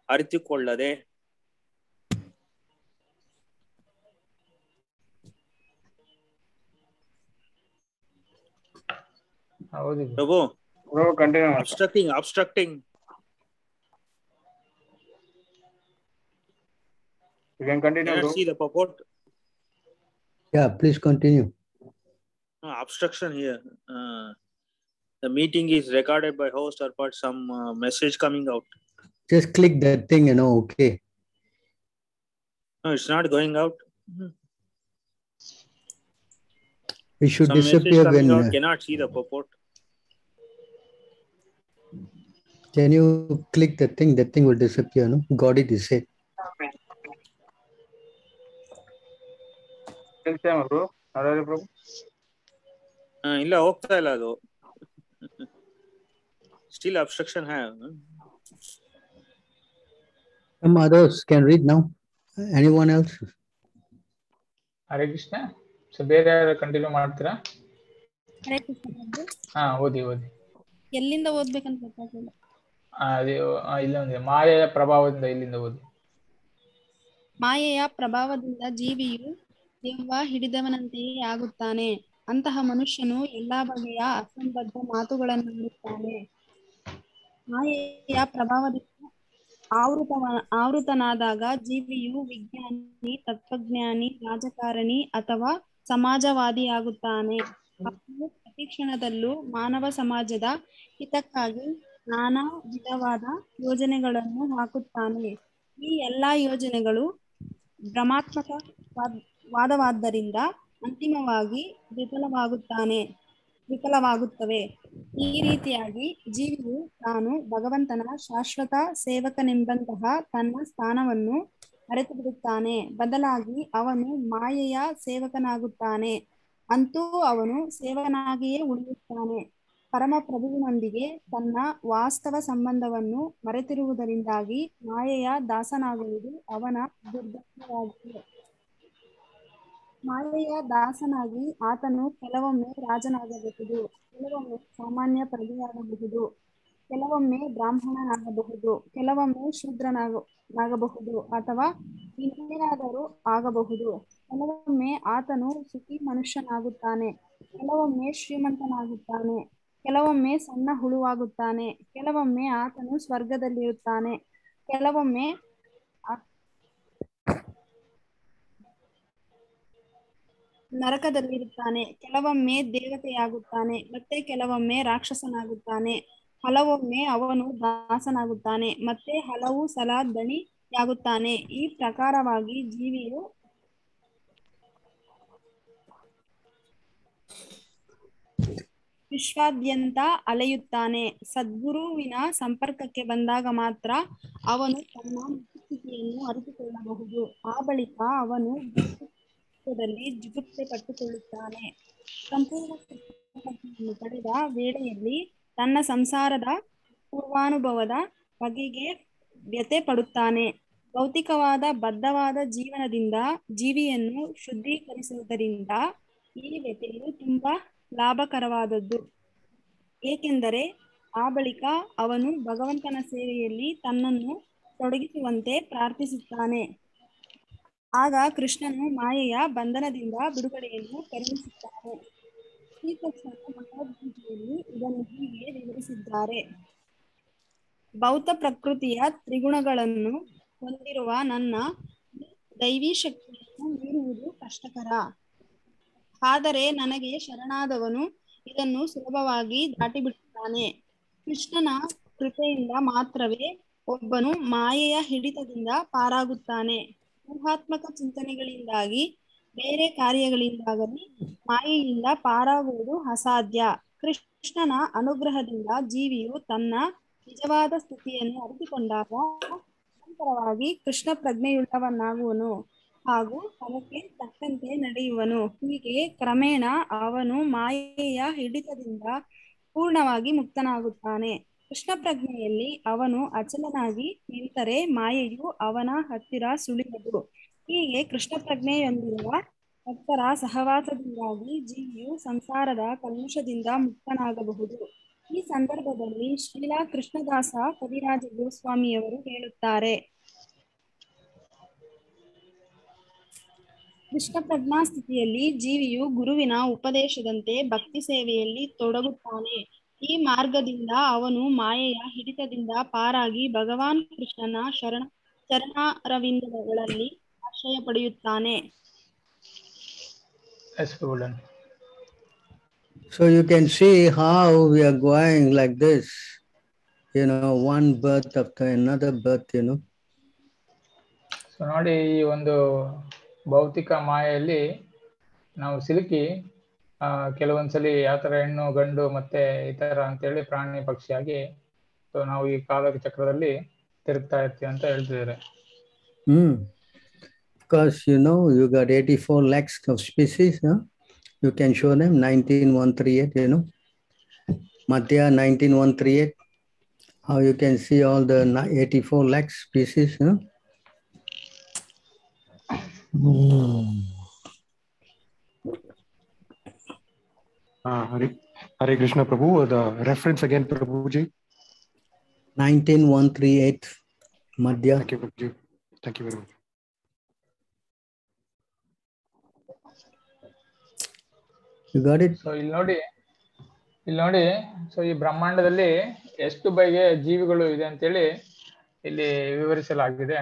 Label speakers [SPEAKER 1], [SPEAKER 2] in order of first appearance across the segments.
[SPEAKER 1] ಅರಿತುಕೊಳ್ಳದೆ
[SPEAKER 2] ಹೌದು
[SPEAKER 1] Prabhu
[SPEAKER 3] bro continue ಮಾಡಿ
[SPEAKER 1] obstructing obstructing
[SPEAKER 3] you can continue bro
[SPEAKER 1] see the purport
[SPEAKER 4] Yeah, please continue.
[SPEAKER 1] Uh, obstruction here. Uh, the meeting is recorded by host or but some uh, message coming out.
[SPEAKER 4] Just click that thing, you know, okay.
[SPEAKER 1] No, it's not going out.
[SPEAKER 4] It should
[SPEAKER 1] some message
[SPEAKER 4] disappear
[SPEAKER 1] coming
[SPEAKER 4] when,
[SPEAKER 1] out
[SPEAKER 4] uh,
[SPEAKER 1] cannot see the purport.
[SPEAKER 4] can you click the thing, that thing will disappear, no? Got it, is it?
[SPEAKER 3] Same bro ಅದೇ bro
[SPEAKER 1] Uh, ಇಲ್ಲ ಹೋಗ್ತಾ ಇಲ್ಲ ಅದು still obstruction have
[SPEAKER 4] Some others can read now. Anyone else?
[SPEAKER 2] Hare Krishna so ಬೇರೆ ಯಾರು continue ಮಾಡ್ತೀರಾ
[SPEAKER 5] ಹರೇ ಕೃಷ್ಣ ಪ್ರಭು.
[SPEAKER 2] ಹಾ ಓದಿ ಓದಿ
[SPEAKER 5] ಎಲ್ಲಿಂದ ಓದ್ಬೇಕಂತ ಗೊತ್ತಾಗ್ಲಿಲ್ಲ
[SPEAKER 2] ಆ, ಅದೇ ಆ, ಇಲ್ಲ ಒಂದು ಮಾಯೆಯ ಪ್ರಭಾವದಿಂದ ಇಲ್ಲಿಂದ ಓದಿ
[SPEAKER 5] ಮಾಯೆಯ ಪ್ರಭಾವದಿಂದ ಜೀವಿಯು ದೆವ್ವ ಹಿಡಿದವನಂತೆಯೇ ಆಗುತ್ತಾನೆ ಅಂತಹ ಮನುಷ್ಯನು ಎಲ್ಲಾ ಬಗೆಯ ಅಸಂಬದ್ಧ ಮಾತುಗಳನ್ನಾಡುತ್ತಾನೆ ಮಾಯೆಯ ಪ್ರಭಾವದಿಂದ ಆವೃತವ ಆವೃತನಾದಾಗ ಜೀವಿಯು ವಿಜ್ಞಾನಿ ತತ್ವಜ್ಞಾನಿ ರಾಜಕಾರಣಿ ಅಥವಾ ಸಮಾಜವಾದಿಯಾಗುತ್ತಾನೆ ಅವನು ಪ್ರತಿ ಕ್ಷಣದಲ್ಲೂ ಮಾನವ ಸಮಾಜದ ಹಿತಕ್ಕಾಗಿ ನಾನಾ ವಿಧವಾದ ಯೋಜನೆಗಳನ್ನು ಹಾಕುತ್ತಾನೆ ಈ ಎಲ್ಲಾ ಯೋಜನೆಗಳು ಭ್ರಮಾತ್ಮಕ ವಾದ್- ವಾದವಾದ್ದರಿಂದ ಅಂತಿಮವಾಗಿ ವಿಫಲವಾಗುತ್ತಾನೆ ವಿಫಲವಾಗುತ್ತವೆ ಈ ರೀತಿಯಾಗಿ ಜೀವಿಯು ತಾನು ಭಗವಂತನ ಶಾಶ್ವತ ಸೇವಕನೆಂಬಂತಹ ತನ್ನ ಸ್ಥಾನವನ್ನು ಅರೆತು ಬಿಡುತ್ತಾನೆ ಬದಲಾಗಿ ಅವನು ಮಾಯೆಯ ಸೇವಕನಾಗುತ್ತಾನೆ ಅಂತೂ ಅವನು ಸೇವಕನಾಗಿಯೇ ಉಳಿಯುತ್ತಾನೆ ಪರಮ ಪ್ರಭುವಿನೊಂದಿಗೆ ತನ್ನ ವಾಸ್ತವ ಸಂಬಂಧವನ್ನು ಮರೆತಿರುವುದರಿಂದಾಗಿ ಮಾಯೆಯ ದಾಸನಾಗುವುದು ಅವನ ದುರ್ದೈವವಾಗಿದೆ ಮಾಯೆಯ ದಾಸನಾಗಿ ಆತನು ಕೆಲವೊಮ್ಮೆ ರಾಜನಾಗಬಹುದು ಕೆಲವೊಮ್ಮೆ ಸಾಮಾನ್ಯ ಪ್ರಜೆಯಾಗಬಹುದು ಕೆಲವೊಮ್ಮೆ ಬ್ರಾಹ್ಮಣನಾಗಬಹುದು ಕೆಲವೊಮ್ಮೆ ಶೂದ್ರನಾಗ ನಾಗಬಹುದು ಅಥವಾ ಇನ್ನೇನಾದರೂ ಆಗಬಹುದು ಕೆಲವೊಮ್ಮೆ ಆತನು ಸುಖಿ ಮನುಷ್ಯನಾಗುತ್ತಾನೆ ಕೆಲವೊಮ್ಮೆ ಶ್ರೀಮಂತನಾಗುತ್ತಾನೆ ಕೆಲವೊಮ್ಮೆ ಸಣ್ಣ ಹುಳುವಾಗುತ್ತಾನೆ ಕೆಲವೊಮ್ಮೆ ಆತನು ಸ್ವರ್ಗದಲ್ಲಿರುತ್ತಾನೆ ಕೆಲವೊಮ್ಮೆ ಆ- ನರಕದಲ್ಲಿರುತ್ತಾನೆ ಕೆಲವೊಮ್ಮೆ ದೇವತೆಯಾಗುತ್ತಾನೆ ಮತ್ತೆ ಕೆಲವೊಮ್ಮೆ ರಾಕ್ಷಸನಾಗುತ್ತಾನೆ ಹಲವೊಮ್ಮೆ ಅವನು ದಾಸನಾಗುತ್ತಾನೆ ಮತ್ತೆ ಹಲವು ಸಲ ದಣಿಯಾಗುತ್ತಾನೆ ಈ ಪ್ರಕಾರವಾಗಿ ಜೀವಿಯು ವಿಶ್ವಾದ್ಯಂತ ಅಲೆಯುತ್ತಾನೆ ಸದ್ಗುರುವಿನ ಸಂಪರ್ಕಕ್ಕೆ ಬಂದಾಗ ಮಾತ್ರ ಅವನು ತನ್ನ ಸ್ಥಿತಿಯನ್ನು ಅರಿತುಕೊಳ್ಳಬಹುದು ಆ ಬಳಿಕ ಅವನು ಜೀವನದಲ್ಲಿ ಜಿಗುಪ್ಸೆ ಪಟ್ಟುಕೊಳ್ಳುತ್ತಾನೆ ಸಂಪೂರ್ಣ ಕೃಷ್ಣಭಕ್ತಿಯನ್ನು ಪಡೆದ ವೇಳೆಯಲ್ಲಿ ತನ್ನ ಸಂಸಾರದ ಪೂರ್ವಾನುಭವದ ಬಗೆಗೆ ವ್ಯತೆ ಪಡುತ್ತಾನೆ ಭೌತಿಕವಾದ ಬದ್ಧವಾದ ಜೀವನದಿಂದ ಜೀವಿಯನ್ನು ಶುದ್ಧೀಕರಿಸುವುದರಿಂದ ಈ ವ್ಯತೆಯು ತುಂಬಾ ಲಾಭಕರವಾದದ್ದು ಏಕೆಂದರೆ ಆ ಬಳಿಕ ಅವನು ಭಗವಂತನ ಸೇವೆಯಲ್ಲಿ ತನ್ನನ್ನು ತೊಡಗಿಸುವಂತೆ ಪ್ರಾರ್ಥಿಸುತ್ತಾನೆ ಆಗ ಕೃಷ್ಣನು ಮಾಯೆಯ ಬಂಧನದಿಂದ ಬಿಡುಗಡೆಯನ್ನು ಕರುಣಿಸುತ್ತಾನೆ ಶ್ರೀಕೃಷ್ಣನ ಭಗವದ್ಗೀತೆಯಲ್ಲಿ ಇದನ್ನು ಹೀಗೆ ವಿವರಿಸಿದ್ದಾರೆ ಭೌತ ಪ್ರಕೃತಿಯ ತ್ರಿಗುಣಗಳನ್ನು ಹೊಂದಿರುವ ನನ್ನ ದೈವಿ ಶಕ್ತಿಯನ್ನು ಮೀರುವುದು ಕಷ್ಟಕರ ಆದರೆ ನನಗೆ ಶರಣಾದವನು ಇದನ್ನು ಸುಲಭವಾಗಿ ದಾಟಿಬಿಡುತ್ತಾನೆ ಕೃಷ್ಣನ ಕೃಪೆಯಿಂದ ಮಾತ್ರವೇ ಒಬ್ಬನು ಮಾಯೆಯ ಹಿಡಿತದಿಂದ ಪಾರಾಗುತ್ತಾನೆ ಊಹಾತ್ಮಕ ಚಿಂತನೆಗಳಿಂದಾಗಿ ಬೇರೆ ಕಾರ್ಯಗಳಿಂದಾಗಲಿ ಮಾಯೆಯಿಂದ ಪಾರಾಗುವುದು ಅಸಾಧ್ಯ ಕೃಷ್ಣನ ಅನುಗ್ರಹದಿಂದ ಜೀವಿಯು ತನ್ನ ನಿಜವಾದ ಸ್ಥಿತಿಯನ್ನು ಅರಿತುಕೊಂಡಾಗ ನಿರಂತರವಾಗಿ ಕೃಷ್ಣ ಪ್ರಜ್ಞೆಯುಳ್ಳವನಾಗುವನು ಹಾಗೂ ಅದಕ್ಕೆ ತಕ್ಕಂತೆ ನಡೆಯುವನು ಹೀಗೆ ಕ್ರಮೇಣ ಅವನು ಮಾಯೆಯ ಹಿಡಿತದಿಂದ ಪೂರ್ಣವಾಗಿ ಮುಕ್ತನಾಗುತ್ತಾನೆ ಕೃಷ್ಣ ಪ್ರಜ್ಞೆಯಲ್ಲಿ ಅವನು ಅಚಲನಾಗಿ ನಿಂತರೆ ಮಾಯೆಯು ಅವನ ಹತ್ತಿರ ಸುಳಿಯದು ಹೀಗೆ ಕೃಷ್ಣ ಪ್ರಜ್ಞೆಯೊಂದಿರುವ ಭಕ್ತರ ಸಹವಾಸದಿಂದಾಗಿ ಜೀವಿಯು ಸಂಸಾರದ ಕಲ್ಮಶದಿಂದ ಮುಕ್ತನಾಗಬಹುದು ಈ ಸಂದರ್ಭದಲ್ಲಿ ಶ್ರೀಲಾ ಕೃಷ್ಣದಾಸ ಕವಿರಾಜ ಗೋಸ್ವಾಮಿಯವರು ಹೇಳುತ್ತಾರೆ ಕೃಷ್ಣ ಪ್ರಜ್ಞಾ ಸ್ಥಿತಿಯಲ್ಲಿ ಜೀವಿಯು ಗುರುವಿನ ಉಪದೇಶದಂತೆ ಭಕ್ತಿ ಸೇವೆಯಲ್ಲಿ ತೊಡಗುತ್ತಾನೆ ಈ ಮಾರ್ಗದಿಂದ ಅವನು ಮಾಯೆಯ ಹಿಡಿತದಿಂದ ಪಾರಾಗಿ ಭಗವಾನ್ ಕೃಷ್ಣನ ಶರಣ ಚರಣಾರವಿಂದಗಳಲ್ಲಿ ಆಶ್ರಯ ಪಡೆಯುತ್ತಾನೆ
[SPEAKER 2] ಎಸ್ ಪ್ರಭುಡನ್
[SPEAKER 4] So you can see how we are going like this, you know, one birth after another birth, you know.
[SPEAKER 2] So ನೋಡಿ ಈ ಒಂದು ಭೌತಿಕ ಮಾಯೆಯಲ್ಲಿ ನಾವು ಸಿಲುಕಿ ಆ, ಕೆಲವೊಂದ್ಸಲಿ ಯಾವ ಥರ ಹೆಣ್ಣು ಗಂಡು ಮತ್ತೆ ಈ ಥರ ಅಂತೇಳಿ ಪ್ರಾಣಿ ಪಕ್ಷಿಯಾಗಿ ಸೊ ನಾವು ಈ ಕಾಲ ಚಕ್ರದಲ್ಲಿ ತಿರುಗ್ತಾ ಇರ್ತೀವಿ ಅಂತ ಹೇಳ್ತಿದ್ದಾರೆ
[SPEAKER 4] Hmm. Because you know, you got 84 lakhs of species, huh? You can show them 19138, you know. Madhya 19138. How you can see all the ni- 84 lakhs species, huh?
[SPEAKER 6] Uh, Hare, Hare Krishna Prabhu, the reference again, Prabhuji.
[SPEAKER 4] 19138, Madhya.
[SPEAKER 6] Thank you, Prabhuji. Thank you very much.
[SPEAKER 4] You got it?
[SPEAKER 2] So ಇಲ್ಲಿ ನೋಡಿ ಇಲ್ಲಿ ನೋಡಿ so ಈ ಬ್ರಹ್ಮಾಂಡದಲ್ಲಿ ಎಷ್ಟು ಬಗೆಯ ಜೀವಿಗಳು ಇದೆ ಅಂತೇಳಿ ಇಲ್ಲಿ ವಿವರಿಸಲಾಗಿದೆ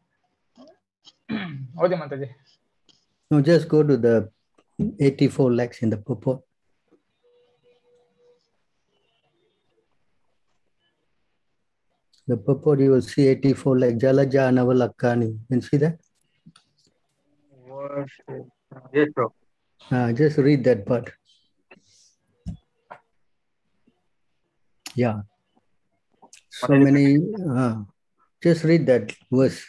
[SPEAKER 2] ಓದಿ Mataji
[SPEAKER 4] No, just go to the 84 lakhs in the purport. The purport you will see 84 lakh Jalaja Navalakani. You can see that?
[SPEAKER 3] Yes, bro.
[SPEAKER 4] Uh, just read that part. Yeah. So
[SPEAKER 3] What is it?
[SPEAKER 4] many, uh, just read that verse.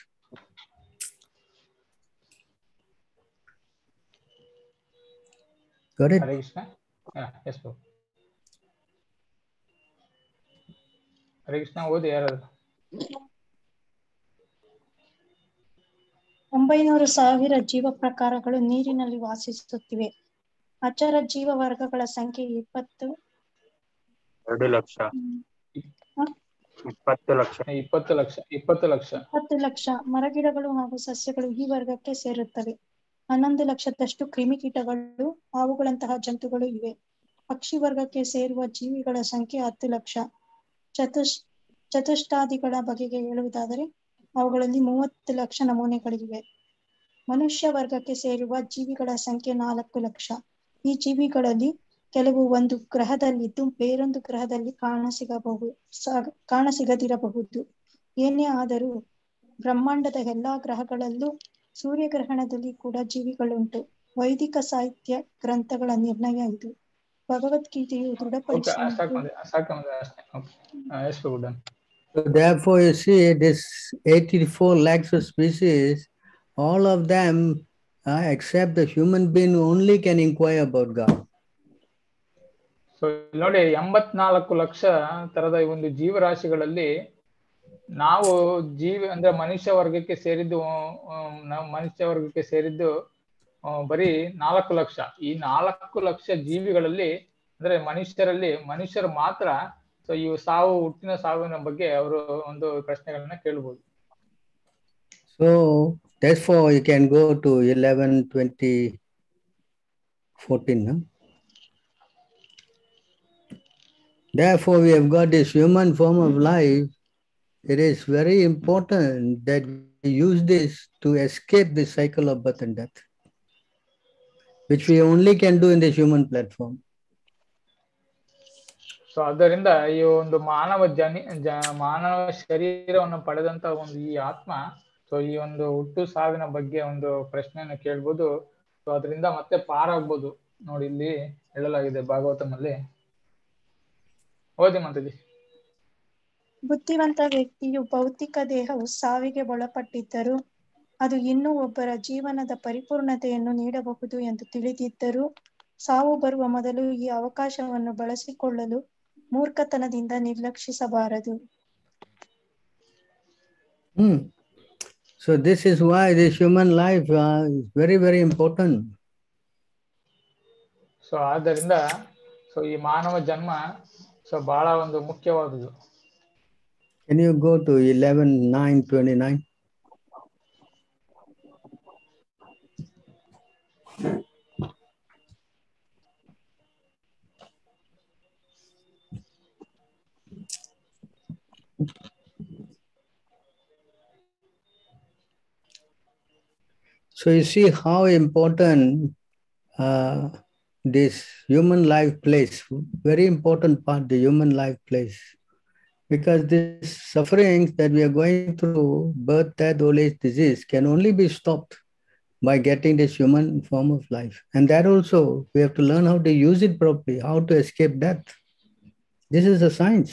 [SPEAKER 4] Got it?
[SPEAKER 2] Hare Krishna yes Hare Krishna ಓದಿ ಯಾರಾದ್ರು
[SPEAKER 7] ಒಂಬೈನೂರು ಸಾವಿರ ಜೀವ ಪ್ರಕಾರಗಳು ನೀರಿನಲ್ಲಿ ವಾಸಿಸುತ್ತಿವೆ ಅಚರ ಜೀವ ವರ್ಗಗಳ ಸಂಖ್ಯೆ ಇಪ್ಪತ್ತು
[SPEAKER 3] ಎರಡು ಲಕ್ಷ
[SPEAKER 7] ಹ?
[SPEAKER 3] ಇಪ್ಪತ್ತು ಲಕ್ಷ
[SPEAKER 2] ಇಪ್ಪತ್ತು ಲಕ್ಷ ಇಪ್ಪತ್ತು ಲಕ್ಷ
[SPEAKER 7] ಹತ್ತು ಲಕ್ಷ ಮರಗಿಡಗಳು ಹಾಗೂ ಸಸ್ಯಗಳು ಈ ವರ್ಗಕ್ಕೆ ಸೇರುತ್ತವೆ ಹನ್ನೊಂದು ಲಕ್ಷದಷ್ಟು ಕ್ರಿಮಿಕೀಟಗಳು ಹಾವುಗಳಂತಹ ಜಂತುಗಳು ಇವೆ ಪಕ್ಷಿ ವರ್ಗಕ್ಕೆ ಸೇರುವ ಜೀವಿಗಳ ಸಂಖ್ಯೆ ಹತ್ತು ಲಕ್ಷ ಚತುಷ್ ಚತುಷ್ಟಾದಿಗಳ ಬಗೆಗೆ ಹೇಳುವುದಾದರೆ ಅವುಗಳಲ್ಲಿ ಮೂವತ್ತು ಲಕ್ಷ ನಮೂನೆಗಳಿವೆ ಮನುಷ್ಯ ವರ್ಗಕ್ಕೆ ಸೇರುವ ಜೀವಿಗಳ ಸಂಖ್ಯೆ ನಾಲ್ಕು ಲಕ್ಷ ಈ ಜೀವಿಗಳಲ್ಲಿ ಕೆಲವು ಒಂದು ಗ್ರಹದಲ್ಲಿದ್ದು ಬೇರೊಂದು ಗ್ರಹದಲ್ಲಿ ಕಾಣಸಿಗಬಹುದು ಸ- ಕಾಣಸಿಗದಿರಬಹುದು ಏನೇ ಆದರೂ ಬ್ರಹ್ಮಾಂಡದ ಎಲ್ಲಾ ಗ್ರಹಗಳಲ್ಲೂ ಸೂರ್ಯಗ್ರಹಣದಲ್ಲಿ ಕೂಡ ಜೀವಿಗಳುಂಟು ವೈದಿಕ ಸಾಹಿತ್ಯ ಗ್ರಂಥಗಳ ನಿರ್ಣಯ ಇದು ಭಗವದ್ಗೀತೆಯು
[SPEAKER 2] ಓಕೆ ಸಾಕು
[SPEAKER 7] ದೃಢಪಡಿಸಿದ್ದು
[SPEAKER 2] ಮಂದಿ ಸಾಕು ಮಂದಿ ಅಷ್ಟೇ okay yes Prabhu
[SPEAKER 4] So therefore, you see, this 84 lakhs of species, all of them, uh, except the human being, only can inquire about God.
[SPEAKER 2] So ನೋಡಿ ಎಂಬತ್ನಾಲ್ಕು ಲಕ್ಷ ತರದ ಈ ಒಂದು ಜೀವರಾಶಿಗಳಲ್ಲಿ ನಾವು ಜೀವಿ ಅಂದ್ರೆ ಮನುಷ್ಯ ವರ್ಗಕ್ಕೆ ಸೇರಿದ್ದು ಆಮ್, ನಾವು ಮನುಷ್ಯ ವರ್ಗಕ್ಕೆ ಸೇರಿದ್ದು ಆ, ಬರೀ ನಾಲ್ಕು ಲಕ್ಷ ಈ ನಾಲ್ಕು ಲಕ್ಷ ಜೀವಿಗಳಲ್ಲಿ ಅಂದ್ರೆ ಮನುಷ್ಯರಲ್ಲಿ ಮನುಷ್ಯರು ಮಾತ್ರ ಸೊ ಇವು ಸಾವು ಹುಟ್ಟಿನ ಸಾವಿನ ಬಗ್ಗೆ ಅವರು ಒಂದು ಪ್ರಶ್ನೆಗಳನ್ನ ಕೇಳ್ಬೋದು
[SPEAKER 4] So therefore, you can go to 11, 20, 14. Huh? Therefore, we have got this human form of life. It is very important that we use this to escape the cycle of birth and death, which we only can do in the human platform.
[SPEAKER 2] So ಅದರಿಂದ ಈ ಒಂದು ಮಾನವ ಜನಿ ಜ ಮಾನವ ಶರೀರವನ್ನು ಪಡೆದಂತ ಒಂದು ಈ ಆತ್ಮ ಸೊ ಈ ಒಂದು ಹುಟ್ಟು ಸಾವಿನ ಬಗ್ಗೆ ಒಂದು ಪ್ರಶ್ನೆಯನ್ನು ಕೇಳ್ಬೋದು ಸೊ ಅದರಿಂದ ಮತ್ತೆ ಪಾರಾಗ್ಬೋದು ನೋಡಿ ಇಲ್ಲಿ ಹೇಳಲಾಗಿದೆ ಭಾಗವತಮಲ್ಲಿ ಓದಿ ಮಾತಾಜಿ
[SPEAKER 7] ಬುದ್ಧಿವಂತ ವ್ಯಕ್ತಿಯು ಭೌತಿಕ ದೇಹವು ಸಾವಿಗೆ ಒಳಪಟ್ಟಿದ್ದರೂ ಅದು ಇನ್ನೂ ಒಬ್ಬರ ಜೀವನದ ಪರಿಪೂರ್ಣತೆಯನ್ನು ನೀಡಬಹುದು ಎಂದು ತಿಳಿದಿದ್ದರೂ ಸಾವು ಬರುವ ಮೊದಲು ಈ ಅವಕಾಶವನ್ನು ಬಳಸಿಕೊಳ್ಳಲು ಮೂರ್ಖತನದಿಂದ ನಿರ್ಲಕ್ಷಿಸಬಾರದು
[SPEAKER 4] Hmm. So this is why this human life uh, is very, very important.
[SPEAKER 2] So ಆದ್ದರಿಂದ ಸೊ ಈ ಮಾನವ ಜನ್ಮ ಸೊ ಬಹಳ ಒಂದು ಮುಖ್ಯವಾದುದು
[SPEAKER 4] Can you go to 11 9 29? So you see how important uh, this human life plays, very important part, the human life plays. Because this sufferings that we are going through, birth, death, old age, disease, can only be stopped by getting this human form of life. And that also, we have to learn how to use it properly, how to escape death. This is a science.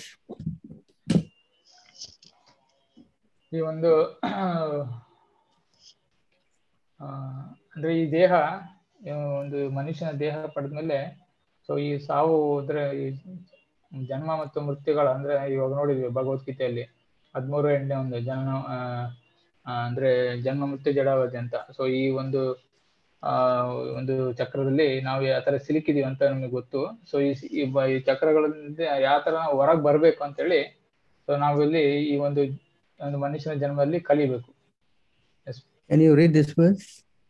[SPEAKER 2] ಈ ಒಂದು ಆ, ಅಂದ್ರೆ ಈ ದೇಹ ಆ, ಒಂದು ಮನುಷ್ಯನ ದೇಹ ಪಡೆದ್ಮೇಲೆ ಸೊ ಈ ಸಾವು ಅಂದ್ರೆ ಈ ಜನ್ಮ ಮತ್ತು ಮೃತ್ಯುಗಳ ಅಂದ್ರೆ ಇವಾಗ ನೋಡಿದ್ವಿ ಭಗವದ್ಗೀತೆಯಲ್ಲಿ ಹದಿಮೂರು ಎಂಟನೇ ಒಂದು ಜನ್ಮ ಆ, ಆ, ಅಂದ್ರೆ ಜನ್ಮ ಮೃತ್ಯು ಜಡಾವಧಿ ಅಂತ ಸೊ ಈ ಒಂದು ಆ ಒಂದು ಚಕ್ರದಲ್ಲಿ ನಾವು ಯಾವ ತರ ಸಿಲುಕಿದೀವಿ ಅಂತ ನಮಗೆ ಗೊತ್ತು ಸೊ ಈ ಸಿ- ಈ ಬ- ಈ ಚಕ್ರಗಳಿಂದ ಯಾವ ತರ ನಾವು ಹೊರಗೆ ಬರ್ಬೇಕು ಅಂತೇಳಿ ಸೊ ನಾವಿಲ್ಲಿ ಈ ಒಂದು ಒಂದು ಮನುಷ್ಯನ ಜನ್ಮದಲ್ಲಿ ಕಲಿಬೇಕು
[SPEAKER 4] Can you read this verse?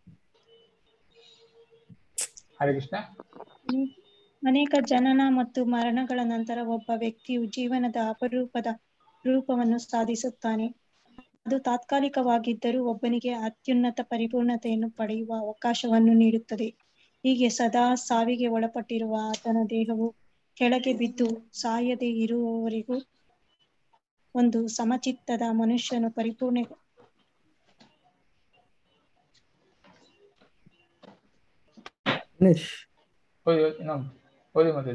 [SPEAKER 2] ಹರೇ ಕೃಷ್ಣ
[SPEAKER 7] ಅನೇಕ ಜನನ ಮತ್ತು ಮರಣಗಳ ನಂತರ ಒಬ್ಬ ವ್ಯಕ್ತಿಯು ಜೀವನದ ಅಪರೂಪದ ರೂಪವನ್ನು ಸಾಧಿಸುತ್ತಾನೆ ಅದು ತಾತ್ಕಾಲಿಕವಾಗಿದ್ದರೂ ಒಬ್ಬನಿಗೆ ಅತ್ಯುನ್ನತ ಪರಿಪೂರ್ಣತೆಯನ್ನು ಪಡೆಯುವ ಅವಕಾಶವನ್ನು ನೀಡುತ್ತದೆ ಹೀಗೆ ಸದಾ ಸಾವಿಗೆ ಒಳಪಟ್ಟಿರುವ ಆತನ ದೇಹವು ಕೆಳಗೆ ಬಿದ್ದು ಸಾಯದೆ ಇರುವವರೆಗೂ ಒಂದು ಸಮಚಿತ್ತದ ಮನುಷ್ಯನು ಪರಿಪೂರ್ಣ
[SPEAKER 4] Finish.
[SPEAKER 2] ಓದಿ ಓದಿ ಇನ್ನೊಂದು ಓದಿ ಮತ್ತೆ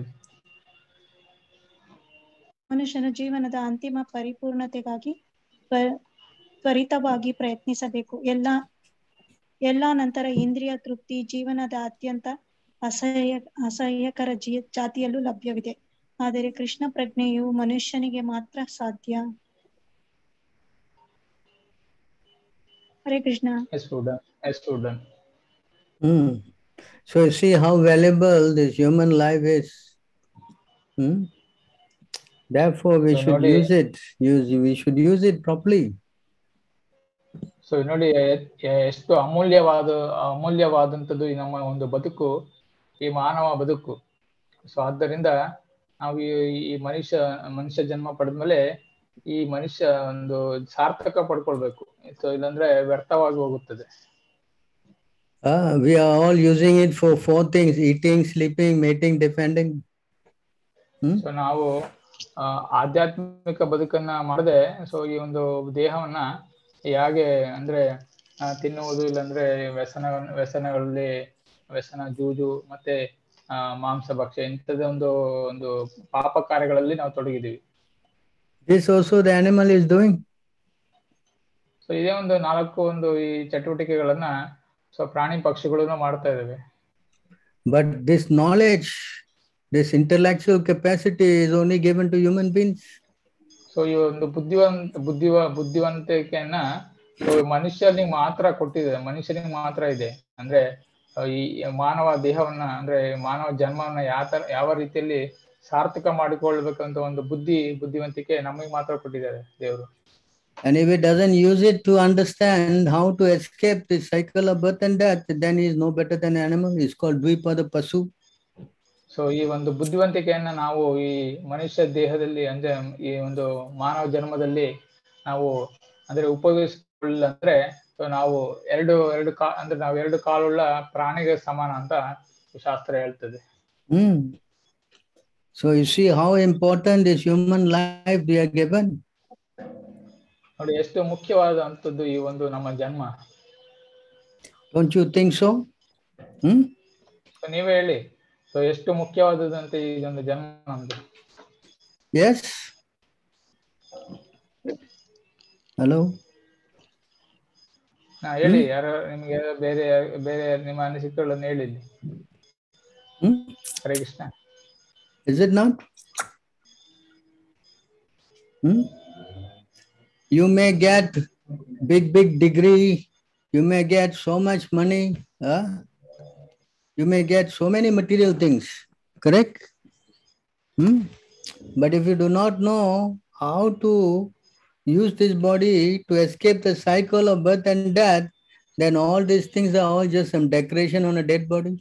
[SPEAKER 7] ಮನುಷ್ಯನು ಜೀವನದ ಅಂತಿಮ ಪರಿಪೂರ್ಣತೆಗಾಗಿ ತ್ವ- ತ್ವರಿತವಾಗಿ ಪ್ರಯತ್ನಿಸಬೇಕು ಎಲ್ಲ ಎಲ್ಲ ನಂತರ ಇಂದ್ರಿಯ ತೃಪ್ತಿ ಜೀವನದ ಅತ್ಯಂತ ಅಸಹ್ಯ ಅಸಹ್ಯಕರ ಜೀ ಜಾತಿಯಲ್ಲೂ ಲಭ್ಯವಿದೆ ಆದರೆ ಕೃಷ್ಣ ಪ್ರಜ್ಞೆಯು ಮನುಷ್ಯನಿಗೆ ಮಾತ್ರ ಸಾಧ್ಯ Hare Krishna
[SPEAKER 2] yes student yes student
[SPEAKER 4] Hmm. So you see how valuable this human life is. Hmm? Therefore, we
[SPEAKER 2] So
[SPEAKER 4] should
[SPEAKER 2] ನೋಡಿ-
[SPEAKER 4] use it. Use we should use it properly.
[SPEAKER 2] So ನೋಡಿ ಎ- ಎ- ಎಷ್ಟು ಅಮೂಲ್ಯವಾದ ಅಮೂಲ್ಯವಾದಂಥದ್ದು ಈ ನಮ್ಮ ಒಂದು ಬದುಕು ಈ ಮಾನವ ಬದುಕು ಸೊ ಆದ್ದರಿಂದ ನಾವು ಈ ಈ ಮನುಷ್ಯ ಮನುಷ್ಯ ಜನ್ಮ ಪಡೆದ್ಮೇಲೆ ಈ ಮನುಷ್ಯ ಒಂದು ಸಾರ್ಥಕ ಪಡ್ಕೊಳ್ಬೇಕು ಸೊ ಇಲ್ಲಾಂದ್ರೆ ವ್ಯರ್ಥವಾಗಿ ಹೋಗುತ್ತದೆ
[SPEAKER 4] Ah, we are all using it for four things: eating, sleeping, mating, defending. Hmm?
[SPEAKER 2] So ನಾವು ಆ, ಆಧ್ಯಾತ್ಮಿಕ ಬದುಕನ್ನ ಮಾಡದೆ ಸೊ ಈ ಒಂದು ದೇಹವನ್ನ ಹೇಗೆ ಅಂದ್ರೆ ಆ, ತಿನ್ನುವುದು ಇಲ್ಲಾಂದ್ರೆ ವ್ಯಸನ ವ್ಯಸನಗಳಲ್ಲಿ ವ್ಯಸನ ಜೂಜು ಮತ್ತೆ ಆ, ಮಾಂಸ ಭಕ್ಷ್ಯ ಇಂಥದ್ದು ಒಂದು ಒಂದು ಪಾಪ ಕಾರ್ಯಗಳಲ್ಲಿ ನಾವು ತೊಡಗಿದೀವಿ
[SPEAKER 4] This also the animal is doing.
[SPEAKER 2] So ಇದೇ ಒಂದು ನಾಲ್ಕು ಒಂದು ಈ ಚಟುವಟಿಕೆಗಳನ್ನ ಸೊ ಪ್ರಾಣಿ ಪಕ್ಷಿಗಳನ್ನು ಮಾಡ್ತಾ ಇದಾವೆ
[SPEAKER 4] But this knowledge, this intellectual capacity is only given to human beings.
[SPEAKER 2] So ಈ ಒಂದು ಬುದ್ಧಿವಂತ ಬುದ್ಧಿವ ಬುದ್ಧಿವಂತಿಕೆಯನ್ನ ಸೊ ಮನುಷ್ಯನಿಗೆ ಮಾತ್ರ ಕೊಟ್ಟಿದೆ ಮನುಷ್ಯನಿಗೆ ಮಾತ್ರ ಇದೆ ಅಂದ್ರೆ ಆ, ಈ ಮಾನವ ದೇಹವನ್ನ ಅಂದ್ರೆ ಮಾನವ ಜನ್ಮವನ್ನ ಯಾವ ತರ ಯಾವ ರೀತಿಯಲ್ಲಿ ಸಾರ್ಥಕ ಮಾಡಿಕೊಳ್ಬೇಕಂತ ಒಂದು ಬುದ್ಧಿ ಬುದ್ಧಿವಂತಿಕೆ ನಮಗೆ ಮಾತ್ರ ಕೊಟ್ಟಿದ್ದಾರೆ ದೇವರು
[SPEAKER 4] And if he doesn't use it to understand how to escape the cycle of birth and death, then he is no better than animal. He's called Dvipada Pasu.
[SPEAKER 2] So ಈ ಒಂದು ಬುದ್ಧಿವಂತಿಕೆಯನ್ನ ನಾವು ಈ ಮನುಷ್ಯ ದೇಹದಲ್ಲಿ ಅಂದ್ರೆ ಈ ಒಂದು ಮಾನವ ಜನ್ಮದಲ್ಲಿ ನಾವು ಅಂದ್ರೆ ಉಪಯೋಗಿಸಿಕೊಳ್ಳ ಅಂದ್ರೆ ಸೊ ನಾವು ಎರಡು ಎರಡು ಕಾ ಅಂದ್ರೆ ನಾವು ಎರಡು ಕಾಲುಳ್ಳ ಪ್ರಾಣಿಗೆ ಸಮಾನ ಅಂತ ಶಾಸ್ತ್ರ ಹೇಳ್ತದೆ
[SPEAKER 4] Hmm. So you see how important this human life we are given.
[SPEAKER 2] ನೋಡಿ ಎಷ್ಟು ಮುಖ್ಯವಾದಂಥದ್ದು ಈ ಒಂದು ನಮ್ಮ ಜನ್ಮ
[SPEAKER 4] Don't you think so? Hmm?
[SPEAKER 2] So ನೀವೇ ಹೇಳಿ ಸೊ ಎಷ್ಟು ಮುಖ್ಯವಾದದಂತೆ ಈ ಒಂದು ಜನ್ಮ ನಮ್ದು
[SPEAKER 4] Yes? Hello?
[SPEAKER 2] ನಾ ಹೇಳಿ ಯಾರು ನಿಮ್ಗೆ ಬೇರೆ ಬೇರೆ ನಿಮ್ಮ ಅನಿಸಿಕೆಗಳನ್ನು ಹೇಳಿ ಇಲ್ಲಿ.
[SPEAKER 4] Hmm?
[SPEAKER 2] Hare Krishna
[SPEAKER 4] Is it not? Hmm? You may get big, big degree. You may get so much money. Huh? You may get so many material things. Correct? Hmm? But if you do not know how to use this body to escape the cycle of birth and death, then all these things are all just some decoration on a dead body.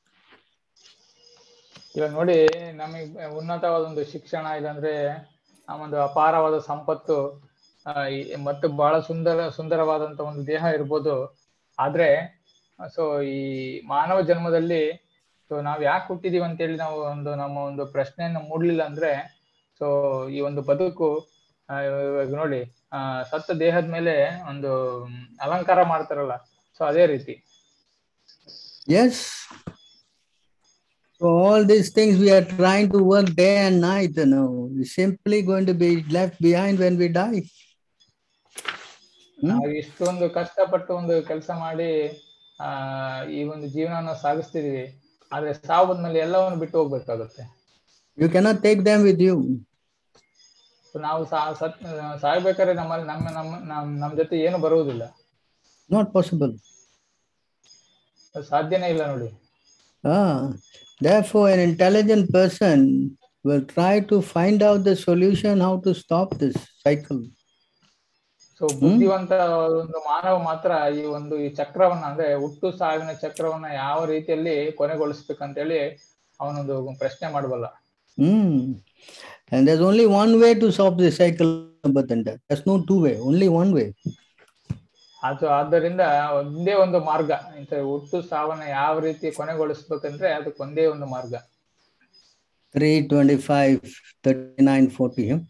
[SPEAKER 2] ಈಗ ನೋಡಿ ನಮಗೆ ಉನ್ನತವಾದ ಒಂದು ಶಿಕ್ಷಣ ಇದಂದ್ರೆ ಆ ಒಂದು ಅಪಾರವಾದ ಸಂಪತ್ತು ಆ, ಈ- ಮತ್ತು ಬಹಳ ಸುಂದರ ಸುಂದರವಾದಂತ ಒಂದು ದೇಹ ಇರ್ಬೋದು ಆದ್ರೆ ಸೊ ಈ ಮಾನವ ಜನ್ಮದಲ್ಲಿ ಸೊ ನಾವ್ ಯಾಕೆ ಹುಟ್ಟಿದೀವಿ ಅಂತೇಳಿ ನಾವು ಒಂದು ನಮ್ಮ ಒಂದು ಪ್ರಶ್ನೆಯನ್ನು ಮೂಡ್ಲಿಲ್ಲ ಅಂದ್ರೆ ಸೊ ಈ ಒಂದು ಬದುಕು ಆ, ಇವಾಗ ನೋಡಿ ಆ ಸತ್ತ ದೇಹದ ಮೇಲೆ ಒಂದು ಮ್, ಅಲಂಕಾರ ಮಾಡ್ತಾರಲ್ಲ ಸೊ ಅದೇ ರೀತಿ
[SPEAKER 4] Yes. So all these things we are trying to work day and night, you know, it's simply going to be left behind when we die. Hmm?
[SPEAKER 2] ನಾವು ಇಷ್ಟೊಂದು ಕಷ್ಟಪಟ್ಟು ಒಂದು ಕೆಲಸ ಮಾಡಿ ಆ ಈ ಒಂದು ಜೀವನನ ಸಾಗಿಸ್ತಿದೀವಿ ಆದ್ರೆ ಸಾವು ಬಂದ್ಮೇಲೆ ಎಲ್ಲವನ್ನು ಬಿಟ್ಟು ಹೋಗ್ಬೇಕಾಗುತ್ತೆ
[SPEAKER 4] You cannot take them with you.
[SPEAKER 2] So ನಾವು ಸಾ ಸತ್ ಸಾಯ್ಬೇಕಾದ್ರೆ ನಮ್ಮಲ್ಲಿ ನಮ್ಮ ನಮ್ಮ ನಮ್ ನಮ್ ಜೊತೆ ಏನು ಬರುವುದಿಲ್ಲ
[SPEAKER 4] Not possible.
[SPEAKER 2] ಅದು ಸಾಧ್ಯನೇ ಇಲ್ಲ ನೋಡಿ
[SPEAKER 4] Ah, therefore, an intelligent person will try to find out the solution how to stop this cycle.
[SPEAKER 2] So ಬುದ್ಧಿವಂತ ಒಂದು ಮಾನವ ಮಾತ್ರ ಈ ಒಂದು ಈ ಚಕ್ರವನ್ನ ಅಂದ್ರೆ ಹುಟ್ಟು ಸಾವಿನ ಚಕ್ರವನ್ನ ಯಾವ ರೀತಿಯಲ್ಲಿ ಕೊನೆಗೊಳಿಸ್ಬೇಕಂತೇಳಿ ಅವನೊಂದು ಪ್ರಶ್ನೆ ಮಾಡಬಲ್ಲ
[SPEAKER 4] Hmm. And there's only one way to stop the cycle of birth and death. There's no two way, only one way.
[SPEAKER 2] ಅದು ಆದ್ದರಿಂದ ಒಂದೇ ಒಂದು ಮಾರ್ಗ ಇಂಥ ಹುಟ್ಟು ಸಾವನ್ನ ಯಾವ ರೀತಿ ಕೊನೆಗೊಳಿಸ್ಬೇಕಂದ್ರೆ ಅದಕ್ಕೆ ಒಂದೇ ಒಂದು ಮಾರ್ಗ
[SPEAKER 4] 325, 39, 40. huh?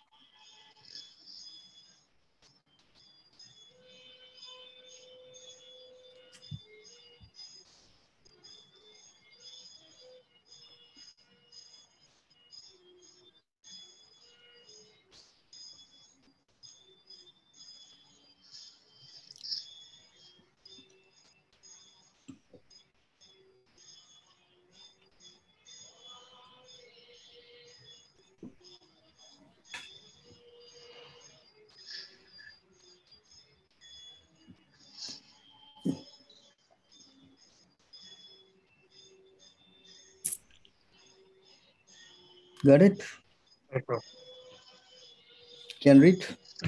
[SPEAKER 4] Got it?
[SPEAKER 3] Yes, bro.
[SPEAKER 4] Can read?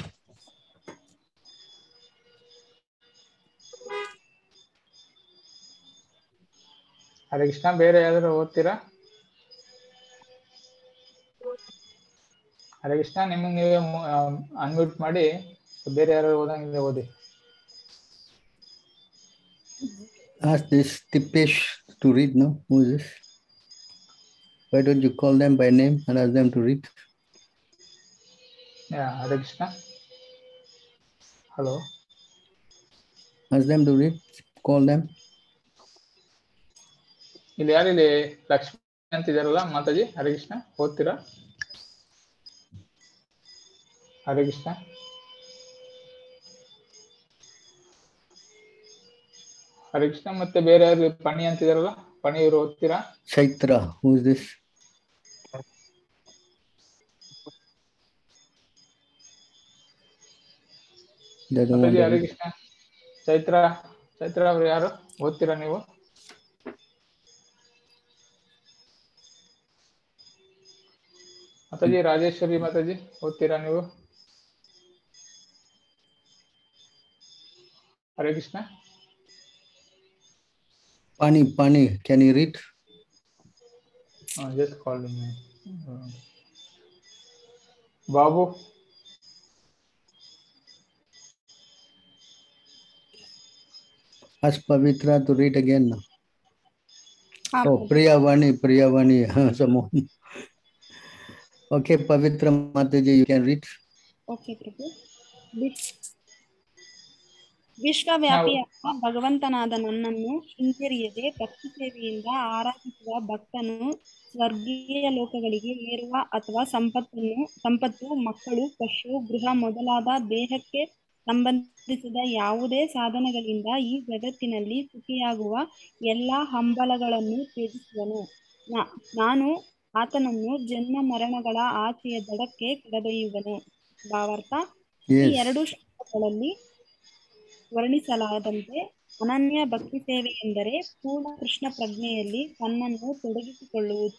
[SPEAKER 2] Hare Krishna ಬೇರೆ ಯಾವ್ದಾದ್ರು ಓದ್ತೀರಾ ಹರೇ ಕೃಷ್ಣ ನಿಮಗೆ ನೀವೇ ಅನ್ಮ್ಯೂಟ್ ಮಾಡಿ ಬೇರೆ ಯಾರು ಓದಂಗಿದ್ರೆ ಓದಿ
[SPEAKER 4] Ask this Tipesh to read, no? Who is this? Why don't you call them by name and ask them to read?
[SPEAKER 2] Yeah, Hare Krishna hello
[SPEAKER 4] Ask them to read. Call them.
[SPEAKER 2] ಇಲ್ಲಿ ಯಾರು ಇಲ್ಲಿ ಲಕ್ಷ್ಮಿ ಅಂತ ಇದಾರಲ್ಲ ಮಾತಾಜಿ ಹರೇ ಕೃಷ್ಣ ಓದ್ತೀರಾ ಹರೇ ಕೃಷ್ಣ ಹರೇ ಕೃಷ್ಣ ಮತ್ತೆ ಬೇರೆ ಯಾರು ಪಣಿ ಅಂತಿದಾರಲ್ಲ ಪಣಿ ಇವರು ಓದ್ತೀರಾ
[SPEAKER 4] Chaitra. Who is this? They don't want
[SPEAKER 2] Mataji
[SPEAKER 4] to
[SPEAKER 2] Hare
[SPEAKER 4] read.
[SPEAKER 2] Krishna Chaitra Chaitra ಅವ್ರು ಯಾರು ಓದ್ತೀರಾ ನೀವು ಮಾತಾಜಿ ರಾಜೇಶ್ವರಿ ಮಾತಾಜಿ ಓದ್ತೀರಾ ನೀವು Hare Krishna
[SPEAKER 4] Pani, Pani, can you read?
[SPEAKER 2] Just call Babu
[SPEAKER 4] Ask Pavitra to read again now.
[SPEAKER 5] ಹಾ,
[SPEAKER 4] Oh, Priyavani, Priyavani, someone. Okay, Pavitra Mataji, you can read.
[SPEAKER 5] Okay Prabhu ವಿಶ್- ವಿಶ್ವವ್ಯಾಪಿಯಾದ ಭಗವಂತನಾದ ನನ್ನನ್ನು ಹಿಂಜರಿಯದೆ ಭಕ್ತಿ ಸೇವೆಯಿಂದ ಆರಾಧಿಸುವ ಭಕ್ತನು ಸ್ವರ್ಗೀಯ ಲೋಕಗಳಿಗೆ ಏರುವ ಅಥವಾ ಸಂಪತ್ತನ್ನು ಸಂಪತ್ತು ಮಕ್ಕಳು ಪಶು ಗೃಹ ಮೊದಲಾದ ದೇಹಕ್ಕೆ ಸಂಬಂಧಿಸಿದ ಯಾವುದೇ ಸಾಧನಗಳಿಂದ ಈ ಜಗತ್ತಿನಲ್ಲಿ ಸುಖಿಯಾಗುವ ಎಲ್ಲ ಹಂಬಲಗಳನ್ನು ತ್ಯಜಿಸುವನು ನಾ- ನಾನು ಆತನನ್ನು ಜನ್ಮ ಮರಣಗಳ ಆಚೆಯ ದಡಕ್ಕೆ ಕರೆದೊಯ್ಯುವನು ಭಾವಾರ್ಥ ಈ
[SPEAKER 4] Yes.
[SPEAKER 5] ಎರಡು ಶ್ಲೋಕಗಳಲ್ಲಿ ವರ್ಣಿಸಲಾದಂತೆ ಅನನ್ಯ ಭಕ್ತಿ ಸೇವೆ ಎಂದರೆ ಪೂರ್ಣ ಕೃಷ್ಣ ಪ್ರಜ್ಞೆಯಲ್ಲಿ ತನ್ನನ್ನು ತೊಡಗಿಸಿಕೊಳ್ಳುವುದು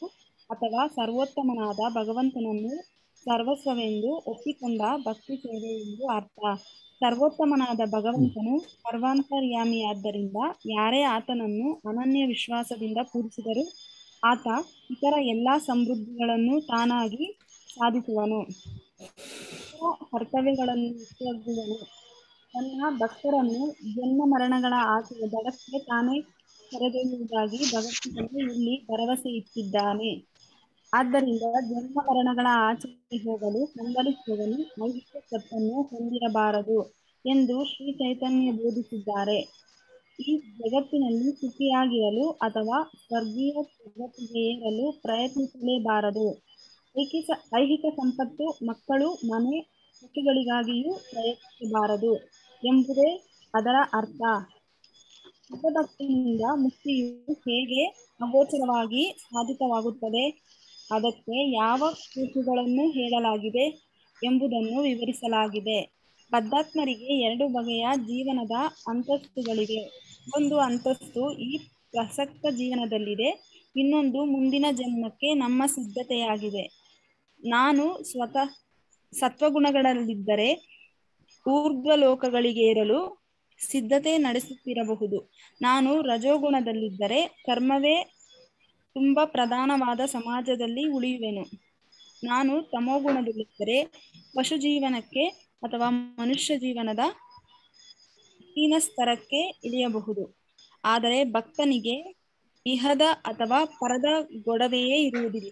[SPEAKER 5] ಅಥವಾ ಸರ್ವೋತ್ತಮನಾದ ಭಗವಂತನನ್ನು ಸರ್ವಸ್ವವೆಂದು ಒಪ್ಪಿಕೊಂಡ ಭಕ್ತಿ ಸೇವೆ ಎಂದು ಅರ್ಥ ಸರ್ವೋತ್ತಮನಾದ ಭಗವಂತನು ಸರ್ವಾಂತರ್ಯಾಮಿಯಾದ್ದರಿಂದ ಯಾರೇ ಆತನನ್ನು ಅನನ್ಯ ವಿಶ್ವಾಸದಿಂದ ಪೂಜಿಸಿದರೂ ಆತ ಇತರ ಎಲ್ಲಾ ಸಮೃದ್ಧಿಗಳನ್ನು ತಾನಾಗಿ ಸಾಧಿಸುವನು ಇತರ ಕರ್ತವ್ಯಗಳನ್ನು ವಿಸರ್ಜಿಸುವನು ತನ್ನ ಭಕ್ತರನ್ನು ಜನ್ಮ ಮರಣಗಳ ಆಸೆಯ ದಡಕ್ಕೆ ತಾನೇ ಕರೆದೊಯ್ಯುವುದಾಗಿ ಭಗವಂತನು ಇಲ್ಲಿ ಭರವಸೆ ಇಟ್ಟಿದ್ದಾನೆ ಆದ್ದರಿಂದ ಜನ್ಮ ಮರಣಗಳ ಆಚೆಗೆ ಹೋಗಲು ಹಂಬಲಿಸುವವನು ಐಹಿಕ ಸತ್ತನ್ನು ಹೊಂದಿರಬಾರದು ಎಂದು ಶ್ರೀ ಚೈತನ್ಯ ಬೋಧಿಸಿದ್ದಾರೆ ಈ ಜಗತ್ತಿನಲ್ಲಿ ಸುಖಿಯಾಗಿರಲು ಅಥವಾ ಸ್ವರ್ಗೀಯ ಜಗತ್ತಿಗೆ ಏರಲು ಪ್ರಯತ್ನಿಸಲೇಬಾರದು ಐಕಿಕ ಐಹಿಕ ಸಂಪತ್ತು ಮಕ್ಕಳು ಮನೆ ಸುಖಗಳಿಗಾಗಿಯೂ ಪ್ರಯತ್ನಿಸಬಾರದು ಎಂಬುದೇ ಅದರ ಅರ್ಥ ಭಕ್ತಿಯಿಂದ ಮುಕ್ತಿಯು ಹೇಗೆ ಅಗೋಚರವಾಗಿ ಸಾಧಿತವಾಗುತ್ತದೆ ಅದಕ್ಕೆ ಯಾವ ಕೂಸುಗಳನ್ನು ಹೇಳಲಾಗಿದೆ ಎಂಬುದನ್ನು ವಿವರಿಸಲಾಗಿದೆ ಬದ್ಧಾತ್ಮರಿಗೆ ಎರಡು ಬಗೆಯ ಜೀವನದ ಅಂತಸ್ತುಗಳಿವೆ ಒಂದು ಅಂತಸ್ತು ಈ ಪ್ರಸಕ್ತ ಜೀವನದಲ್ಲಿದೆ ಇನ್ನೊಂದು ಮುಂದಿನ ಜನ್ಮಕ್ಕೆ ನಮ್ಮ ಸಿದ್ಧತೆಯಾಗಿದೆ ನಾನು ಸ್ವತಃ ಸತ್ವಗುಣಗಳಲ್ಲಿದ್ದರೆ ಊರ್ಧ್ವ ಲೋಕಗಳಿಗೇರಲು ಸಿದ್ಧತೆ ನಡೆಸುತ್ತಿರಬಹುದು ನಾನು ರಜೋಗುಣದಲ್ಲಿದ್ದರೆ ಕರ್ಮವೇ ತುಂಬ ಪ್ರಧಾನವಾದ ಸಮಾಜದಲ್ಲಿ ಉಳಿಯುವೆನು ನಾನು ತಮೋಗುಣದಲ್ಲಿದ್ದರೆ ಪಶು ಜೀವನಕ್ಕೆ ಅಥವಾ ಮನುಷ್ಯ ಜೀವನದ ಹೀನ ಸ್ತರಕ್ಕೆ ಇಳಿಯಬಹುದು ಆದರೆ ಭಕ್ತನಿಗೆ ಇಹದ ಅಥವಾ ಪರದ ಗೊಡವೆಯೇ ಇರುವುದಿಲ್ಲ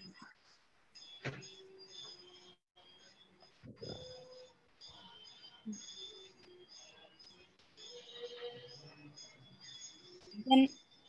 [SPEAKER 5] ಜನ್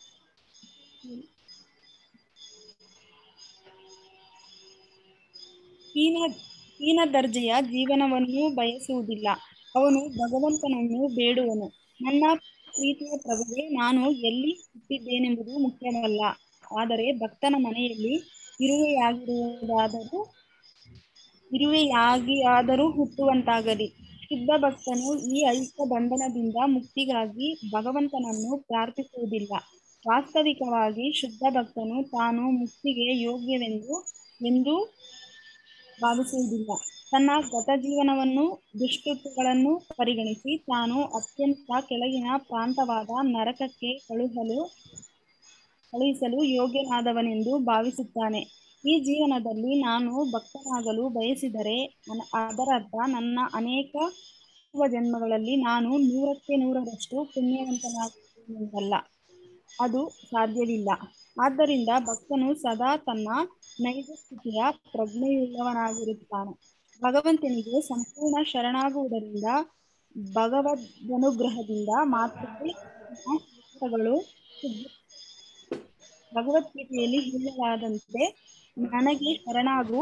[SPEAKER 5] ಹೀನ ಹೀನ ದರ್ಜೆಯ ಜೀವನವನ್ನು ಬಯಸುವುದಿಲ್ಲ ಅವನು ಭಗವಂತನನ್ನು ಬೇಡುವನು ನನ್ನ ಪ್ರೀತಿಯ ಪ್ರಭುವೆ ನಾನು ಎಲ್ಲಿ ಹುಟ್ಟಿದ್ದೇನೆಂಬುದು ಮುಖ್ಯವಲ್ಲ ಆದರೆ ಭಕ್ತನ ಮನೆಯಲ್ಲಿ ಇರುವೆಯಾಗಿರುವುದಾದರೂ ಇರುವೆಯಾಗಿಯಾದರೂ ಹುಟ್ಟುವಂತಾಗಲಿ ಶುದ್ಧ ಭಕ್ತನು ಈ ಐಕ್ಯ ಬಂಧನದಿಂದ ಮುಕ್ತಿಗಾಗಿ ಭಗವಂತನನ್ನು ಪ್ರಾರ್ಥಿಸುವುದಿಲ್ಲ ವಾಸ್ತವಿಕವಾಗಿ ಶುದ್ಧ ಭಕ್ತನು ತಾನು ಮುಕ್ತಿಗೆ ಯೋಗ್ಯವೆಂದು ಎಂದು ಭಾವಿಸುವುದಿಲ್ಲ ತನ್ನ ಗತ ಜೀವನವನ್ನು ದುಷ್ಕೃತ್ಯಗಳನ್ನು ಪರಿಗಣಿಸಿ ತಾನು ಅತ್ಯಂತ ಕೆಳಗಿನ ಪ್ರಾಂತವಾದ ನರಕಕ್ಕೆ ಕಳುಹಲು ಕಳುಹಿಸಲು ಯೋಗ್ಯನಾದವನೆಂದು ಭಾವಿಸುತ್ತಾನೆ ಈ ಜೀವನದಲ್ಲಿ ನಾನು ಭಕ್ತನಾಗಲು ಬಯಸಿದರೆ ಅನ- ಅದರರ್ಥ ನನ್ನ ಅನೇಕ ಪೂರ್ವ ಜನ್ಮಗಳಲ್ಲಿ ನಾನು ನೂರಕ್ಕೆ ನೂರರಷ್ಟು ಪುಣ್ಯವಂತನಾಗುವುದಲ್ಲ ಅದು ಸಾಧ್ಯವಿಲ್ಲ ಆದ್ದರಿಂದ ಭಕ್ತನು ಸದಾ ತನ್ನ ನೈಜ ಸ್ಥಿತಿಯ ಪ್ರಜ್ಞೆಯುಳ್ಳವನಾಗಿರುತ್ತಾನೆ ಭಗವಂತನಿಗೆ ಸಂಪೂರ್ಣ ಶರಣಾಗುವುದರಿಂದ ಭಗವದನುಗ್ರಹದಿಂದ ಮಾತ್ರವೇ ನಮ್ಮ ಶಾಸ್ತ್ರಗಳು ಶುದ್ಧ ಭಗವದ್ಗೀತೆಯಲ್ಲಿ ಹೇಳಲಾದಂತೆ ನನಗೆ ಶರಣಾಗು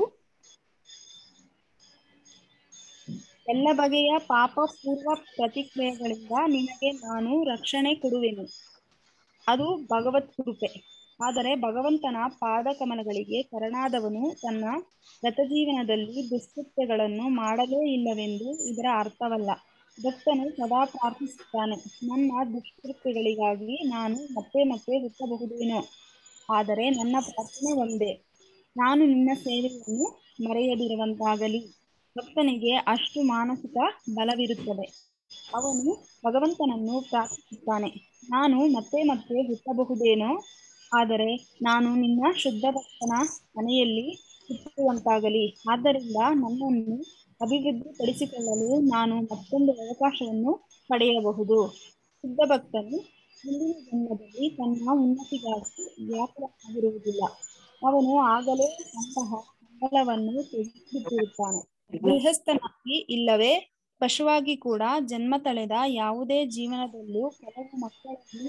[SPEAKER 5] ಎಲ್ಲ ಬಗೆಯ ಪಾಪ ಪೂರ್ವ ಪ್ರತಿಕ್ರಿಯೆಗಳಿಂದ ನಿನಗೆ ನಾನು ರಕ್ಷಣೆ ಕೊಡುವೆನು ಅದು ಭಗವತ್ ಕೃಪೆ ಆದರೆ ಭಗವಂತನ ಪಾದಕಮಲಗಳಿಗೆ ಶರಣಾದವನು ತನ್ನ ಗತಜೀವನದಲ್ಲಿ ದುಷ್ಕೃತ್ಯಗಳನ್ನು ಮಾಡಲೇ ಇಲ್ಲವೆಂದು ಇದರ ಅರ್ಥವಲ್ಲ ಭಕ್ತನು ಸದಾ ಪ್ರಾರ್ಥಿಸುತ್ತಾನೆ ನನ್ನ ದುಷ್ಕೃತ್ಯಗಳಿಗಾಗಿ ನಾನು ಮತ್ತೆ ಮತ್ತೆ ಹುಟ್ಟಬಹುದೇನೋ ಆದರೆ ನನ್ನ ಪ್ರಾರ್ಥನೆ ಒಂದೇ ನಾನು ನಿನ್ನ ಸೇವೆಯನ್ನು ಮರೆಯದಿರುವಂತಾಗಲಿ ಭಕ್ತನಿಗೆ ಅಷ್ಟು ಮಾನಸಿಕ ಬಲವಿರುತ್ತದೆ ಅವನು ಭಗವಂತನನ್ನು ಪ್ರಾರ್ಥಿಸುತ್ತಾನೆ ನಾನು ಮತ್ತೆ ಮತ್ತೆ ಹುಟ್ಟಬಹುದೇನೋ ಆದರೆ ನಾನು ನಿನ್ನ ಶುದ್ಧ ಭಕ್ತನ ಮನೆಯಲ್ಲಿ ಹುಟ್ಟುವಂತಾಗಲಿ ಆದ್ದರಿಂದ ನನ್ನನ್ನು ಅಭಿವೃದ್ಧಿಪಡಿಸಿಕೊಳ್ಳಲು ನಾನು ಮತ್ತೊಂದು ಅವಕಾಶವನ್ನು ಪಡೆಯಬಹುದು ಶುದ್ಧ ಭಕ್ತನು ಮುಂದಿನ ಜನ್ಮದಲ್ಲಿ ತನ್ನ ಉನ್ನತಿಗಾಗಿ ವ್ಯಾಕುಲನಾಗಿರುವುದಿಲ್ಲ ಅವನು ಆಗಲೇ ಅಂತಹ ಸಂಬಳವನ್ನು ತೆಗೆದುಬಿಟ್ಟಿರುತ್ತಾನೆ ಗೃಹಸ್ಥನಾಗಿ ಇಲ್ಲವೇ ಪಶುವಾಗಿ ಕೂಡ ಜನ್ಮ ತಳೆದ ಯಾವುದೇ ಜೀವನದಲ್ಲೂ ಕೆಲವು ಮಕ್ಕಳನ್ನು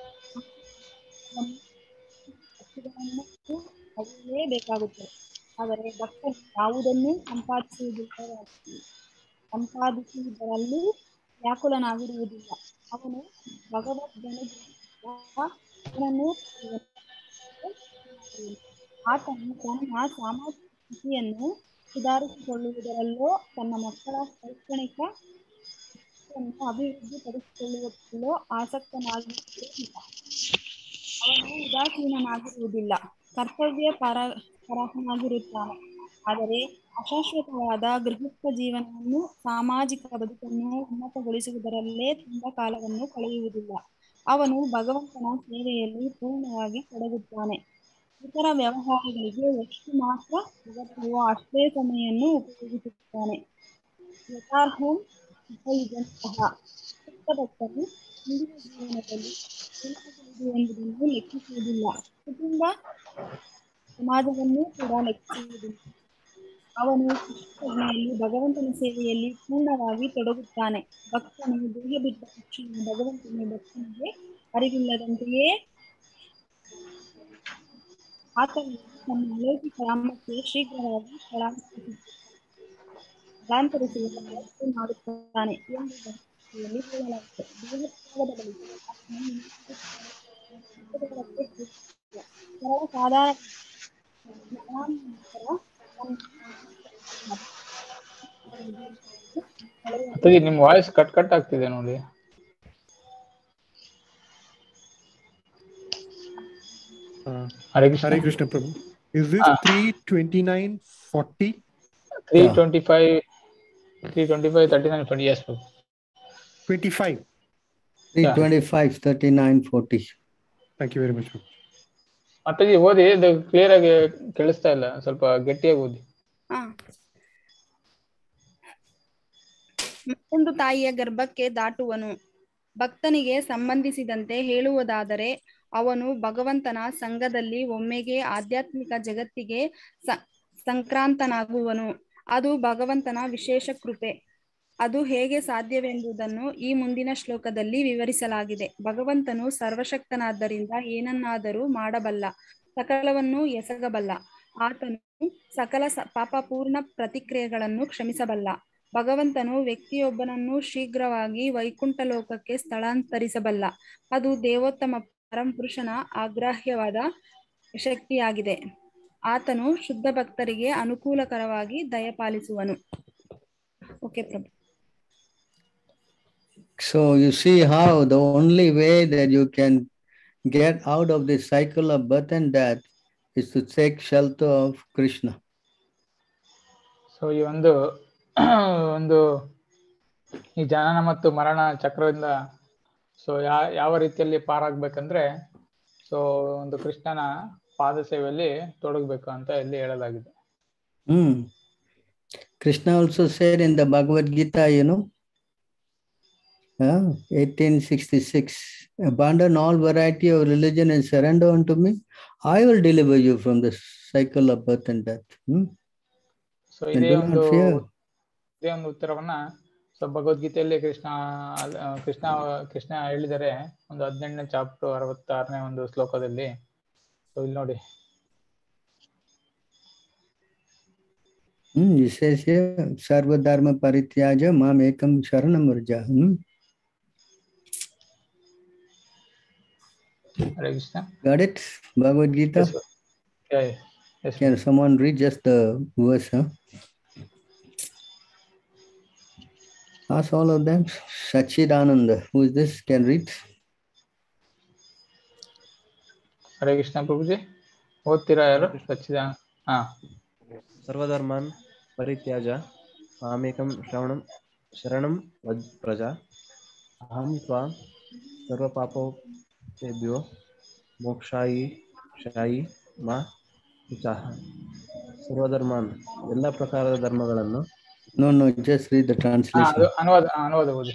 [SPEAKER 5] ಬೇಕಾಗುತ್ತದೆ ಆದರೆ ಭಕ್ತನು ಯಾವುದನ್ನೂ ಸಂಪಾದಿಸುವುದಿಲ್ಲ ಸಂಪಾದಿಸುವುದರಲ್ಲೂ ವ್ಯಾಕುಲನಾಗಿರುವುದಿಲ್ಲ ಅವನು ಭಗವದ್ಗನು ಆತನು ತನ್ನ ಸಾಮಾಜಿಕ ಸ್ಥಿತಿಯನ್ನು ಸುಧಾರಿಸಿಕೊಳ್ಳುವುದರಲ್ಲೋ ತನ್ನ ಮಕ್ಕಳ ಶೈಕ್ಷಣಿಕ ಶಿಕ್ಷಣವನ್ನು ಅಭಿವೃದ್ಧಿಪಡಿಸಿಕೊಳ್ಳುವುದರಲ್ಲೋ ಆಸಕ್ತನಾಗಿರುವುದಿಲ್ಲ ಅವನು ಉದಾಸೀನನಾಗಿರುವುದಿಲ್ಲ ಕರ್ತವ್ಯ ಪರ ಅರ್ಹನಾಗಿರುತ್ತಾನೆ ಆದರೆ ಅಶಾಶ್ವತವಾದ ಗೃಹಸ್ಥ ಜೀವನವನ್ನು ಸಾಮಾಜಿಕ ಬದುಕನ್ನು ಉನ್ನತಗೊಳಿಸುವುದರಲ್ಲೇ ತುಂಬ ಕಾಲವನ್ನು ಕಳೆಯುವುದಿಲ್ಲ ಅವನು ಭಗವಂತನ ಸೇವೆಯಲ್ಲಿ ಪೂರ್ಣವಾಗಿ ತೊಡಗುತ್ತಾನೆ ಇತರ ವ್ಯವಹಾರಗಳಿಗೆ ಎಷ್ಟು ಮಾತ್ರ ಅಗತ್ಯವೋ ಅಷ್ಟೇ ಸಮಯನ್ನು ಉಪಯೋಗಿಸುತ್ತಾನೆ ಯಥಾರ್ಹಂ ಉಪಯುಜಂತಹ ಭಕ್ತರು ಹಿಂದಿನ ಜೀವನದಲ್ಲಿ ಏನಾಗಲಿದೆ ಎಂಬುದನ್ನು ಲೆಕ್ಕಿಸುವುದಿಲ್ಲ ಕುಟುಂಬ ಸಮಾಜವನ್ನೂ ಕೂಡ ಲೆಕ್ಕಿಸುವುದಿಲ್ಲ ಅವನು ಕೃಷ್ಣನಲ್ಲಿ ಭಗವಂತನ ಸೇವೆಯಲ್ಲಿ ಪೂರ್ಣವಾಗಿ ತೊಡಗುತ್ತಾನೆ ಭಕ್ತನು ದೇಹ ಬಿಟ್ಟ ತಕ್ಷಣ ಭಗವಂತನ ಭಕ್ತನಿಗೆ ಅರಿವಿಲ್ಲದಂತೆಯೇ ಆತನು ತನ್ನ ಅಲೌಕಿಕ ರಾಮಕ್ಕೆ ಶೀಘ್ರವಾಗಿ ಸ್ಥಳಾಂತರಿಸುತ್ತಾನೆ ಸ್ಥಳಾಂತರಿಸುವ ವ್ಯವಸ್ಥೆ ಮಾಡುತ್ತಾನೆ ಎಂದು ಭಗವದ್ಗೀತೆಯಲ್ಲಿ ಹೇಳಲಾಗಿದೆ ದೇಹತ್ಯಾಗದ ಬಳಿಕ ಆತನು ನಿರೀಕ್ಷಿತ ಸರಳ ಸಾಧಾರಣ ಜ್ಞಾನಾನಂತರ
[SPEAKER 2] ಅತ್ತಾಜಿ ನಿಮ್ ವಾಯ್ಸ್ ಕಟ್ ಕಟ್ ಆಗ್ತಿದೆ ನೋಡಿ
[SPEAKER 6] Uh,
[SPEAKER 2] Hare Krishna
[SPEAKER 6] Hare Krishna Prabhu. Is this
[SPEAKER 2] Ah.
[SPEAKER 6] 329 40?
[SPEAKER 2] Three twenty five three twenty five thirty nine twenty ಎಸ್
[SPEAKER 6] 25.
[SPEAKER 4] 325, 39, 40.
[SPEAKER 6] Thank you very much. Prabhu.
[SPEAKER 2] ಅತ್ತಾಜಿ ಓದಿ ಇದು ಕ್ಲಿಯರ್ ಆಗಿ ಕೇಳಿಸ್ತಾ ಇಲ್ಲ ಸ್ವಲ್ಪ ಗಟ್ಟಿಯಾಗಿ ಓದಿ
[SPEAKER 5] ಆ. ಮತ್ತೊಂದು ತಾಯಿಯ ಗರ್ಭಕ್ಕೆ ದಾಟುವನು ಭಕ್ತನಿಗೆ ಸಂಬಂಧಿಸಿದಂತೆ ಹೇಳುವುದಾದರೆ ಅವನು ಭಗವಂತನ ಸಂಘದಲ್ಲಿ ಒಮ್ಮೆಗೆ ಆಧ್ಯಾತ್ಮಿಕ ಜಗತ್ತಿಗೆ ಸ- ಸಂಕ್ರಾಂತನಾಗುವನು ಅದು ಭಗವಂತನ ವಿಶೇಷ ಕೃಪೆ ಅದು ಹೇಗೆ ಸಾಧ್ಯವೆಂಬುದನ್ನು ಈ ಮುಂದಿನ ಶ್ಲೋಕದಲ್ಲಿ ವಿವರಿಸಲಾಗಿದೆ ಭಗವಂತನು ಸರ್ವಶಕ್ತನಾದ್ದರಿಂದ ಏನನ್ನಾದರೂ ಮಾಡಬಲ್ಲ ಸಕಲವನ್ನು ಎಸಗಬಲ್ಲ ಆತನು ಸಕಲ ಸ- ಪಾಪಪೂರ್ಣ ಪ್ರತಿಕ್ರಿಯೆಗಳನ್ನು ಕ್ಷಮಿಸಬಲ್ಲ ಭಗವಂತನು ವ್ಯಕ್ತಿಯೊಬ್ಬನನ್ನು ಶೀಘ್ರವಾಗಿ ವೈಕುಂಠ ಲೋಕಕ್ಕೆ ಸ್ಥಳಾಂತರಿಸಬಲ್ಲ ಅದು ದೇವೋತ್ತಮ ಪರಂಪುರುಷನ ಆಗ್ರಾಹ್ಯವಾದ ಶಕ್ತಿಯಾಗಿದೆ ಆತನು ಶುದ್ಧ ಭಕ್ತರಿಗೆ ಅನುಕೂಲಕರವಾಗಿ ದಯಪಾಲಿಸುವನು okay Prabhu
[SPEAKER 4] So you see how the only way that you can get out of this cycle of birth and death is to take shelter of Krishna.
[SPEAKER 2] So ಈ ಒಂದು ಒಂದು ಈ ಜನನ ಮತ್ತು ಮರಣ ಚಕ್ರದಿಂದ ಸೊ ಯಾ ಯಾವ ರೀತಿಯಲ್ಲಿ ಪಾರಾಗ್ಬೇಕಂದ್ರೆ ಸೊ ಒಂದು ಕೃಷ್ಣನ ಪಾದ ಸೇವೆಯಲ್ಲಿ ತೊಡಗಬೇಕು ಅಂತ ಇಲ್ಲಿ ಹೇಳಲಾಗಿದೆ
[SPEAKER 4] Hmm. Krishna also said in the Bhagavad Gita, you know, uh, 1866, abandon all variety of religion and surrender unto me. I will deliver you from the cycle of birth and death. Hmm?
[SPEAKER 2] So
[SPEAKER 4] And
[SPEAKER 2] ಇದೇ
[SPEAKER 4] do
[SPEAKER 2] ಒಂದು
[SPEAKER 4] not fear.
[SPEAKER 2] ಇದೇ ಒಂದು ಉತ್ತರವನ್ನ so ಭಗವದ್ಗೀತೆಯಲ್ಲಿ ಕೃಷ್ಣ ಅಲ್- ಆ, ಕೃಷ್ಣ ಕೃಷ್ಣ ಹೇಳಿದರೆ ಒಂದು ಹದಿನೆಂಟನೇ ಚಾಪ್ಟರ್ ಅರವತ್ತಾರನೇ ಒಂದು ಶ್ಲೋಕದಲ್ಲಿ ಸೊ ಇಲ್ಲಿ ನೋಡಿ
[SPEAKER 4] Hmm, it says here, Sarva Dharma Parityaja Mam Ekam Sharanam Varja. Hmm?
[SPEAKER 2] Hare Krishna
[SPEAKER 4] Got it? Bhagavad Gita?
[SPEAKER 2] Yes, sir. Yeah, yeah. Yes, sir.
[SPEAKER 4] Can someone read just the verse? Huh? Ask all of them. Sachidananda, who is this? Can read?
[SPEAKER 2] Hare Krishna ಪ್ರಭುಜಿ ಓದ್ತೀರಾ ಯಾರು ಸಚ್ಚಿದ ಹಾ
[SPEAKER 8] ಸರ್ವಧರ್ಮಾನ್ ಪರಿತ್ಯಾಜ ಮಾಮೇಕಂ ಶ್ರವಣಂ ಶರಣಂ ವಜ್ ಪ್ರಜಾ ಅಹಂ ತ್ವಾ ಸರ್ವಪಾಪೇಭ್ಯೋ ಮೋಕ್ಷಾಯಿ ಶಾಯಿ ಮಾ ವಿಚಾಹ ಸರ್ವಧರ್ಮಾನ್ ಎಲ್ಲ ಪ್ರಕಾರದ ಧರ್ಮಗಳನ್ನು
[SPEAKER 4] No, no, just read the
[SPEAKER 2] ಹಾ,
[SPEAKER 4] translation.
[SPEAKER 2] ಅದು ಅನುವಾದ ಅನುವಾದ ಓದಿ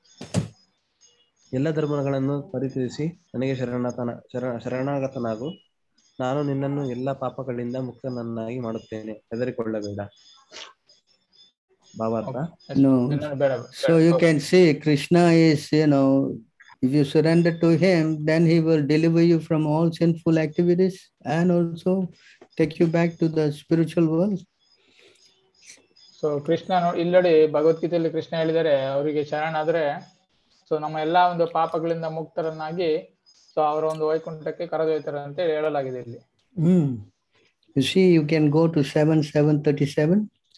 [SPEAKER 8] ಎಲ್ಲ ಧರ್ಮಗಳನ್ನು ಪರಿತ್ಯಜಿಸಿ ನನಗೆ ಶರಣತನ ಶರಣ ಶರಣಾಗತನಾಗು ನಾನು ನಿನ್ನನ್ನು ಎಲ್ಲ ಪಾಪಗಳಿಂದ ಮುಕ್ತನನ್ನಾಗಿ ಮಾಡುತ್ತೇನೆ ಹೆದರಿಕೊಳ್ಳಬೇಡ ಭಾವಾರ್ಥ
[SPEAKER 4] No.
[SPEAKER 2] ಇನ್ನೊಂದು ಬೇಡ ಬೇಡ.
[SPEAKER 4] So you can see Krishna is, you know, if you surrender to him, then he will deliver you from all sinful activities and also take you back to the spiritual world.
[SPEAKER 2] So Krishna ನೋ- ಇಲ್ಲಿ ನೋಡಿ ಭಗವದ್ಗೀತೆಯಲ್ಲಿ ಕೃಷ್ಣ ಹೇಳಿದರೆ ಅವರಿಗೆ ಶರಣಾದ್ರೆ so ನಮ್ಮ ಎಲ್ಲಾ ಒಂದು ಪಾಪಗಳಿಂದ ಮುಕ್ತರನ್ನಾಗಿ ಸೊ ಅವರ ಒಂದು ವೈಕುಂಠಕ್ಕೆ ಕರೆದೊಯ್ತಾರೆ ಅಂತ ಹೇಳಿ ಹೇಳಲಾಗಿದೆ ಇಲ್ಲಿ
[SPEAKER 4] Hmm. You see, you can go to 7 737.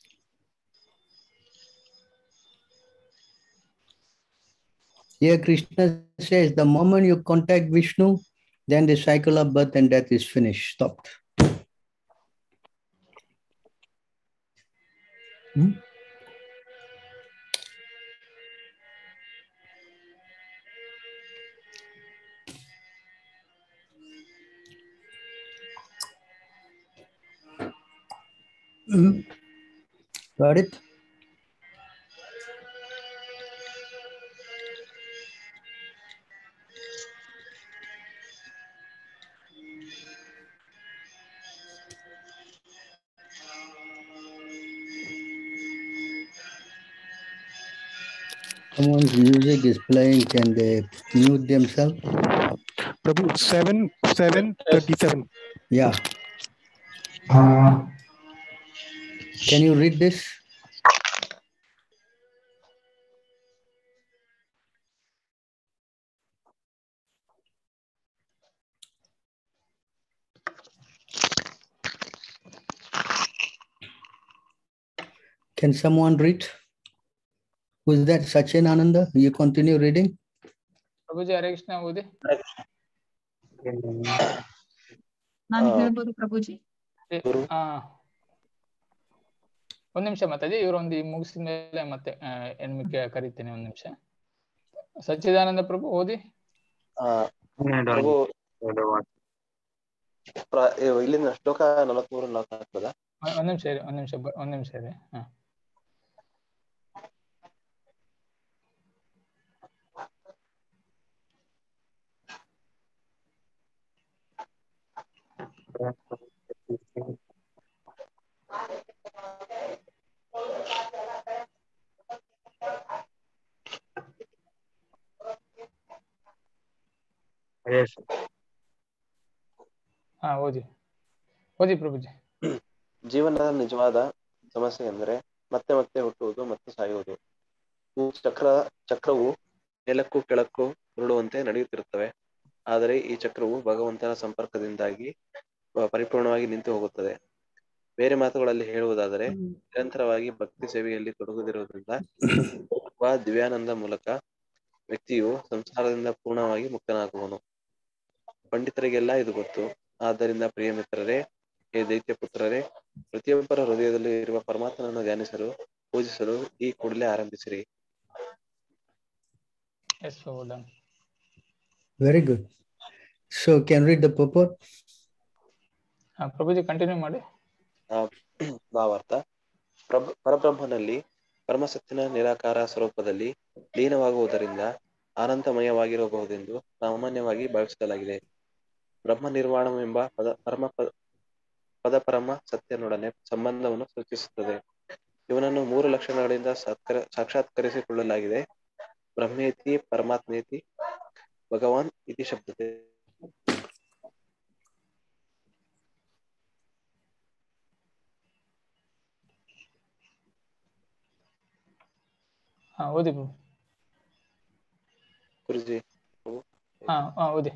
[SPEAKER 4] Here, Krishna says the moment you contact Vishnu, then the cycle of birth and death is finished, stopped. Hmm? Hmm? Got it? Someone's music is playing. Can they mute themselves?
[SPEAKER 6] Prabhu, 7, 7, 37.
[SPEAKER 4] Yeah. Can you read this? Can someone read? Who's that? Sachin Ananda? You continue reading?
[SPEAKER 2] ಪ್ರಭುಜಿ ಹರೇ ಕೃಷ್ಣ ಓದಿ
[SPEAKER 9] ನಾನು
[SPEAKER 8] ಆ.
[SPEAKER 9] ಹೇಳ್ಬೋದು ಪ್ರಭುಜಿ
[SPEAKER 2] ಏ,
[SPEAKER 8] ಗುರು.
[SPEAKER 2] ಆ, ಒಂದ್ ನಿಮಿಷ ಮಾತಾಜಿ ಇವರೊಂದು ಮುಗಿಸಿದ ಮೇಲೆ ಮತ್ತೆ ಆ, ಹೆಣ್ಮಿಕ್ಕೆ ಕರಿತೇನೆ ಒಂದ್ ನಿಮಿಷ ಸಚ್ಚಿದಾನಂದ ಪ್ರಭು ಓದಿ
[SPEAKER 8] ಆ,
[SPEAKER 3] ಹನ್ನೆರಡು
[SPEAKER 8] ಪ್ರಭು
[SPEAKER 3] ಎರಡು ವಾಕ್ಯ.
[SPEAKER 8] ಪ್ರ- ಇವ್ ಇಲ್ಲಿಂದ ಶ್ಲೋಕ ನಲವತ್ಮೂರು ನಾಲ್ಕು ಆಗ್ತದ
[SPEAKER 2] ಒಂದ್ ಒಂದ್ ನಿಮಿಷ ಇರಿ ಒಂದ್ ನಿಮಿಷ ಬ- ಒಂದ್ ನಿಮಿಷ ಇರಿ ಹಾ
[SPEAKER 3] Yes.
[SPEAKER 2] ಹಾ ಓದಿ ಓದಿ ಪ್ರಭುಜಿ
[SPEAKER 8] ಜೀವನದ ನಿಜವಾದ ಸಮಸ್ಯೆ ಎಂದರೆ ಮತ್ತೆ ಮತ್ತೆ ಹುಟ್ಟುವುದು ಮತ್ತು ಸಾಯುವುದು ಈ ಚಕ್ರ ಚಕ್ರವು ಮೇಲಕ್ಕೂ ಕೆಳಕ್ಕೂ ಉರುಳುವಂತೆ ನಡೆಯುತ್ತಿರುತ್ತವೆ ಆದರೆ ಈ ಚಕ್ರವು ಭಗವಂತನ ಸಂಪರ್ಕದಿಂದಾಗಿ ಆ, ಪರಿಪೂರ್ಣವಾಗಿ ನಿಂತು ಹೋಗುತ್ತದೆ ಬೇರೆ ಮಾತುಗಳಲ್ಲಿ ಹೇಳುವುದಾದರೆ ನಿರಂತರವಾಗಿ ಭಕ್ತಿ ಸೇವೆಯಲ್ಲಿ ತೊಡಗುತ್ತಿರುವುದರಿಂದ ಬರುವ ದಿವ್ಯಾನಂದ ಮೂಲಕ ವ್ಯಕ್ತಿಯು ಸಂಸಾರದಿಂದ ಪೂರ್ಣವಾಗಿ ಮುಕ್ತನಾಗುವನು ಪಂಡಿತರಿಗೆಲ್ಲ ಇದು ಗೊತ್ತು ಆದ್ದರಿಂದ ಪ್ರಿಯ ಮಿತ್ರರೇ ಹೇ ದೈತ್ಯ ಪುತ್ರರೇ ಪ್ರತಿಯೊಬ್ಬರ ಹೃದಯದಲ್ಲಿ ಇರುವ ಪರಮಾತ್ಮನನ್ನು ಧ್ಯಾನಿಸಲು ಪೂಜಿಸಲು ಈ ಕೂಡಲೇ ಆರಂಭಿಸಿರಿ
[SPEAKER 2] yes Prabhu done.
[SPEAKER 4] Very good. So can read the purport?
[SPEAKER 2] ಹಾ ಪ್ರಭುಜಿ ಕಂಟಿನ್ಯೂ ಮಾಡಿ
[SPEAKER 8] ಆ, ಭಾವಾರ್ಥ ಪ್ರಭ ಪರಬ್ರಹ್ಮನಲ್ಲಿ ಪರಮಸತ್ತಿನ ನಿರಾಕಾರ ಸ್ವರೂಪದಲ್ಲಿ ಲೀನವಾಗುವುದರಿಂದ ಆನಂದಮಯವಾಗಿರಬಹುದೆಂದು ಸಾಮಾನ್ಯವಾಗಿ ಭಾವಿಸಲಾಗಿದೆ ಬ್ರಹ್ಮ ನಿರ್ವಾಣವೆಂಬ ಪದ ಪರಮ ಪ- ಪದ ಪರಮ ಸತ್ಯನೊಡನೆ ಸಂಬಂಧವನ್ನು ಸೂಚಿಸುತ್ತದೆ ಇವನನ್ನು ಮೂರು ಲಕ್ಷಣಗಳಿಂದ ಸಾತ್ಕರ ಸಾಕ್ಷಾತ್ಕರಿಸಿಕೊಳ್ಳಲಾಗಿದೆ ಬ್ರಹ್ಮೇತಿ ಪರಮಾತ್ಮೇತಿ ಭಗವಾನ್ ಇತಿ ಶಬ್ದತೆ
[SPEAKER 2] ಹಾ ಓದಿ ಪ್ರಭು
[SPEAKER 8] ಗುರುಜಿ
[SPEAKER 2] ಹಾ ಹಾ ಓದಿ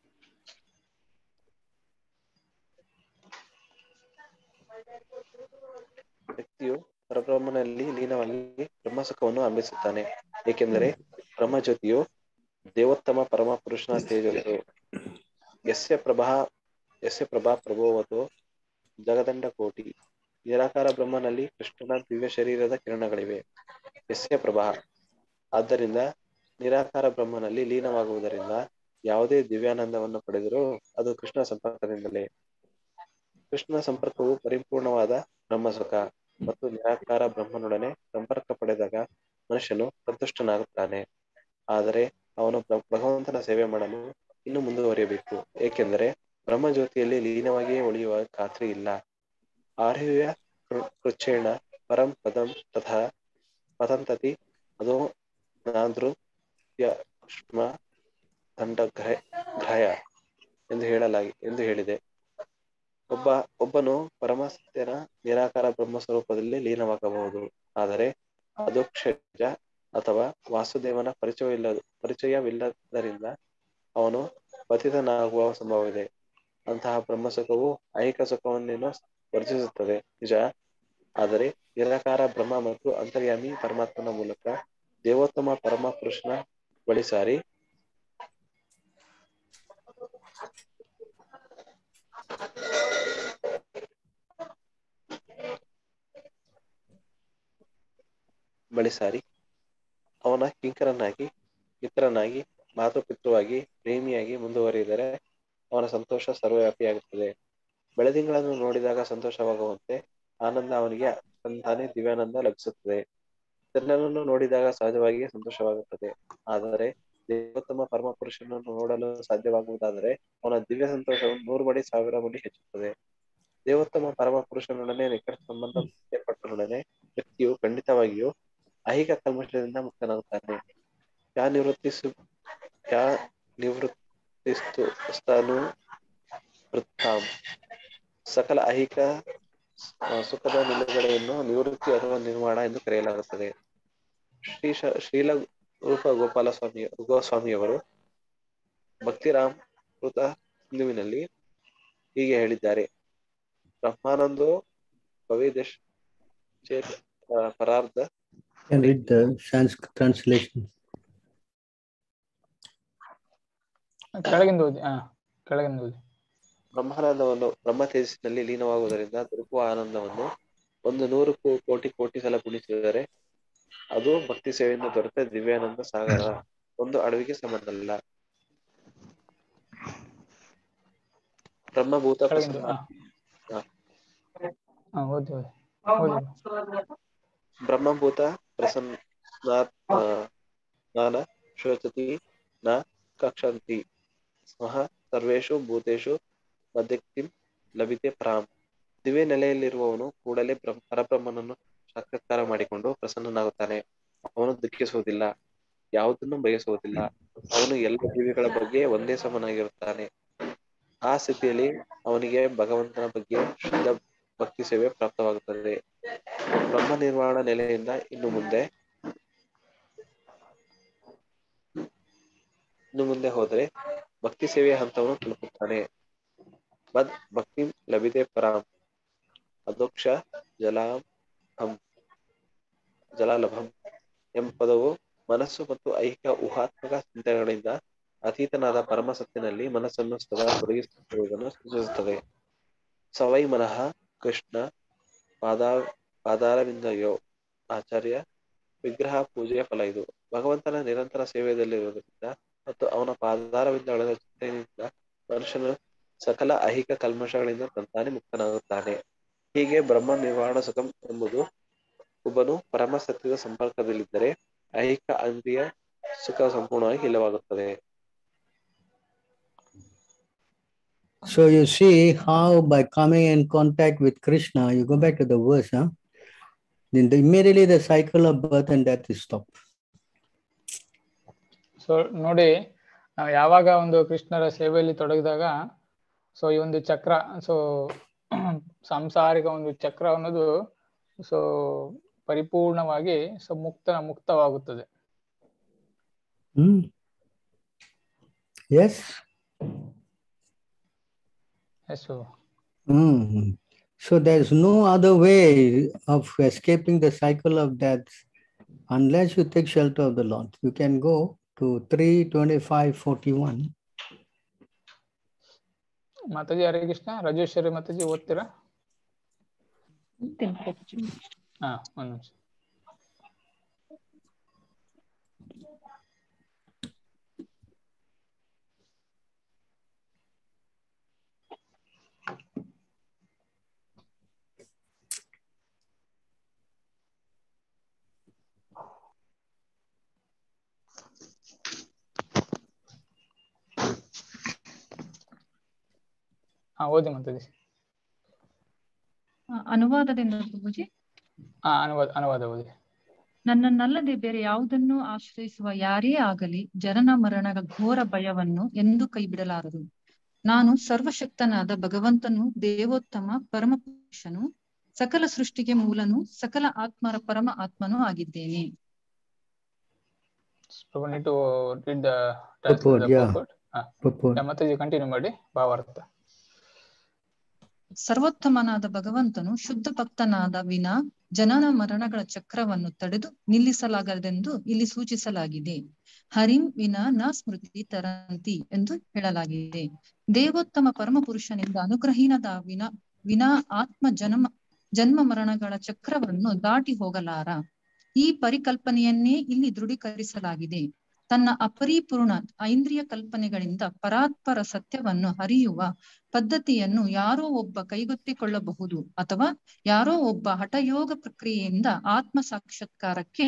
[SPEAKER 8] ವ್ಯಕ್ತಿಯು ಪರಬ್ರಹ್ಮನಲ್ಲಿ ಲೀನವಾಗಿ ಬ್ರಹ್ಮಸುಖವನ್ನು ಅಂಬಿಸುತ್ತಾನೆ ಏಕೆಂದರೆ ಬ್ರಹ್ಮಜ್ಯೋತಿಯು ದೇವೋತ್ತಮ ಪರಮ ಪುರುಷನ ತೇಜಸ್ಸು ಯಸ್ಯ ಪ್ರಭಾ ಯಸ್ಯ ಪ್ರಭಾ ಪ್ರಭೋವತೋ ಜಗದಂಡ ಕೋಟಿ ನಿರಾಕಾರ ಬ್ರಹ್ಮನಲ್ಲಿ ಕೃಷ್ಣನ ದಿವ್ಯ ಶರೀರದ ಕಿರಣಗಳಿವೆ ಯಸ್ಯ ಪ್ರಭಾ ಆದ್ದರಿಂದ ನಿರಾಕಾರ ಬ್ರಹ್ಮನಲ್ಲಿ ಲೀನವಾಗುವುದರಿಂದ ಯಾವುದೇ ದಿವ್ಯಾನಂದವನ್ನು ಪಡೆದರೂ ಅದು ಕೃಷ್ಣ ಸಂಪರ್ಕದಿಂದಲೇ ಕೃಷ್ಣ ಸಂಪರ್ಕವು ಪರಿಪೂರ್ಣವಾದ ಬ್ರಹ್ಮಸುಖ ಮತ್ತು ನಿರಾಕಾರ ಬ್ರಹ್ಮನೊಡನೆ ಸಂಪರ್ಕ ಪಡೆದಾಗ ಮನುಷ್ಯನು ಸಂತುಷ್ಟನಾಗುತ್ತಾನೆ ಆದರೆ ಅವನು ಭ- ಭಗವಂತನ ಸೇವೆ ಮಾಡಲು ಇನ್ನು ಮುಂದುವರಿಯಬೇಕು ಏಕೆಂದರೆ ಬ್ರಹ್ಮಜ್ಯೋತಿಯಲ್ಲಿ ಲೀನವಾಗಿಯೇ ಉಳಿಯುವ ಖಾತ್ರಿ ಇಲ್ಲ ಆರ್ಹ್ಯ ಕೃ- ಕೃಚ್ಛೇಣ ಪರಂ ಪದಂ ತಥಾ ಪತಂತತಿ ಅದೋ ನಾದೃತ್ಯಶ್ಮ ದಂಡ ಗ್ರಹ ಎಂದು ಹೇಳಲಾಗಿ ಎಂದು ಹೇಳಿದೆ ಒಬ್ಬ ಒಬ್ಬನು ಪರಮಸತ್ಯನ ನಿರಾಕಾರ ಬ್ರಹ್ಮ ಸ್ವರೂಪದಲ್ಲಿ ಲೀನವಾಗಬಹುದು ಆದರೆ ಅದು ಕ್ಷೇತ್ರ ಅಥವಾ ವಾಸುದೇವನ ಪರಿಚಯವಿಲ್ಲ ಪರಿಚಯವಿಲ್ಲದರಿಂದ ಅವನು ಪತಿತನಾಗುವ ಸಂಭವವಿದೆ ಅಂತಹ ಬ್ರಹ್ಮಸುಖವು ಐಹಿಕ ಸುಖವನ್ನೇನೋ ವರ್ಜಿಸುತ್ತದೆ ನಿಜ ಆದರೆ ನಿರಾಕಾರ ಬ್ರಹ್ಮ ಮತ್ತು ಅಂತರ್ಯಾಮಿ ಪರಮಾತ್ಮನ ಮೂಲಕ ದೇವೋತ್ತಮ ಪರಮ ಪುರುಷನ ಬಳಿ ಸಾರಿ ಬಳಿ ಸಾರಿ ಅವನ ಕಿಂಕರನಾಗಿ ಮಿತ್ರನಾಗಿ ಮಾತೃಪಿತೃವಾಗಿ ಪ್ರೇಮಿಯಾಗಿ ಮುಂದುವರಿದರೆ ಅವನ ಸಂತೋಷ ಸರ್ವವ್ಯಾಪಿಯಾಗುತ್ತದೆ ಬೆಳದಿಂಗಳನ್ನು ನೋಡಿದಾಗ ಸಂತೋಷವಾಗುವಂತೆ ಆನಂದ ಅವನಿಗೆ ತಂತಾನೆ ದಿವ್ಯಾನಂದ ಲಭಿಸುತ್ತದೆ ಚಂದ್ರನನ್ನು ನೋಡಿದಾಗ ಸಹಜವಾಗಿ ಸಂತೋಷವಾಗುತ್ತದೆ ಆದರೆ ದೇವೋತ್ತಮ ಪರಮ ಪುರುಷನನ್ನು ನೋಡಲು ಸಾಧ್ಯವಾಗುವುದಾದರೆ ಅವನ ದಿವ್ಯ ಸಂತೋಷವು ನೂರು ಮಡಿ ಸಾವಿರ ಮಡಿ ಹೆಚ್ಚುತ್ತದೆ ದೇವೋತ್ತಮ ಪರಮ ಪುರುಷನೊಡನೆ ನಿಕಟ ಸಂಬಂಧ ಏರ್ಪಟ್ಟನೊಡನೆ ವ್ಯಕ್ತಿಯು ಖಂಡಿತವಾಗಿಯೂ ಐಹಿಕ ಕಲ್ಮಶದಿಂದ ಮುಕ್ತನಾಗುತ್ತಾನೆ ಯಾ ನಿವೃತ್ತಿಸು ಯಾ ನಿವೃತ್ತಿಸ್ತು ಸ್ತನು ವೃತ್ತಾಂ ಸಕಲ ಐಹಿಕ ಆ, ಸುಖದ ನಿಲುಗಡೆಯನ್ನು ನಿವೃತ್ತಿ ಅಥವಾ ನಿರ್ಮಾಣ ಎಂದು ಕರೆಯಲಾಗುತ್ತದೆ ಶ್ರೀ ಶ- ಶ್ರೀಲ ರೂಪ ಗೋಪಾಲ ಸ್ವಾಮಿ ಗೋಸ್ವಾಮಿಯವರು ಭಕ್ತಿರಾಮ್ ಕೃತ ಹಿಂದುವಿನಲ್ಲಿ ಹೀಗೆ ಹೇಳಿದ್ದಾರೆ ಬ್ರಹ್ಮಾನಂದೋ ಭವೇದಶ್ ಚೇತ್ ಆ, ಪರಾರ್ಧ
[SPEAKER 4] Can read the Sanskrit translation.
[SPEAKER 2] ಕೆಳಗಿಂದ ಓದಿ ಹಾ ಕೆಳಗಿಂದ ಓದಿ
[SPEAKER 8] ಬ್ರಹ್ಮಾನಂದವನ್ನು ಬ್ರಹ್ಮ ತೇಜಸ್ಸಿನಲ್ಲಿ ಲೀನವಾಗುವುದರಿಂದ ದೊರಕುವ ಆನಂದವನ್ನು ಒಂದು ನೂರು ಕೋ- ಕೋಟಿ ಕೋಟಿ ಸಲ ಗುಣಿಸಿದರೆ ಅದು ಭಕ್ತಿ ಸೇವೆಯಿಂದ ದೊರೆತ ದಿವ್ಯಾನಂದ ಸಾಗರ ಒಂದು ಅಡವಿಗೆ ಸಮನಲ್ಲ ಬ್ರಹ್ಮಭೂತ
[SPEAKER 2] ಕೆಳಗಿಂದ
[SPEAKER 8] ಪ್ರಸನ್ನ
[SPEAKER 2] ಹಾ ಹಾ ಓದಿ ಓದಿ ಓದಿ
[SPEAKER 8] ಬ್ರಹ್ಮಭೂತ ಪ್ರಸನ್ನ ಶೋಚತಿ ನ ಕಕ್ಷಂತಿ ಸ್ವಹ ಸರ್ವೇಷು ಭೂತೇಷು ಮಧ್ಯಕ್ತಿಂ ಲಭಿತೆ ಪ್ರಾಮ್ ದಿವ್ಯ ನೆಲೆಯಲ್ಲಿರುವವನು ಕೂಡಲೇ ಬ್ರಹ್ಮ ಪರಬ್ರಹ್ಮನನ್ನು ಸಾಕ್ಷಾತ್ಕಾರ ಮಾಡಿಕೊಂಡು ಪ್ರಸನ್ನನಾಗುತ್ತಾನೆ ಅವನು ದುಃಖಿಸುವುದಿಲ್ಲ ಯಾವುದನ್ನು ಬಯಸುವುದಿಲ್ಲ ಅವನು ಎಲ್ಲ ಜೀವಿಗಳ ಬಗ್ಗೆ ಒಂದೇ ಸಮನಾಗಿರುತ್ತಾನೆ ಆ ಸ್ಥಿತಿಯಲ್ಲಿ ಅವನಿಗೆ ಭಗವಂತನ ಬಗ್ಗೆ ಶುದ್ಧ ಭಕ್ತಿ ಸೇವೆ ಪ್ರಾಪ್ತವಾಗುತ್ತದೆ ಬ್ರಹ್ಮ ನಿರ್ವಾಣ ನೆಲೆಯಿಂದ ಇನ್ನು ಮುಂದೆ ಇನ್ನು ಮುಂದೆ ಹೋದರೆ ಭಕ್ತಿ ಸೇವೆಯ ಹಂತವನ್ನು ತಲುಪುತ್ತಾನೆ ಮದ್ ಭಕ್ತಿ ಲಭಿತೆ ಪರಾಂ ಅದೋಕ್ಷ ಜಲಾಭಂ ಜಲಾಲಭಂ ಎಂಬ ಪದವು ಮನಸ್ಸು ಮತ್ತು ಐಹಿಕ ಊಹಾತ್ಮಕ ಚಿಂತನೆಗಳಿಂದ ಅತೀತನಾದ ಪರಮ ಸತ್ಯನಲ್ಲಿ ಮನಸ್ಸನ್ನು ಸದಾ ತೊಡಗಿಸುತ್ತಿರುವುದನ್ನು ಸೂಚಿಸುತ್ತದೆ ಸವೈ ಮನಃ ಕೃಷ್ಣ ಪಾದ ಪಾದಾರವಿಂದಯೋ ಆಚಾರ್ಯ ವಿಗ್ರಹ ಪೂಜೆಯ ಫಲ ಇದು ಭಗವಂತನ ನಿರಂತರ ಸೇವೆಯಲ್ಲಿರುವುದರಿಂದ ಮತ್ತು ಅವನ ಪಾದಾರವಿಂದಗಳ ಚಿಂತನೆಯಿಂದ ಮನುಷ್ಯನು ಸಕಲ ಐಹಿಕ ಕಲ್ಮಶಗಳಿಂದ ತಂತಾನೆ ಮುಕ್ತನಾಗುತ್ತಾನೆ ಹೀಗೆ ಬ್ರಹ್ಮ ನಿರ್ವಾಣ ಸುಖಂ ಎಂಬುದು ಒಬ್ಬನು ಪರಮ ಸತ್ಯದ ಸಂಪರ್ಕದಲ್ಲಿದ್ದರೆ ಐಹಿಕ ಇಂದ್ರಿಯ ಸುಖ ಸಂಪೂರ್ಣವಾಗಿ ಇಲ್ಲವಾಗುತ್ತದೆ
[SPEAKER 4] So you see how by coming in contact with Krishna, you go back to the verse, huh? Then the, immediately the cycle of birth and death is stopped.
[SPEAKER 2] So ನೋಡಿ ನಾವು ಯಾವಾಗ ಒಂದು ಕೃಷ್ಣರ ಸೇವೆಯಲ್ಲಿ ತೊಡಗಿದಾಗ ಸೊ ಈ ಒಂದು ಚಕ್ರ ಸೊ ಸಾಂಸಾರಿಕ ಒಂದು ಚಕ್ರ ಅನ್ನೋದು ಸೊ ಪರಿಪೂರ್ಣವಾಗಿ ಸೊ ಮುಕ್ತ ಮುಕ್ತವಾಗುತ್ತದೆ
[SPEAKER 4] Hmm? Yes?
[SPEAKER 2] So
[SPEAKER 4] Hmm. So there's no other way of escaping the cycle of death unless you take shelter of the Lord. You can go to 32541.
[SPEAKER 2] Mataji Hare Krishna Rajeshwari Mataji ಓದ್ತೀರಾ ಹಾ ಒಂದ್ ನಿಮಿಷ ಹಾ ಓದಿ ಮಾತಾಜಿ
[SPEAKER 9] ಆ, ಅನುವಾದದಿಂದ ಪ್ರಭುಜಿ
[SPEAKER 2] ಹಾ ಅನುವಾದ ಅನುವಾದ ಓದಿ
[SPEAKER 9] ನನ್ನನ್ನಲ್ಲದೆ ಬೇರೆ ಯಾವುದನ್ನು ಆಶ್ರಯಿಸುವ ಯಾರೇ ಆಗಲಿ ಜನನ ಮರಣದ ಘೋರ ಭಯವನ್ನು ಎಂದೂ ಕೈಬಿಡಲಾರದು ನಾನು ಸರ್ವಶಕ್ತನಾದ ಭಗವಂತನು ದೇವೋತ್ತಮ ಪರಮ ಪುರುಷನು ಸಕಲ ಸೃಷ್ಟಿಗೆ ಮೂಲನು ಸಕಲ ಆತ್ಮರ ಪರಮ ಆತ್ಮನೂ ಆಗಿದ್ದೇನೆ
[SPEAKER 2] So we need to read the
[SPEAKER 4] Purport,
[SPEAKER 2] translate the
[SPEAKER 4] yeah.
[SPEAKER 2] purport. ಹಾ
[SPEAKER 4] Purport.
[SPEAKER 2] Yeah, ಮಾತಾಜಿ ಕಂಟಿನ್ಯೂ ಮಾಡಿ ಭಾವಾರ್ಥ
[SPEAKER 9] ಸರ್ವೋತ್ತಮನಾದ ಭಗವಂತನು ಶುದ್ಧ ಭಕ್ತನಾದ ವಿನಾ ಜನನ ಮರಣಗಳ ಚಕ್ರವನ್ನು ತಡೆದು ನಿಲ್ಲಿಸಲಾಗದೆಂದು ಇಲ್ಲಿ ಸೂಚಿಸಲಾಗಿದೆ ಹರಿಂ ವಿನಾ ನ ಸ್ಮೃತಿ ತರಂತಿ ಎಂದು ಹೇಳಲಾಗಿದೆ ದೇವೋತ್ತಮ ಪರಮ ಪುರುಷನಿಂದ ಅನುಗ್ರಹೀನದ ವಿನಾ ವಿನಾ ಆತ್ಮ ಜನ್ಮ ಜನ್ಮ ಮರಣಗಳ ಚಕ್ರವನ್ನು ದಾಟಿ ಹೋಗಲಾರ ಈ ಪರಿಕಲ್ಪನೆಯನ್ನೇ ಇಲ್ಲಿ ದೃಢೀಕರಿಸಲಾಗಿದೆ ತನ್ನ ಅಪರಿಪೂರ್ಣ ಐಂದ್ರಿಯ ಕಲ್ಪನೆಗಳಿಂದ ಪರಾತ್ಪರ ಸತ್ಯವನ್ನು ಅರಿಯುವ ಪದ್ಧತಿಯನ್ನು ಯಾರೋ ಒಬ್ಬ ಕೈಗೊತ್ತಿಕೊಳ್ಳಬಹುದು ಅಥವಾ ಯಾರೋ ಒಬ್ಬ ಹಠಯೋಗ ಪ್ರಕ್ರಿಯೆಯಿಂದ ಆತ್ಮ ಸಾಕ್ಷಾತ್ಕಾರಕ್ಕೆ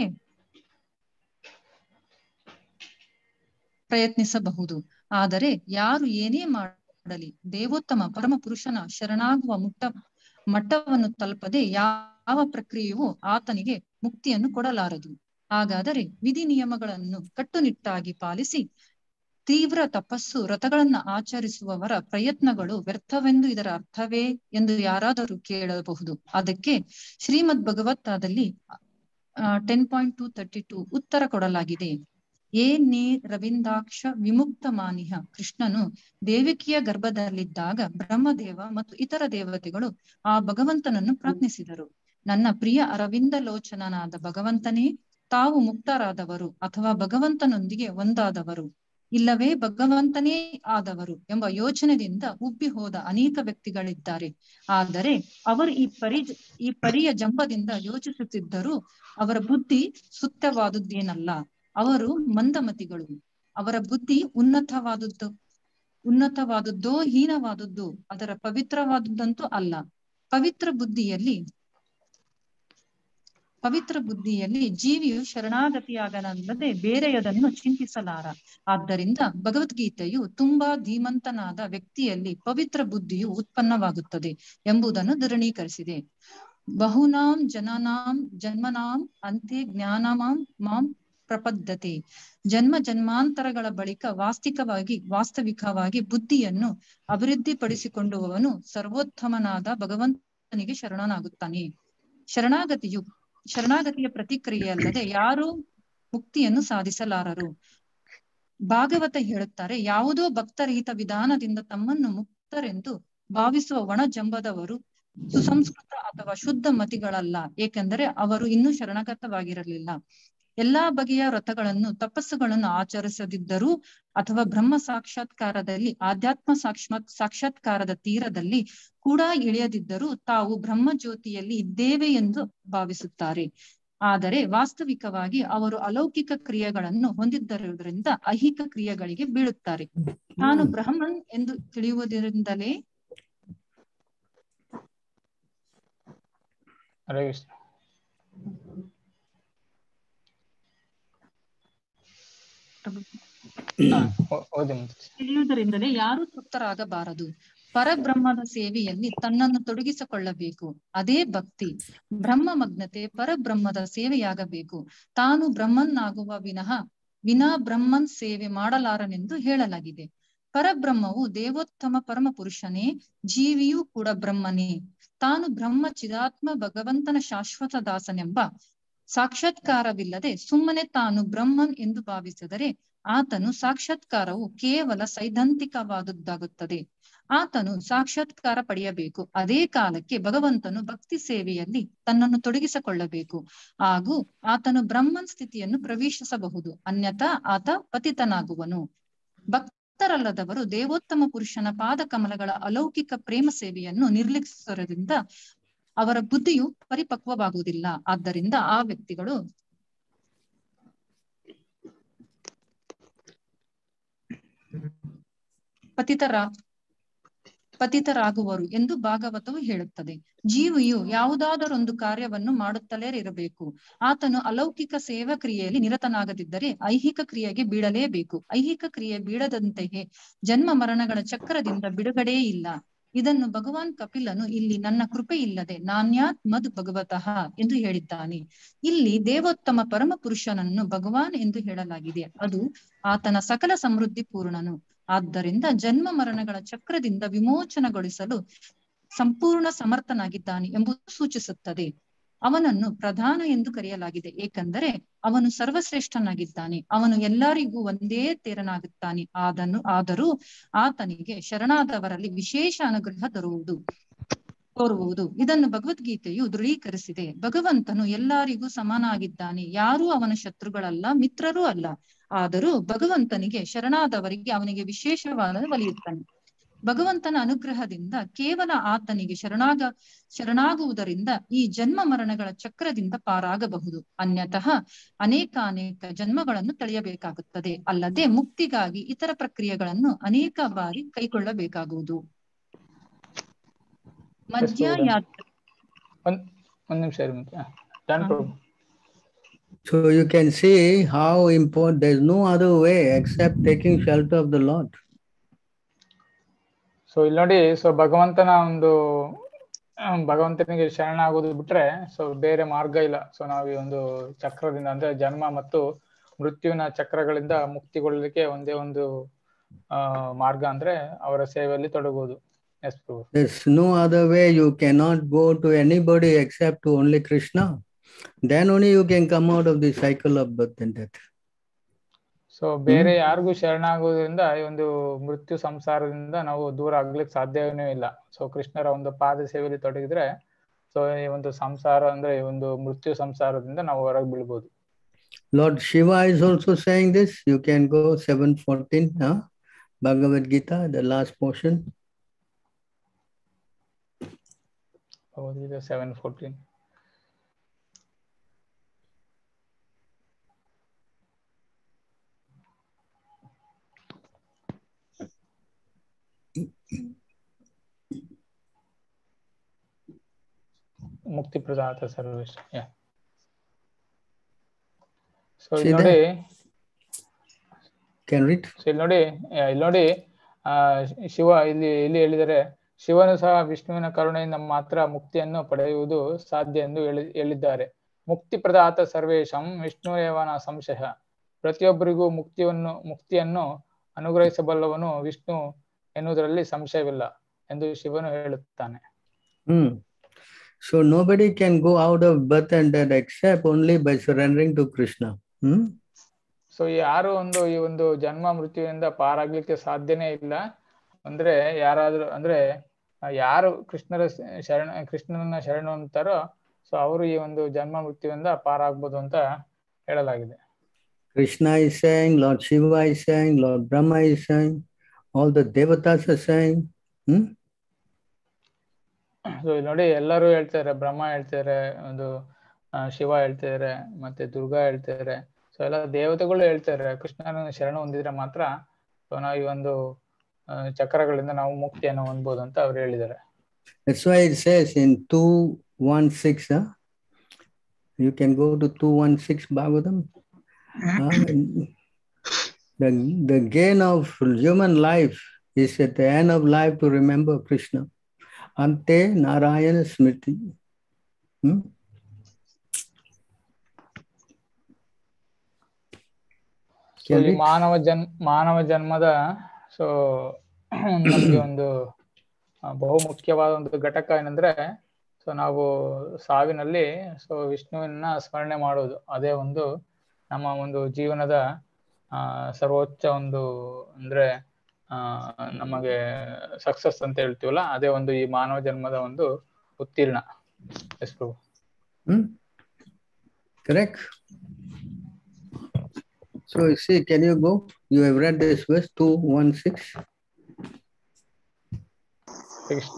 [SPEAKER 9] ಪ್ರಯತ್ನಿಸಬಹುದು ಆದರೆ ಯಾರು ಏನೇ ಮಾಡಲಿ ದೇವೋತ್ತಮ ಪರಮ ಪುರುಷನ ಶರಣಾಗುವ ಮುಟ್ಟ ಮಟ್ಟವನ್ನು ತಲುಪದೆ ಯಾವ ಪ್ರಕ್ರಿಯೆಯೂ ಆತನಿಗೆ ಮುಕ್ತಿಯನ್ನು ಕೊಡಲಾರದು ಹಾಗಾದರೆ ವಿಧಿ ನಿಯಮಗಳನ್ನು ಕಟ್ಟುನಿಟ್ಟಾಗಿ ಪಾಲಿಸಿ ತೀವ್ರ ತಪಸ್ಸು ವ್ರತಗಳನ್ನ ಆಚರಿಸುವವರ ಪ್ರಯತ್ನಗಳು ವ್ಯರ್ಥವೆಂದು ಇದರ ಅರ್ಥವೇ ಎಂದು ಯಾರಾದರೂ ಕೇಳಬಹುದು ಅದಕ್ಕೆ ಶ್ರೀಮದ್ ಭಗವತ್ತಾದಲ್ಲಿ ten point two thirty two ಉತ್ತರ ಕೊಡಲಾಗಿದೆ ಏ ನೇ ರವಿಂದಾಕ್ಷ ವಿಮುಕ್ತ ಮಾನಿಹ ಕೃಷ್ಣನು ದೇವಿಕಿಯ ಗರ್ಭದಲ್ಲಿದ್ದಾಗ ಬ್ರಹ್ಮದೇವ ಮತ್ತು ಇತರ ದೇವತೆಗಳು ಆ ಭಗವಂತನನ್ನು ಪ್ರಾರ್ಥಿಸಿದರು ನನ್ನ ಪ್ರಿಯ ಅರವಿಂದ ಲೋಚನನಾದ ಭಗವಂತನೇ ತಾವು ಮುಕ್ತರಾದವರು ಅಥವಾ ಭಗವಂತನೊಂದಿಗೆ ಒಂದಾದವರು ಇಲ್ಲವೇ ಭಗವಂತನೇ ಆದವರು ಎಂಬ ಯೋಚನೆಯಿಂದ ಉಬ್ಬಿ ಹೋದ ಅನೇಕ ವ್ಯಕ್ತಿಗಳಿದ್ದಾರೆ ಆದರೆ ಅವರು ಈ ಪರಿ ಈ ಪರಿಯ ಜಂಬದಿಂದ ಯೋಚಿಸುತ್ತಿದ್ದರೂ ಅವರ ಬುದ್ಧಿ ಸುತ್ತವಾದುದ್ದೇನಲ್ಲ ಅವರು ಮಂದಮತಿಗಳು ಅವರ ಬುದ್ಧಿ ಉನ್ನತವಾದದ್ದು ಉನ್ನತವಾದದ್ದೋ ಹೀನವಾದದ್ದು ಅದರ ಪವಿತ್ರವಾದದ್ದಂತೂ ಅಲ್ಲ ಪವಿತ್ರ ಬುದ್ಧಿಯಲ್ಲಿ ಪವಿತ್ರ ಬುದ್ಧಿಯಲ್ಲಿ ಜೀವಿಯು ಶರಣಾಗತಿಯಾಗನಲ್ಲದೆ ಬೇರೆಯದನ್ನು ಚಿಂತಿಸಲಾರ ಆದ್ದರಿಂದ ಭಗವದ್ಗೀತೆಯು ತುಂಬಾ ಧೀಮಂತನಾದ ವ್ಯಕ್ತಿಯಲ್ಲಿ ಪವಿತ್ರ ಬುದ್ಧಿಯು ಉತ್ಪನ್ನವಾಗುತ್ತದೆ ಎಂಬುದನ್ನು ದೃಢೀಕರಿಸಿದೆ ಬಹುನಾಂ ಜನನಾಂ ಜನ್ಮನಾಂ ಅಂತೆ ಜ್ಞಾನಮಾಂ ಮಾಂ ಪ್ರಪದ್ಧತೆ ಜನ್ಮ ಜನ್ಮಾಂತರಗಳ ಬಳಿಕ ವಾಸ್ತವಿಕವಾಗಿ ವಾಸ್ತವಿಕವಾಗಿ ಬುದ್ಧಿಯನ್ನು ಅಭಿವೃದ್ಧಿಪಡಿಸಿಕೊಂಡುವವನು ಸರ್ವೋತ್ತಮನಾದ ಭಗವಂತನಿಗೆ ಶರಣನಾಗುತ್ತಾನೆ ಶರಣಾಗತಿಯು ಶರಣಾಗತಿಯ ಪ್ರತಿಕ್ರಿಯೆಯಲ್ಲದೆ ಯಾರೂ ಮುಕ್ತಿಯನ್ನು ಸಾಧಿಸಲಾರರು ಭಾಗವತ ಹೇಳುತ್ತಾರೆ ಯಾವುದೋ ಭಕ್ತರಹಿತ ವಿಧಾನದಿಂದ ತಮ್ಮನ್ನು ಮುಕ್ತರೆಂದು ಭಾವಿಸುವ ಒಣ ಜಂಬದವರು ಸುಸಂಸ್ಕೃತ ಅಥವಾ ಶುದ್ಧ ಮತಿಗಳಲ್ಲ ಏಕೆಂದರೆ ಅವರು ಇನ್ನೂ ಶರಣಾಗತವಾಗಿರಲಿಲ್ಲ ಎಲ್ಲಾ ಬಗೆಯ ವ್ರತಗಳನ್ನು ತಪಸ್ಸುಗಳನ್ನು ಆಚರಿಸದಿದ್ದರೂ ಅಥವಾ ಬ್ರಹ್ಮ ಸಾಕ್ಷಾತ್ಕಾರದಲ್ಲಿ ಆಧ್ಯಾತ್ಮ ಸಾಕ್ಷಾ ಸಾಕ್ಷಾತ್ಕಾರದ ತೀರದಲ್ಲಿ ಕೂಡ ಇಳಿಯದಿದ್ದರೂ ತಾವು ಬ್ರಹ್ಮ ಜ್ಯೋತಿಯಲ್ಲಿ ಇದ್ದೇವೆ ಎಂದು ಭಾವಿಸುತ್ತಾರೆ ಆದರೆ ವಾಸ್ತವಿಕವಾಗಿ ಅವರು ಅಲೌಕಿಕ ಕ್ರಿಯೆಗಳನ್ನು ಹೊಂದಿದ್ದರುವುದರಿಂದ ಐಹಿಕ ಕ್ರಿಯೆಗಳಿಗೆ ಬೀಳುತ್ತಾರೆ ತಾನು ಬ್ರಹ್ಮನ್ ಎಂದು ತಿಳಿಯುವುದರಿಂದಲೇ
[SPEAKER 2] ಹರೇ ಕೃಷ್ಣ ಹಾ, ಓ- ಓದಿ ಮುಂದೆ.
[SPEAKER 9] ತಿಳಿಯುವುದರಿಂದಲೇ ಯಾರೂ ತೃಪ್ತರಾಗಬಾರದು ಪರಬ್ರಹ್ಮದ ಸೇವೆಯಲ್ಲಿ ತನ್ನನ್ನು ತೊಡಗಿಸಿಕೊಳ್ಳಬೇಕು ಅದೇ ಭಕ್ತಿ ಬ್ರಹ್ಮ ಮಗ್ನತೆ ಪರಬ್ರಹ್ಮದ ಸೇವೆಯಾಗಬೇಕು ತಾನು ಬ್ರಹ್ಮನ್ನಾಗುವ ವಿನಃ ವಿನಾ ಬ್ರಹ್ಮನ್ ಸೇವೆ ಮಾಡಲಾರನೆಂದು ಹೇಳಲಾಗಿದೆ ಪರಬ್ರಹ್ಮವು ದೇವೋತ್ತಮ ಪರಮ ಪುರುಷನೇ ಜೀವಿಯೂ ಕೂಡ ಬ್ರಹ್ಮನೇ ತಾನು ಬ್ರಹ್ಮ ಚಿದಾತ್ಮ ಭಗವಂತನ ಶಾಶ್ವತ ದಾಸನೆಂಬ ಸಾಕ್ಷಾತ್ಕಾರವಿಲ್ಲದೆ ಸುಮ್ಮನೆ ತಾನು ಬ್ರಹ್ಮನ್ ಎಂದು ಭಾವಿಸಿದರೆ ಆತನು ಸಾಕ್ಷಾತ್ಕಾರವು ಕೇವಲ ಸೈದ್ಧಾಂತಿಕವಾದದ್ದಾಗುತ್ತದೆ ಆತನು ಸಾಕ್ಷಾತ್ಕಾರ ಪಡೆಯಬೇಕು ಅದೇ ಕಾಲಕ್ಕೆ ಭಗವಂತನು ಭಕ್ತಿ ಸೇವೆಯಲ್ಲಿ ತನ್ನನ್ನು ತೊಡಗಿಸಿಕೊಳ್ಳಬೇಕು ಹಾಗೂ ಆತನು ಬ್ರಹ್ಮನ್ ಸ್ಥಿತಿಯನ್ನು ಪ್ರವೇಶಿಸಬಹುದು ಅನ್ಯಥಾ ಆತ ಪತಿತನಾಗುವನು ಭಕ್ತರಲ್ಲದವರು ದೇವೋತ್ತಮ ಪುರುಷನ ಪಾದ ಕಮಲಗಳ ಅಲೌಕಿಕ ಪ್ರೇಮ ಸೇವೆಯನ್ನು ನಿರ್ಲಕ್ಷಿಸುವುದರಿಂದ ಅವರ ಬುದ್ಧಿಯು ಪರಿಪಕ್ವವಾಗುವುದಿಲ್ಲ ಆದ್ದರಿಂದ ಆ ವ್ಯಕ್ತಿಗಳು ಪತಿತರ ಪತಿತರಾಗುವರು ಎಂದು ಭಾಗವತವು ಹೇಳುತ್ತದೆ ಜೀವಿಯು ಯಾವುದಾದರೊಂದು ಕಾರ್ಯವನ್ನು ಮಾಡುತ್ತಲೇ ಇರಬೇಕು ಆತನು ಅಲೌಕಿಕ ಸೇವಾ ಕ್ರಿಯೆಯಲ್ಲಿ ನಿರತನಾಗದಿದ್ದರೆ ಐಹಿಕ ಕ್ರಿಯೆಗೆ ಬೀಳಲೇಬೇಕು ಐಹಿಕ ಕ್ರಿಯೆ ಬೀಳದಂತೆಯೇ ಜನ್ಮ ಮರಣಗಳ ಚಕ್ರದಿಂದ ಬಿಡುಗಡೆ ಇಲ್ಲ ಇದನ್ನು ಭಗವಾನ್ ಕಪಿಲನು ಇಲ್ಲಿ ನನ್ನ ಕೃಪೆ ಇಲ್ಲದೆ ನಾನ್ಯಾತ್ ಮದ್ ಭಗವತಃ ಎಂದು ಹೇಳಿದ್ದಾನೆ ಇಲ್ಲಿ ದೇವೋತ್ತಮ ಪರಮ ಪುರುಷನನ್ನು ಭಗವಾನ್ ಎಂದು ಹೇಳಲಾಗಿದೆ ಅದು ಆತನ ಸಕಲ ಸಮೃದ್ಧಿ ಪೂರ್ಣನು ಆದ್ದರಿಂದ ಜನ್ಮ ಮರಣಗಳ ಚಕ್ರದಿಂದ ವಿಮೋಚನಗೊಳಿಸಲು ಸಂಪೂರ್ಣ ಸಮರ್ಥನಾಗಿದ್ದಾನೆ ಎಂಬುದು ಸೂಚಿಸುತ್ತದೆ ಅವನನ್ನು ಪ್ರಧಾನ ಎಂದು ಕರೆಯಲಾಗಿದೆ ಏಕೆಂದರೆ ಅವನು ಸರ್ವಶ್ರೇಷ್ಠನಾಗಿದ್ದಾನೆ ಅವನು ಎಲ್ಲರಿಗೂ ಒಂದೇ ತೇರನಾಗುತ್ತಾನೆ ಆದನು ಆದರೂ ಆತನಿಗೆ ಶರಣಾದವರಲ್ಲಿ ವಿಶೇಷ ಅನುಗ್ರಹ ತರುವುದು ತೋರುವುದು ಇದನ್ನು ಭಗವದ್ಗೀತೆಯು ದೃಢೀಕರಿಸಿದೆ ಭಗವಂತನು ಎಲ್ಲರಿಗೂ ಸಮನಾಗಿದ್ದಾನೆ ಯಾರೂ ಅವನ ಶತ್ರುಗಳಲ್ಲ ಮಿತ್ರರೂ ಅಲ್ಲ ಆದರೂ ಭಗವಂತನಿಗೆ ಶರಣಾದವರಿಗೆ ಅವನಿಗೆ ವಿಶೇಷವಾದ ಒಲಿಯುತ್ತಾನೆ ಭಗವಂತನ ಅನುಗ್ರಹದಿಂದ ಕೇವಲ ಆತನಿಗೆ ಶರಣಾಗ ಶರಣಾಗುವುದರಿಂದ ಈ ಜನ್ಮ ಮರಣಗಳ ಚಕ್ರದಿಂದ ಪಾರಾಗಬಹುದು ಅನ್ಯತಃ ಅನೇಕ ಅನೇಕ ಜನ್ಮಗಳನ್ನು ತಳೆಯಬೇಕಾಗುತ್ತದೆ ಅಲ್ಲದೆ ಮುಕ್ತಿಗಾಗಿ ಇತರ ಪ್ರಕ್ರಿಯೆಗಳನ್ನು ಅನೇಕ ಬಾರಿ ಕೈಗೊಳ್ಳಬೇಕಾಗುವುದು ಮಧ್ಯ ಯಾತ್ರೆ
[SPEAKER 2] ಒಂದ್ ಒಂದ್ ನಿಮಿಷ ಇರಿ ಮತ್ತೆ. Done Prabhu
[SPEAKER 4] So you can see how important, there's no other way except taking shelter of the Lord.
[SPEAKER 2] So ಇಲ್ಲಿ ನೋಡಿ ಸೊ ಭಗವಂತನ ಒಂದು ಆ, ಭಗವಂತನಿಗೆ ಶರಣಾಗೋದು ಬಿಟ್ರೆ ಸೊ ಬೇರೆ ಮಾರ್ಗ ಇಲ್ಲ ಸೊ ನಾವು ಈ ಒಂದು ಚಕ್ರದಿಂದ ಅಂದ್ರೆ ಜನ್ಮ ಮತ್ತು ಮೃತ್ಯುವಿನ ಚಕ್ರಗಳಿಂದ ಮುಕ್ತಿಗೊಳ್ಳಲಿಕ್ಕೆ ಒಂದೇ ಒಂದು ಆ ಮಾರ್ಗ ಅಂದ್ರೆ ಅವರ ಸೇವೆಯಲ್ಲಿ ತೊಡಗುವುದು yes Prabhu
[SPEAKER 4] There's no other way. You cannot go to anybody except to only Krishna. Then only you can come out of the cycle of birth and death.
[SPEAKER 2] So ಬೇರೆ ಯಾರಿಗೂ ಶರಣಾಗುವುದರಿಂದ ಈ ಒಂದು ಮೃತ್ಯು ಸಂಸಾರದಿಂದ ನಾವು ದೂರ ಆಗ್ಲಿಕ್ಕೆ ಸಾಧ್ಯವೇ ಇಲ್ಲ ಸೊ ಕೃಷ್ಣರ ಒಂದು ಪಾದ ಸೇವೆಯಲ್ಲಿ ತೊಡಗಿದ್ರೆ ಸೊ ಈ ಒಂದು ಸಂಸಾರ ಅಂದ್ರೆ ಈ ಒಂದು ಮೃತ್ಯು ಸಂಸಾರದಿಂದ ನಾವು ಹೊರಗೆ ಬೀಳ್ಬೋದು
[SPEAKER 4] Lord Shiva is also saying this. You can go 714, huh? Bhagavad Gita, the last portion.
[SPEAKER 2] Bhagavad Gita seven fourteen ಮುಕ್ತಿ ಪ್ರದಾತ ಸರ್ವೇಶ ಸೊ ಇಲ್ಲಿ
[SPEAKER 4] See
[SPEAKER 2] ನೋಡಿ
[SPEAKER 4] Can read.
[SPEAKER 2] ಸೊ ಇಲ್ಲಿ ನೋಡಿ ಆ, ಇಲ್ಲಿ ನೋಡಿ ಆ ಶಿವ ಇಲ್ಲಿ ಇಲ್ಲಿ ಹೇಳಿದರೆ ಶಿವನು ಸಹ ವಿಷ್ಣುವಿನ ಕರುಣೆಯಿಂದ ಮಾತ್ರ ಮುಕ್ತಿಯನ್ನು ಪಡೆಯುವುದು ಸಾಧ್ಯ ಎಂದು ಹೇಳಿ ಹೇಳಿದ್ದಾರೆ ಮುಕ್ತಿ ಪ್ರದಾತ ಸರ್ವೇಶಂ ವಿಷ್ಣು ಏವನ ಸಂಶಯ ಪ್ರತಿಯೊಬ್ಬರಿಗೂ ಮುಕ್ತಿಯನ್ನು ಮುಕ್ತಿಯನ್ನು ಅನುಗ್ರಹಿಸಬಲ್ಲವನು ವಿಷ್ಣು ಎನ್ನುವುದರಲ್ಲಿ ಸಂಶಯವಿಲ್ಲ ಎಂದು ಶಿವನು ಹೇಳುತ್ತಾನೆ
[SPEAKER 4] Hmm. So nobody can go out of birth and death except only by surrendering to Krishna. Hmm?
[SPEAKER 2] So ಯಾರು ಒಂದು ಈ ಒಂದು ಜನ್ಮ ಮೃತ್ಯುವಿನಿಂದ ಪಾರಾಗ್ಲಿಕ್ಕೆ ಸಾಧ್ಯನೇ ಇಲ್ಲ ಅಂದ್ರೆ ಯಾರಾದ್ರೂ ಅಂದ್ರೆ ಆ, ಯಾರು ಕೃಷ್ಣರ ಸ- ಶರಣ ಕೃಷ್ಣನ ಶರಣ ಅಂತಾರೋ ಸೊ ಅವರು ಈ ಒಂದು ಜನ್ಮ ಮೃತ್ಯುವಿಂದ ಪಾರಾಗ್ಬೋದು ಅಂತ ಹೇಳಲಾಗಿದೆ
[SPEAKER 4] Krishna is saying, Lord Shiva is saying, Lord Brahma is saying, all the devatas are saying. Hmm?
[SPEAKER 2] So ಇಲ್ಲಿ ನೋಡಿ ಎಲ್ಲರೂ ಹೇಳ್ತಾರೆ ಬ್ರಹ್ಮ ಹೇಳ್ತಾರೆ ಒಂದು ಆ, ಶಿವ ಹೇಳ್ತಿದ್ದಾರೆ ಮತ್ತೆ ದುರ್ಗಾ ಹೇಳ್ತಿದ್ದಾರೆ ಸೊ ಎಲ್ಲ ದೇವತೆಗಳು ಹೇಳ್ತಾರೆ ಕೃಷ್ಣನ ಶರಣ ಹೊಂದಿದ್ರೆ ಮಾತ್ರ ಸೊ ನಾವು ಈ ಒಂದು ಆ, ಚಕ್ರಗಳಿಂದ ನಾವು ಮುಕ್ತಿಯನ್ನು ಹೊಂದ್ಬೋದು ಅಂತ ಅವ್ರು ಹೇಳಿದ್ದಾರೆ
[SPEAKER 4] That's why it says in 216, huh? you can go to 216 Bhagavatam. Uh, the, the gain of human life is at the end of life to remember Krishna. Ante Narayana Smriti. Hmm?
[SPEAKER 2] So ಈ
[SPEAKER 4] Can we-
[SPEAKER 2] ಮಾನವ ಜನ್ ಮಾನವ ಜನ್ಮದ so ನಮ್ಗೆ ಒಂದು ಆ, ಬಹು ಮುಖ್ಯವಾದ ಒಂದು ಘಟಕ ಏನಂದ್ರೆ ಸೊ ನಾವು ಸಾವಿನಲ್ಲಿ ಸೊ ವಿಷ್ಣುವಿನ ಸ್ಮರಣೆ ಮಾಡೋದು ಅದೇ ಒಂದು ನಮ್ಮ ಒಂದು ಜೀವನದ ಆ ಸರ್ವೋಚ್ಚ ಒಂದು ಅಂದ್ರೆ ಆ ನಮಗೆ ಸಕ್ಸಸ್ ಅಂತ ಹೇಳ್ತೀವಲ್ಲ ಅದೇ ಒಂದು ಈ ಮಾನವ ಜನ್ಮದ ಒಂದು ಉತ್ತೀರ್ಣ yes Prabhu
[SPEAKER 4] Hmm? Correct? So you see, can you go? You have read this verse 216.
[SPEAKER 2] Krishna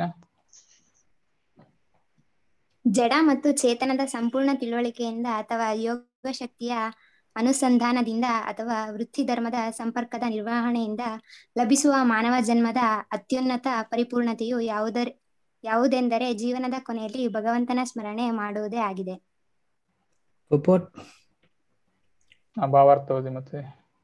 [SPEAKER 10] ಜಡ ಮತ್ತು ಚೇತನದ ಸಂಪೂರ್ಣ ತಿಳುವಳಿಕೆಯಿಂದ ಅಥವಾ ಯೋಗ ಶಕ್ತಿಯ ಅನುಸಂಧಾನದಿಂದ ಅಥವಾ ವೃತ್ತಿ ಧರ್ಮದ ಸಂಪರ್ಕದ ನಿರ್ವಹಣೆಯಿಂದ ಲಭಿಸುವ ಮಾನವ ಜನ್ಮದ ಅತ್ಯುನ್ನತ ಪರಿಪೂರ್ಣತೆಯು ಯಾವುದರ ಯಾವುದೆಂದರೆ ಜೀವನದ ಕೊನೆಯಲ್ಲಿ ಭಗವಂತನ ಸ್ಮರಣೆ ಮಾಡುವುದೇ ಆಗಿದೆ
[SPEAKER 4] Purport?
[SPEAKER 2] ಆ ಭಾವಾರ್ಥ ಓದಿ ಮತ್ತೆ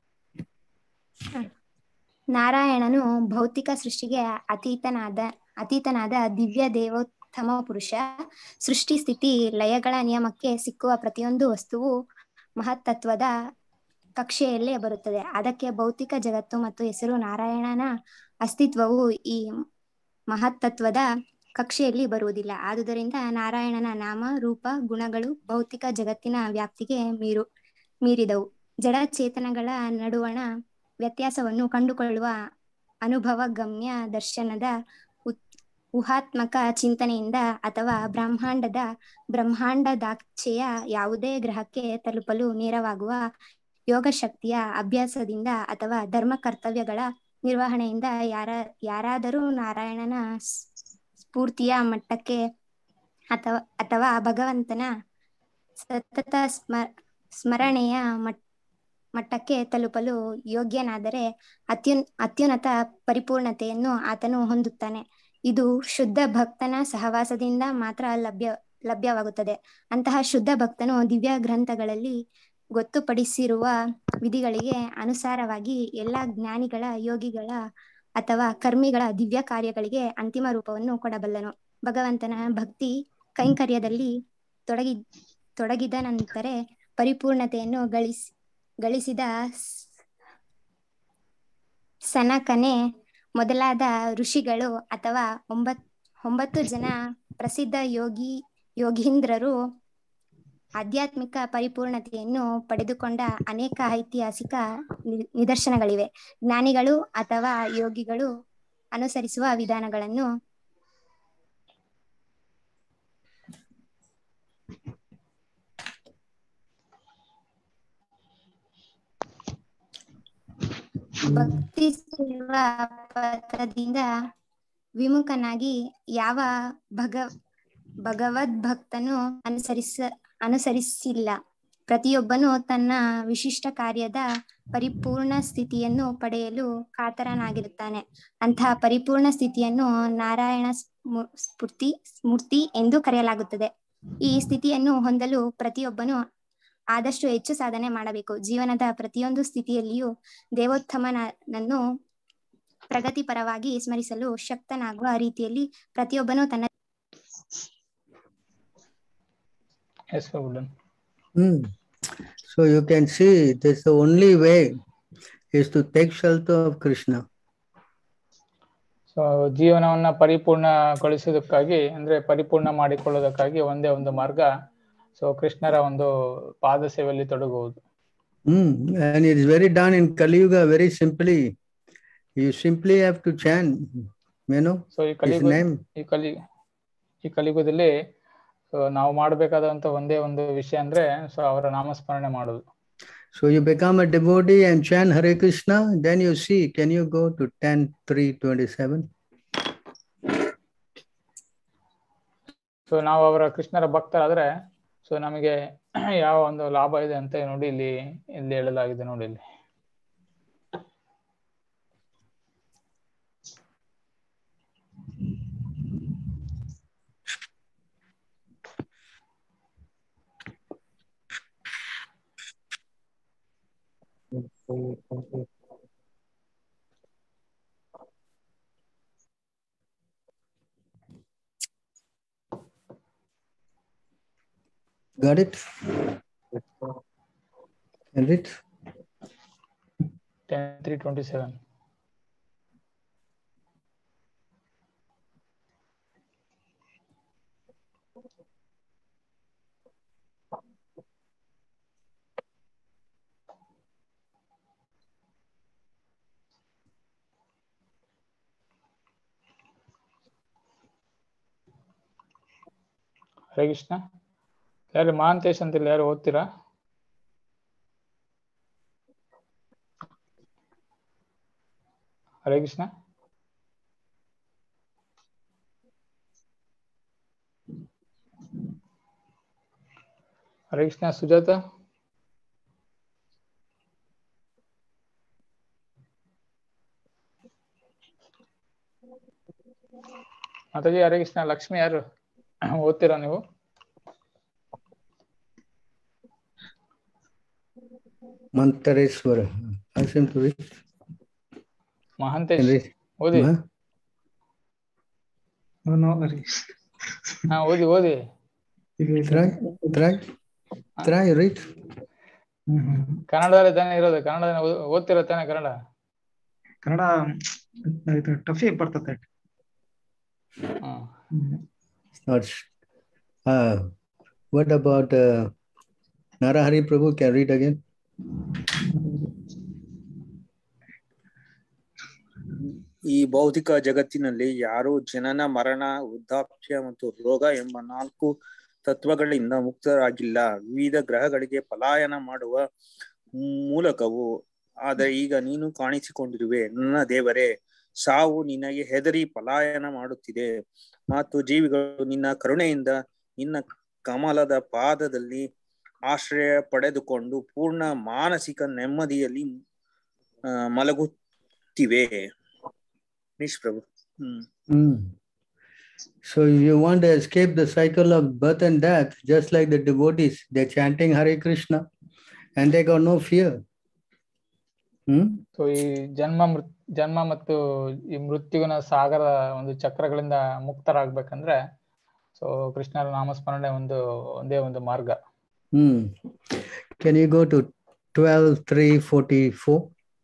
[SPEAKER 10] ನಾರಾಯಣನು ಭೌತಿಕ ಸೃಷ್ಟಿಗೆ ಅತೀತನಾದ ಅತೀತನಾದ ದಿವ್ಯ ದೇವೋತ್ತಮ ಪುರುಷ ಸೃಷ್ಟಿ ಸ್ಥಿತಿ ಲಯಗಳ ನಿಯಮಕ್ಕೆ ಸಿಕ್ಕುವ ಪ್ರತಿಯೊಂದು ವಸ್ತುವು ಮಹತ್ತತ್ವದ ಕಕ್ಷೆಯಲ್ಲೇ ಬರುತ್ತದೆ ಅದಕ್ಕೆ ಭೌತಿಕ ಜಗತ್ತು ಮತ್ತು ಹೆಸರು ನಾರಾಯಣನ ಅಸ್ತಿತ್ವವು ಈ ಮಹತ್ತತ್ವದ ಕಕ್ಷೆಯಲ್ಲಿ ಬರುವುದಿಲ್ಲ ಆದುದರಿಂದ ನಾರಾಯಣನ ನಾಮ ರೂಪ ಗುಣಗಳು ಭೌತಿಕ ಜಗತ್ತಿನ ವ್ಯಾಪ್ತಿಗೆ ಮೀರು ಮೀರಿದವು ಜಡ ಚೇತನಗಳ ನಡುವಣ ವ್ಯತ್ಯಾಸವನ್ನು ಕಂಡುಕೊಳ್ಳುವ ಅನುಭವ ಗಮ್ಯ ದರ್ಶನದ ಉತ್- ಊಹಾತ್ಮಕ ಚಿಂತನೆಯಿಂದ ಅಥವಾ ಬ್ರಹ್ಮಾಂಡದ ಬ್ರಹ್ಮಾಂಡದಾಚೆಯ ಯಾವುದೇ ಗ್ರಹಕ್ಕೆ ತಲುಪಲು ನೇರವಾಗುವ ಯೋಗ ಶಕ್ತಿಯ ಅಭ್ಯಾಸದಿಂದ ಅಥವಾ ಧರ್ಮ ಕರ್ತವ್ಯಗಳ ನಿರ್ವಹಣೆಯಿಂದ ಯಾರ ಯಾರಾದರೂ ನಾರಾಯಣನ ಸ್- ಸ್ಫೂರ್ತಿಯ ಮಟ್ಟಕ್ಕೆ ಅಥವಾ ಅಥವಾ ಭಗವಂತನ ಸತತ ಸ್ಮ ಸ್ಮರಣೆಯ ಮಟ್ ಮಟ್ಟಕ್ಕೆ ತಲುಪಲು ಯೋಗ್ಯನಾದರೆ ಅತ್ಯುನ್ ಅತ್ಯುನ್ನತ ಪರಿಪೂರ್ಣತೆಯನ್ನು ಆತನು ಹೊಂದುತ್ತಾನೆ ಇದು ಶುದ್ಧ ಭಕ್ತನ ಸಹವಾಸದಿಂದ ಮಾತ್ರ ಲಭ್ಯ ಲಭ್ಯವಾಗುತ್ತದೆ ಅಂತಹ ಶುದ್ಧ ಭಕ್ತನು ದಿವ್ಯ ಗ್ರಂಥಗಳಲ್ಲಿ ಗೊತ್ತುಪಡಿಸಿರುವ ವಿಧಿಗಳಿಗೆ ಅನುಸಾರವಾಗಿ ಎಲ್ಲ ಜ್ಞಾನಿಗಳ ಯೋಗಿಗಳ ಅಥವಾ ಕರ್ಮಿಗಳ ದಿವ್ಯ ಕಾರ್ಯಗಳಿಗೆ ಅಂತಿಮ ರೂಪವನ್ನು ಕೊಡಬಲ್ಲನು ಭಗವಂತನ ಭಕ್ತಿ ಕೈಂಕರ್ಯದಲ್ಲಿ ತೊಡಗಿ ತೊಡಗಿದ ನಂತರ ಪರಿಪೂರ್ಣತೆಯನ್ನು ಗಳಿಸಿ ಗಳಿಸಿದ ಸ್- ಸನಕನೆ ಮೊದಲಾದ ಋಷಿಗಳು ಅಥವಾ ಒಂಬತ್ ಒಂಬತ್ತು ಜನ ಪ್ರಸಿದ್ಧ ಯೋಗಿ ಯೋಗೀಂದ್ರರು ಆಧ್ಯಾತ್ಮಿಕ ಪರಿಪೂರ್ಣತೆಯನ್ನು ಪಡೆದುಕೊಂಡ ಅನೇಕ ಐತಿಹಾಸಿಕ ನಿ- ನಿದರ್ಶನಗಳಿವೆ ಜ್ಞಾನಿಗಳು ಅಥವಾ ಯೋಗಿಗಳು ಅನುಸರಿಸುವ ವಿಧಾನಗಳನ್ನು ಭಕ್ತಿ ಸೇವಾ ಪಥದಿಂದ ವಿಮುಖನಾಗಿ ಯಾವ ಭಗ ಭಗವದ್ ಭಕ್ತನು ಅನುಸರಿಸ ಅನುಸರಿಸಿಲ್ಲ ಪ್ರತಿಯೊಬ್ಬನು ತನ್ನ ವಿಶಿಷ್ಟ ಕಾರ್ಯದ ಪರಿಪೂರ್ಣ ಸ್ಥಿತಿಯನ್ನು ಪಡೆಯಲು ಕಾತರನಾಗಿರುತ್ತಾನೆ ಅಂತಹ ಪರಿಪೂರ್ಣ ಸ್ಥಿತಿಯನ್ನು ನಾರಾಯಣ ಸ್ಮು- ಸ್ಫೂರ್ತಿ ಸ್ಮೂರ್ತಿ ಎಂದು ಕರೆಯಲಾಗುತ್ತದೆ ಈ ಸ್ಥಿತಿಯನ್ನು ಹೊಂದಲು ಪ್ರತಿಯೊಬ್ಬನು ಆದಷ್ಟು ಹೆಚ್ಚು ಸಾಧನೆ ಮಾಡಬೇಕು ಜೀವನದ ಪ್ರತಿಯೊಂದು ಸ್ಥಿತಿಯಲ್ಲಿಯೂ ದೇವೋತ್ತಮನನ್ನು ಪ್ರಗತಿಪರವಾಗಿ ಸ್ಮರಿಸಲು ಶಕ್ತನಾಗುವ ರೀತಿಯಲ್ಲಿ ಪ್ರತಿಯೊಬ್ಬನು ತನ್ನ
[SPEAKER 2] yes Prabhu done
[SPEAKER 4] Hmm. So you can see that's the only way is to take shelter of Krishna.
[SPEAKER 2] So ಜೀವನವನ್ನ ಪರಿಪೂರ್ಣಗೊಳಿಸೋದಕ್ಕಾಗಿ ಅಂದ್ರೆ ಪರಿಪೂರ್ಣ ಮಾಡಿಕೊಳ್ಳೋದಕ್ಕಾಗಿ ಒಂದೇ ಒಂದು ಮಾರ್ಗ ಸೊ ಕೃಷ್ಣರ ಒಂದು ಪಾದ ಸೇವೆಯಲ್ಲಿ ತೊಡಗುವುದು
[SPEAKER 4] Hmm. And it is very done in Kali Yuga very simply. You simply have to chant, you know,
[SPEAKER 2] so ಈ
[SPEAKER 4] his
[SPEAKER 2] ಕಲಿಯುಗ
[SPEAKER 4] name.
[SPEAKER 2] ಈ ಕಲಿ ಈ ಕಲಿಯುಗದಲ್ಲಿ ಸೊ ನಾವು ಮಾಡಬೇಕಾದಂತ ಒಂದೇ ಒಂದು ವಿಷಯ ಅಂದ್ರೆ ಸೊ ಅವರ ನಾಮಸ್ಮರಣೆ ಮಾಡೋದು
[SPEAKER 4] So you become a devotee and chant Hare Krishna, then you see, can you go to 10 3 27?
[SPEAKER 2] So ನಾವು ಅವರ ಕೃಷ್ಣರ ಭಕ್ತರಾದ್ರೆ ಸೊ ನಮಗೆ ಯಾವ ಒಂದು ಲಾಭ ಇದೆ ಅಂತ ನೋಡಿ ಇಲ್ಲಿ ಇಲ್ಲಿ ಹೇಳಲಾಗಿದೆ ನೋಡಿ ಇಲ್ಲಿ
[SPEAKER 4] Got it? And it?
[SPEAKER 2] Ten three twenty seven Hare Krishna ಯಾರು ಮಹಾಂತೇಶ್ ಅಂತಿಲ್ಲ ಯಾರು ಓದ್ತೀರಾ ಹರೇ ಕೃಷ್ಣ ಹರೇ ಕೃಷ್ಣ ಸುಜಾತ ಮಾತಾಜಿ ಹರೇ ಕೃಷ್ಣ ಲಕ್ಷ್ಮಿ ಯಾರು ಓದ್ತೀರಾ ನೀವು
[SPEAKER 4] Mantareswara. Ask him to read.
[SPEAKER 2] Mahantesh
[SPEAKER 4] Can read.
[SPEAKER 2] ಓದಿ
[SPEAKER 4] Huh?
[SPEAKER 11] No, no worries.
[SPEAKER 2] ಹಾ ಓದಿ ಓದಿ
[SPEAKER 4] Try, try, try, read.
[SPEAKER 2] ಕನ್ನಡದಲ್ಲಿ ತಾನೇ ಇರೋದು ಕನ್ನಡ ಓದ್ತಿರೋ ತಾನೇ ಕನ್ನಡ
[SPEAKER 11] ಕನ್ನಡ ಇದು ಟಫಿ ಬರ್ತದೆ
[SPEAKER 2] ಹಾ
[SPEAKER 4] It's not. Uh, what about uh, Narahari Prabhu? Can read again?
[SPEAKER 1] ಈ ಭೌತಿಕ ಜಗತ್ತಿನಲ್ಲಿ ಯಾರು ಜನನ ಮರಣ ವೃದ್ಧಾಪ್ಯ ಮತ್ತು ರೋಗ ಎಂಬ ನಾಲ್ಕು ತತ್ವಗಳಿಂದ ಮುಕ್ತರಾಗಿಲ್ಲ ವಿವಿಧ ಗ್ರಹಗಳಿಗೆ ಪಲಾಯನ ಮಾಡುವ ಮೂಲಕವು ಆದರೆ ಈಗ ನೀನು ಕಾಣಿಸಿಕೊಂಡಿರುವೆ ನನ್ನ ದೇವರೇ ಸಾವು ನಿನಗೆ ಹೆದರಿ ಪಲಾಯನ ಮಾಡುತ್ತಿದೆ ಮತ್ತು ಜೀವಿಗಳು ನಿನ್ನ ಕರುಣೆಯಿಂದ ನಿನ್ನ ಕಮಲದ ಪಾದದಲ್ಲಿ ಆಶ್ರಯ ಪಡೆದುಕೊಂಡು ಪೂರ್ಣ ಮಾನಸಿಕ ನೆಮ್ಮದಿಯಲ್ಲಿ ಆ, ಮಲಗುತ್ತಿವೆ ನಿಷ್ಪ್ರಭು hmm
[SPEAKER 4] Mm. So if you want to escape the cycle of birth and death, just like the devotees, they're chanting Hare Krishna and they got no fear. Hmm?
[SPEAKER 2] So ಈ ಜನ್ಮ ಮೃತ್ ಜನ್ಮ ಮತ್ತು ಈ ಮೃತ್ಯುವಿನ ಸಾಗರ ಒಂದು ಚಕ್ರಗಳಿಂದ ಮುಕ್ತರಾಗ್ಬೇಕಂದ್ರೆ ಸೊ ಕೃಷ್ಣರ ನಾಮಸ್ಮರಣೆ ಒಂದು ಒಂದೇ ಒಂದು ಮಾರ್ಗ
[SPEAKER 4] Hmm. Can you go to 12 3 44?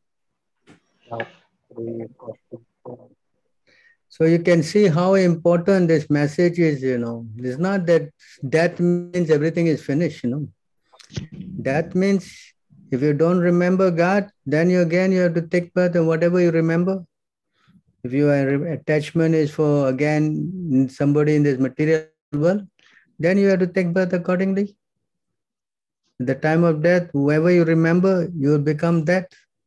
[SPEAKER 4] So you can see how important this message is, you know. It's not that death means everything is finished, you know. Death means if you don't remember God, then you again you have to take birth and whatever you remember. If your attachment is for again somebody in this material world, then you have to take birth accordingly. At the time of death, whoever you remember, you will become that.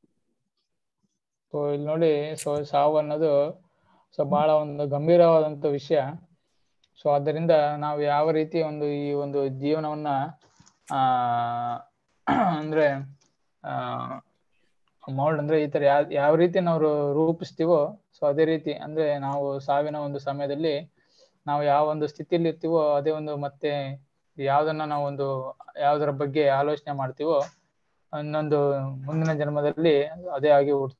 [SPEAKER 2] So ಇಲ್ಲಿ ನೋಡಿ so ಸಾವು ಅನ್ನೋದು so ಬಹಳ ಒಂದು ಗಂಭೀರವಾದಂತ ವಿಷಯ so ಆದ್ದರಿಂದ ನಾವು ಯಾವ ರೀತಿ ಒಂದು ಈ ಒಂದು ಜೀವನವನ್ನ ಆ ಅಂದ್ರೆ ಆ ಮೌಲ್ಡ್ ಅಂದ್ರೆ ಈ ತರ ಯಾವ ಯಾವ ರೀತಿ ನಾವು ರೂ- ರೂಪಿಸ್ತೀವೋ ಸೊ ಅದೇ ರೀತಿ ಅಂದ್ರೆ ನಾವು ಸಾವಿನ ಒಂದು ಸಮಯದಲ್ಲಿ ನಾವು ಯಾವ ಒಂದು ಸ್ಥಿತಿಯಲ್ಲಿ ಇರ್ತೀವೋ ಅದೇ ಒಂದು ಮತ್ತೆ ಯಾವ್ದನ್ನ ನಾವು ಒಂದು ಯಾವ್ದರ ಬಗ್ಗೆ ಆಲೋಚನೆ ಮಾಡ್ತೀವೋ ಇನ್ನೊಂದು ಮುಂದಿನ ಜನ್ಮದಲ್ಲಿ ಅದೇ ಆಗಿ ಹುಡ್ತೀವಿ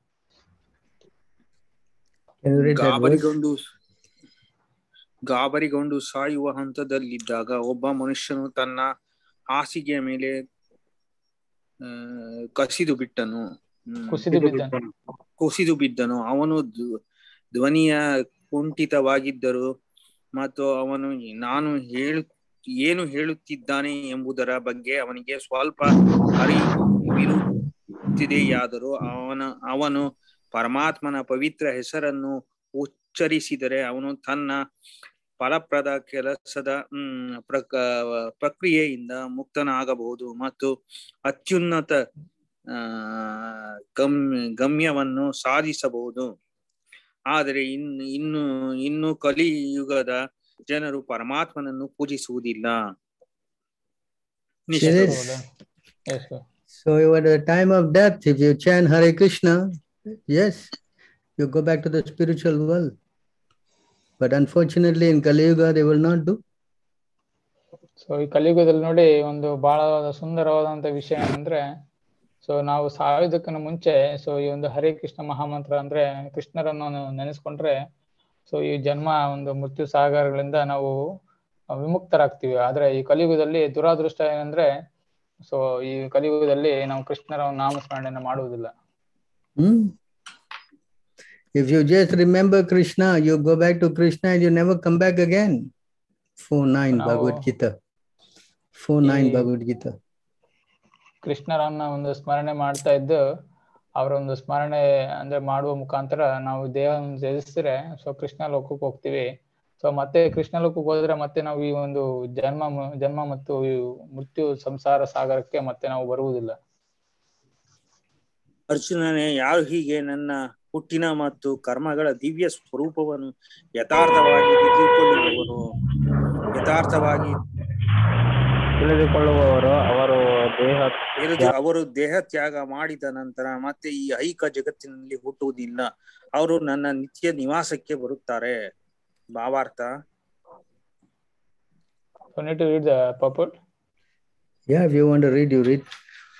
[SPEAKER 4] Can you read that verse?
[SPEAKER 1] ಗಾಬರಿಗೊಂಡು ಗಾಬರಿಗೊಂಡು ಸಾಯುವ ಹಂತದಲ್ಲಿದ್ದಾಗ ಒಬ್ಬ ಮನುಷ್ಯನು ತನ್ನ ಹಾಸಿಗೆಯ ಮೇಲೆ ಆ, ಕಸಿದು ಬಿಟ್ಟನು ಹ್ಮ್.
[SPEAKER 2] ಕುಸಿದು ಬಿದ್ದನು
[SPEAKER 1] ಕುಸಿದು ಬಿದ್ದನು ಅವನು ಧ್ವ- ಧ್ವನಿಯ ಕುಂಠಿತವಾಗಿದ್ದರು ಮತ್ತು ಅವನು ನಾನು ಹೇಳು ಏನು ಹೇಳುತ್ತಿದ್ದಾನೆ ಎಂಬುದರ ಬಗ್ಗೆ ಅವನಿಗೆ ಸ್ವಲ್ಪ ಅರಿವಿರುತ್ತಿದೆಯಾದರೂ ಅವನ ಅವನು ಪರಮಾತ್ಮನ ಪವಿತ್ರ ಹೆಸರನ್ನು ಉಚ್ಚರಿಸಿದರೆ ಅವನು ತನ್ನ ಫಲಪ್ರದ ಕೆಲಸದ ಹ್ಮ್ ಪ್ರಕ ಪ್ರಕ್ರಿಯೆಯಿಂದ ಮುಕ್ತನಾಗಬಹುದು ಮತ್ತು ಅತ್ಯುನ್ನತ ಆ ಗಮ್ಯ ಗಮ್ಯವನ್ನು ಸಾಧಿಸಬಹುದು ಆದರೆ ಇನ್ನು ಇನ್ನು ಇನ್ನು ಕಲಿಯುಗದ ಜನರು ಪರಮಾತ್ಮನನ್ನು ಪೂಜಿಸುವುದಿಲ್ಲ
[SPEAKER 4] Yes.
[SPEAKER 2] Yes, sir.
[SPEAKER 4] So at the time of death, if you chant Hare Krishna, yes, you go back to the spiritual world. But unfortunately, in Kali Yuga, they will not do.
[SPEAKER 2] So ಈ ಕಲಿಯುಗದಲ್ಲಿ ನೋಡಿ ಒಂದು ಬಹಳ ಸುಂದರವಾದಂತ ವಿಷಯ ಅಂದ್ರೆ so ನಾವು ಸಾಯೋದಕ್ಕಿಂತ ಮುಂಚೆ so ಈ ಒಂದು ಹರೇ ಕೃಷ್ಣ ಮಹಾಮಂತ್ರ ಅಂದ್ರೆ ಕೃಷ್ಣರನ್ನು ನಾವು ನೆನೆಸ್ಕೊಂಡ್ರೆ ಸೊ ಈ ಜನ್ಮ ಒಂದು ಮೃತ್ಯು ಸಾಗರಗಳಿಂದ ನಾವು ವಿಮುಕ್ತರಾಗ್ತೀವಿ ಆದ್ರೆ ಈ ಕಲಿಯುಗದಲ್ಲಿ ದುರಾದೃಷ್ಟ ಏನಂದ್ರೆ ಸೊ ಈ ಕಲಿಯುಗದಲ್ಲಿ ನಾವು ಕೃಷ್ಣರ ಒಂದು ನಾಮಸ್ಮರಣೆಯನ್ನು ಮಾಡುವುದಿಲ್ಲ
[SPEAKER 4] Hmm? If you just remember Krishna, you go back to Krishna and you never come back again. 4 9
[SPEAKER 2] Now-
[SPEAKER 4] Bhagavad Gita. 4 9
[SPEAKER 2] ಈ-
[SPEAKER 4] Bhagavad Gita.
[SPEAKER 2] ಕೃಷ್ಣರನ್ನ ಒಂದು ಸ್ಮರಣೆ ಮಾಡ್ತಾ ಇದ್ದು ಅವರ ಒಂದು ಸ್ಮರಣೆ ಅಂದ್ರೆ ಮಾಡುವ ಮುಖಾಂತರ ನಾವು ದೇಹವನ್ನು ತ್ಯಜಿಸಿದ್ರೆ ಸೊ ಕೃಷ್ಣ ಲೋಕಕ್ಕೆ ಹೋಗ್ತೀವಿ ಸೊ ಮತ್ತೆ ಕೃಷ್ಣ ಲೋಕಕ್ಕೆ ಹೋದ್ರೆ ಮತ್ತೆ ನಾವು ಈ ಒಂದು ಜನ್ಮ ಮ- ಜನ್ಮ ಮತ್ತು ಈ ಮೃತ್ಯು ಸಂಸಾರ ಸಾಗರಕ್ಕೆ ಮತ್ತೆ ನಾವು ಬರುವುದಿಲ್ಲ
[SPEAKER 1] ಅರ್ಜುನನೇ ಯಾರು ಹೀಗೆ ನನ್ನ ಹುಟ್ಟಿನ ಮತ್ತು ಕರ್ಮಗಳ ದಿವ್ಯ ಸ್ವರೂಪವನ್ನು ಯಥಾರ್ಥವಾಗಿ ತಿಳಿದುಕೊಳ್ಳುವವರು ಯಥಾರ್ಥವಾಗಿ
[SPEAKER 3] ತಿಳಿದುಕೊಳ್ಳುವವರು ಅವರು ದೇಹ
[SPEAKER 1] ಇರುವುದು ಅವರು ದೇಹ ತ್ಯಾಗ ಮಾಡಿದ ನಂತರ ಮತ್ತೆ ಈ ಐಕ ಜಗತ್ತಿನಲ್ಲಿ ಹುಟ್ಟುವುದಿಲ್ಲ ಅವರು ನನ್ನ ನಿತ್ಯ ನಿವಾಸಕ್ಕೆ ಬರುತ್ತಾರೆ ಭಾವಾರ್ಥ
[SPEAKER 2] so need to read the ಪಪಟ್
[SPEAKER 4] Yeah, if you want to read, you read.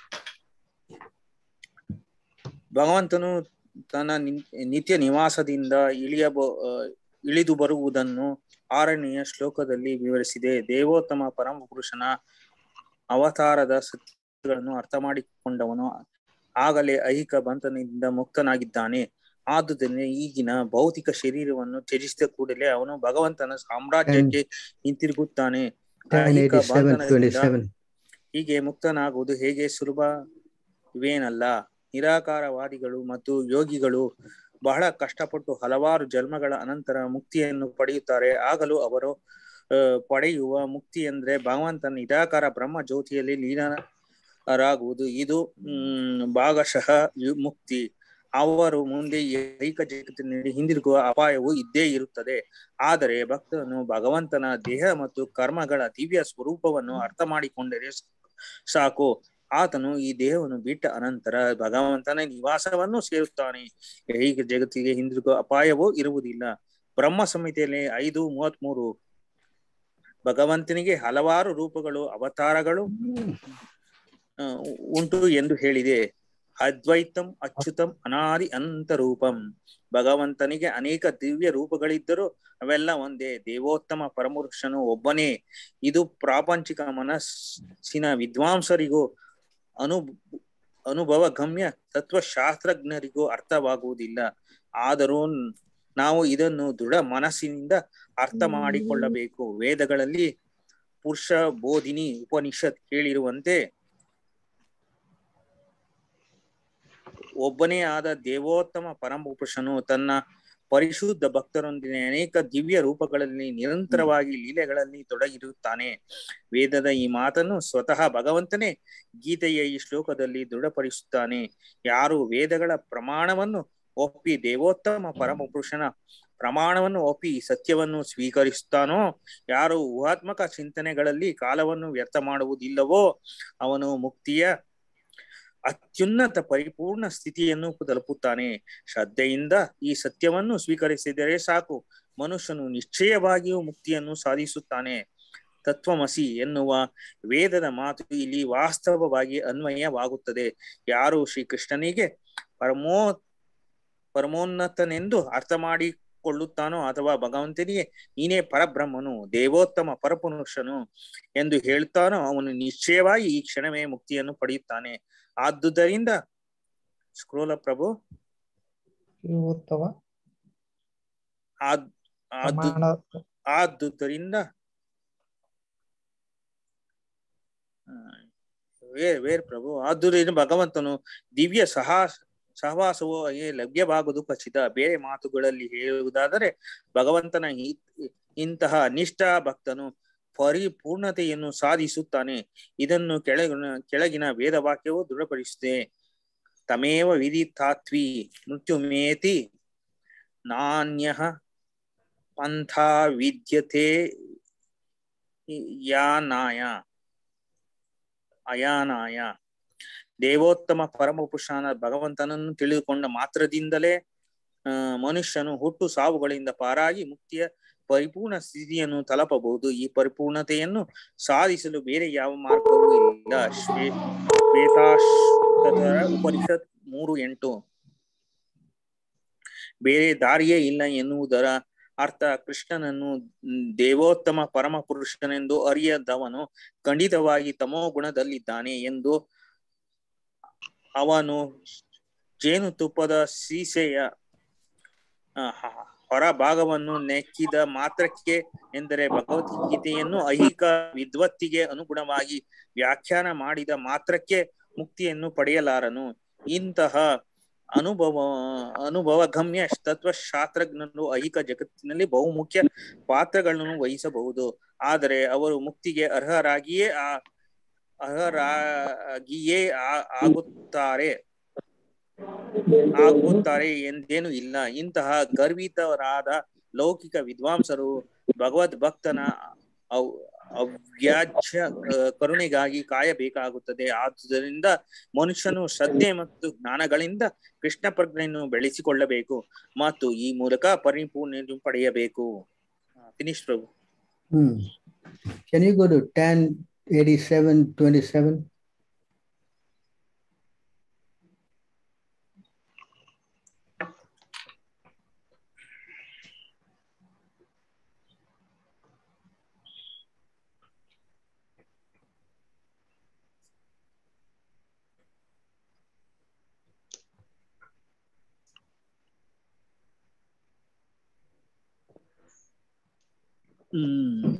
[SPEAKER 1] ಭಗವಂತನು ತನ್ನ ನಿ- ನಿತ್ಯ ನಿವಾಸದಿಂದ ಇಳಿಯ ಇಳಿದು ಬರುವುದನ್ನು ಆರನೆಯ ಶ್ಲೋಕದಲ್ಲಿ ವಿವರಿಸಿದೆ ದೇವೋತ್ತಮ ಪರಮ ಪುರುಷನ ಅವತಾರದ ಸತ್ಯಗಳನ್ನು ಅರ್ಥ ಮಾಡಿಕೊಂಡವನು ಆಗಲೇ ಐಹಿಕ ಬಂಧನದಿಂದ ಮುಕ್ತನಾಗಿದ್ದಾನೆ ಆದುದರಿಂದ ಈಗಿನ ಭೌತಿಕ ಶರೀರವನ್ನು ತ್ಯಜಿಸಿದ ಕೂಡಲೇ ಅವನು ಭಗವಂತನ ಸಾಮ್ರಾಜ್ಯಕ್ಕೆ ಹಿಂತಿರುಗುತ್ತಾನೆ
[SPEAKER 4] 10
[SPEAKER 1] ಐಹಿಕ
[SPEAKER 4] 87
[SPEAKER 1] ಬಂಧನದಿಂದ
[SPEAKER 4] 27.
[SPEAKER 1] ಹೀಗೆ ಮುಕ್ತನಾಗುವುದು ಹೇಗೆ ಸುಲಭವೇನಲ್ಲ ನಿರಾಕಾರವಾದಿಗಳು ಮತ್ತು ಯೋಗಿಗಳು ಬಹಳ ಕಷ್ಟಪಟ್ಟು ಹಲವಾರು ಜನ್ಮಗಳ ಅನಂತರ ಮುಕ್ತಿಯನ್ನು ಪಡೆಯುತ್ತಾರೆ ಆಗಲೂ ಅವರು ಆ, ಪಡೆಯುವ ಮುಕ್ತಿ ಅಂದ್ರೆ ಭಗವಂತನ ನಿರಾಕಾರ ಬ್ರಹ್ಮ ಜ್ಯೋತಿಯಲ್ಲಿ ಲೀನ ರಾಗುವುದು ಇದು ಹ್ಮ್ ಭಾಗಶಃ ಯು- ಮುಕ್ತಿ ಅವರು ಮುಂದೆ ಈ ಐಕ ಜಗತ್ತಿನಲ್ಲಿ ಹಿಂದಿರುಗುವ ಅಪಾಯವು ಇದ್ದೇ ಇರುತ್ತದೆ ಆದರೆ ಭಕ್ತನು ಭಗವಂತನ ದೇಹ ಮತ್ತು ಕರ್ಮಗಳ ದಿವ್ಯ ಸ್ವರೂಪವನ್ನು ಅರ್ಥ ಮಾಡಿಕೊಂಡರೆ ಸಾಕು ಆತನು ಈ ದೇಹವನ್ನು ಬಿಟ್ಟ ಅನಂತರ ಭಗವಂತನ ನಿವಾಸವನ್ನು ಸೇರುತ್ತಾನೆ ಐಕ ಜಗತ್ತಿಗೆ ಹಿಂದಿರುಗುವ ಅಪಾಯವೂ ಇರುವುದಿಲ್ಲ ಬ್ರಹ್ಮ ಸಂಹಿತೆಯಲ್ಲಿ ಐದು ಮೂವತ್ಮೂರು ಭಗವಂತನಿಗೆ ಹಲವಾರು ರೂಪಗಳು ಅವತಾರಗಳು ಆ, ಉಂಟು ಎಂದು ಹೇಳಿದೆ ಅದ್ವೈತಂ ಅಚ್ಯುತಂ ಅನಾದಿ ಅನಂತ ರೂಪಂ ಭಗವಂತನಿಗೆ ಅನೇಕ ದಿವ್ಯ ರೂಪಗಳಿದ್ದರೂ ಅವೆಲ್ಲ ಒಂದೇ ದೇವೋತ್ತಮ ಪರಮಪುರುಷನು ಒಬ್ಬನೇ ಇದು ಪ್ರಾಪಂಚಿಕ ಮನಸ್ಸಿನ ವಿದ್ವಾಂಸರಿಗೂ ಅನು ಅನುಭವ ಗಮ್ಯ ತತ್ವಶಾಸ್ತ್ರಜ್ಞರಿಗೂ ಅರ್ಥವಾಗುವುದಿಲ್ಲ ಆದರೂ ನಾವು ಇದನ್ನು ದೃಢ ಮನಸ್ಸಿನಿಂದ ಅರ್ಥ ಮಾಡಿಕೊಳ್ಳಬೇಕು ವೇದಗಳಲ್ಲಿ ಪುರುಷ ಬೋಧಿನಿ ಉಪನಿಷತ್ ಹೇಳಿರುವಂತೆ ಒಬ್ಬನೇ ಆದ ದೇವೋತ್ತಮ ಪರಮಪುರುಷನು ತನ್ನ ಪರಿಶುದ್ಧ ಭಕ್ತರೊಂದಿಗೆ ಅನೇಕ ದಿವ್ಯ ರೂಪಗಳಲ್ಲಿ ನಿರಂತರವಾಗಿ ಲೀಲೆಗಳಲ್ಲಿ ತೊಡಗಿರುತ್ತಾನೆ ವೇದದ ಈ ಮಾತನ್ನು ಸ್ವತಃ ಭಗವಂತನೇ ಗೀತೆಯ ಈ ಶ್ಲೋಕದಲ್ಲಿ ದೃಢಪಡಿಸುತ್ತಾನೆ ಯಾರು ವೇದಗಳ ಪ್ರಮಾಣವನ್ನು ಒಪ್ಪಿ ದೇವೋತ್ತಮ ಪರಮಪುರುಷನ ಪ್ರಮಾಣವನ್ನು ಒಪ್ಪಿ ಸತ್ಯವನ್ನು ಸ್ವೀಕರಿಸುತ್ತಾನೋ ಯಾರು ಊಹಾತ್ಮಕ ಚಿಂತನೆಗಳಲ್ಲಿ ಕಾಲವನ್ನು ವ್ಯರ್ಥ ಮಾಡುವುದಿಲ್ಲವೋ ಅವನು ಮುಕ್ತಿಯ ಅತ್ಯುನ್ನತ ಪರಿಪೂರ್ಣ ಸ್ಥಿತಿಯನ್ನು ತಲುಪುತ್ತಾನೆ ಶ್ರದ್ಧೆಯಿಂದ ಈ ಸತ್ಯವನ್ನು ಸ್ವೀಕರಿಸಿದರೆ ಸಾಕು ಮನುಷ್ಯನು ನಿಶ್ಚಯವಾಗಿಯೂ ಮುಕ್ತಿಯನ್ನು ಸಾಧಿಸುತ್ತಾನೆ ತತ್ವಮಸಿ ಎನ್ನುವ ವೇದದ ಮಾತು ಇಲ್ಲಿ ವಾಸ್ತವವಾಗಿ ಅನ್ವಯವಾಗುತ್ತದೆ ಯಾರು ಶ್ರೀಕೃಷ್ಣನಿಗೆ ಪರಮೋ ಪರಮೋನ್ನತನೆಂದು ಅರ್ಥ ಮಾಡಿಕೊಳ್ಳುತ್ತಾನೋ ಅಥವಾ ಭಗವಂತನಿಗೆ ನೀನೇ ಪರಬ್ರಹ್ಮನು ದೇವೋತ್ತಮ ಪರಪುರುಷನು ಎಂದು ಹೇಳ್ತಾನೋ ಅವನು ನಿಶ್ಚಯವಾಗಿ ಈ ಕ್ಷಣವೇ ಮುಕ್ತಿಯನ್ನು ಪಡೆಯುತ್ತಾನೆ ಆದುದರಿಂದ ಸ್ಕ್ರೋಲ ಪ್ರಭು
[SPEAKER 2] ಉತ್ತಮ
[SPEAKER 1] ಆದ್ ಆದು
[SPEAKER 2] ಪ್ರಮಾಣ
[SPEAKER 1] ಆದುದರಿಂದ ಆ, ವೇ ವೇರ್ ಪ್ರಭು ಆದುದರಿಂದ ಭಗವಂತನು ದಿವ್ಯ ಸಹ ಸಹವಾಸವು ಹಾಗೆ ಲಭ್ಯವಾಗುವುದು ಖಚಿತ ಬೇರೆ ಮಾತುಗಳಲ್ಲಿ ಹೇಳುವುದಾದರೆ ಭಗವಂತನ ಈ- ಇಂತಹ ನಿಷ್ಠಾ ಭಕ್ತನು ಪರಿಪೂರ್ಣತೆಯನ್ನು ಸಾಧಿಸುತ್ತಾನೆ ಇದನ್ನು ಕೆಳಗಿನ ಕೆಳಗಿನ ವೇದವಾಕ್ಯವು ದೃಢಪಡಿಸುತ್ತೆ ತಮೇವ ವಿದಿತಾತ್ವಿ ಮೃತ್ಯುಮೇತಿ ನಾಣ್ಯ ಪಂಥ ವಿದ್ಯತೆ ಯಾನಾಯ ಅಯಾನಾಯ ದೇವೋತ್ತಮ ಪರಮಪುರುಷನ ಭಗವಂತನನ್ನು ತಿಳಿದುಕೊಂಡ ಮಾತ್ರದಿಂದಲೇ ಆ ಮನುಷ್ಯನು ಹುಟ್ಟು ಸಾವುಗಳಿಂದ ಪಾರಾಗಿ ಮುಕ್ತಿಯ ಪರಿಪೂರ್ಣ ಸ್ಥಿತಿಯನ್ನು ತಲುಪಬಹುದು ಈ ಪರಿಪೂರ್ಣತೆಯನ್ನು ಸಾಧಿಸಲು ಬೇರೆ ಯಾವ ಮಾರ್ಗವೂ ಇಲ್ಲ ಶ್ವೇ ಶ್ವೇತಾಶ್ವತರ ಉಪನಿಷತ್ ಮೂರು ಎಂಟು ಬೇರೆ ದಾರಿಯೇ ಇಲ್ಲ ಎನ್ನುವುದರ ಅರ್ಥ ಕೃಷ್ಣನನ್ನು ದೇವೋತ್ತಮ ಪರಮ ಪುರುಷನೆಂದು ಅರಿಯದವನು ಖಂಡಿತವಾಗಿ ತಮೋ ಗುಣದಲ್ಲಿದ್ದಾನೆ ಎಂದು ಅವನು ಜೇನುತುಪ್ಪದ ಸೀಸೆಯ ಆ, ಹ- ಹೊರ ಭಾಗವನ್ನು ನೆಕ್ಕಿದ ಮಾತ್ರಕ್ಕೆ ಎಂದರೆ ಭಗವದ್ಗೀತೆಯನ್ನು ಐಹಿಕ ವಿದ್ವತ್ತಿಗೆ ಅನುಗುಣವಾಗಿ ವ್ಯಾಖ್ಯಾನ ಮಾಡಿದ ಮಾತ್ರಕ್ಕೆ ಮುಕ್ತಿಯನ್ನು ಪಡೆಯಲಾರನು ಇಂತಹ ಅನುಭವ ಅನುಭವ ಗಮ್ಯ ತತ್ವಶಾಸ್ತ್ರಜ್ಞರು ಐಹಿಕ ಜಗತ್ತಿನಲ್ಲಿ ಬಹುಮುಖ್ಯ ಪಾತ್ರಗಳನ್ನು ವಹಿಸಬಹುದು ಆದರೆ ಅವರು ಮುಕ್ತಿಗೆ ಅರ್ಹರಾಗಿಯೇ ಆ ಅರ್ಹರಾಗಿಯೇ ಆ- ಆಗುತ್ತಾರೆ ಆಗುತ್ತಾರೆ ಎಂದೇನು ಇಲ್ಲ ಇಂತಹ ಗರ್ವಿತರಾದ ಲೌಕಿಕ ವಿದ್ವಾಂಸರು ಭಗವದ್ ಭಕ್ತನ ಅವ್- ಅವ್ಯಾಜ್ಯ ಆ, ಕರುಣೆಗಾಗಿ ಕಾಯಬೇಕಾಗುತ್ತದೆ ಆದುದರಿಂದ ಮನುಷ್ಯನು ಶ್ರದ್ಧೆ ಮತ್ತು ಜ್ಞಾನಗಳಿಂದ ಕೃಷ್ಣ ಪ್ರಜ್ಞೆಯನ್ನು ಬೆಳೆಸಿಕೊಳ್ಳಬೇಕು ಮತ್ತು ಈ ಮೂಲಕ ಪರಿಪೂರ್ಣ ಪಡೆಯಬೇಕು finish Prabhu
[SPEAKER 4] Hmm. Can you go to 1087 27?
[SPEAKER 1] Hmm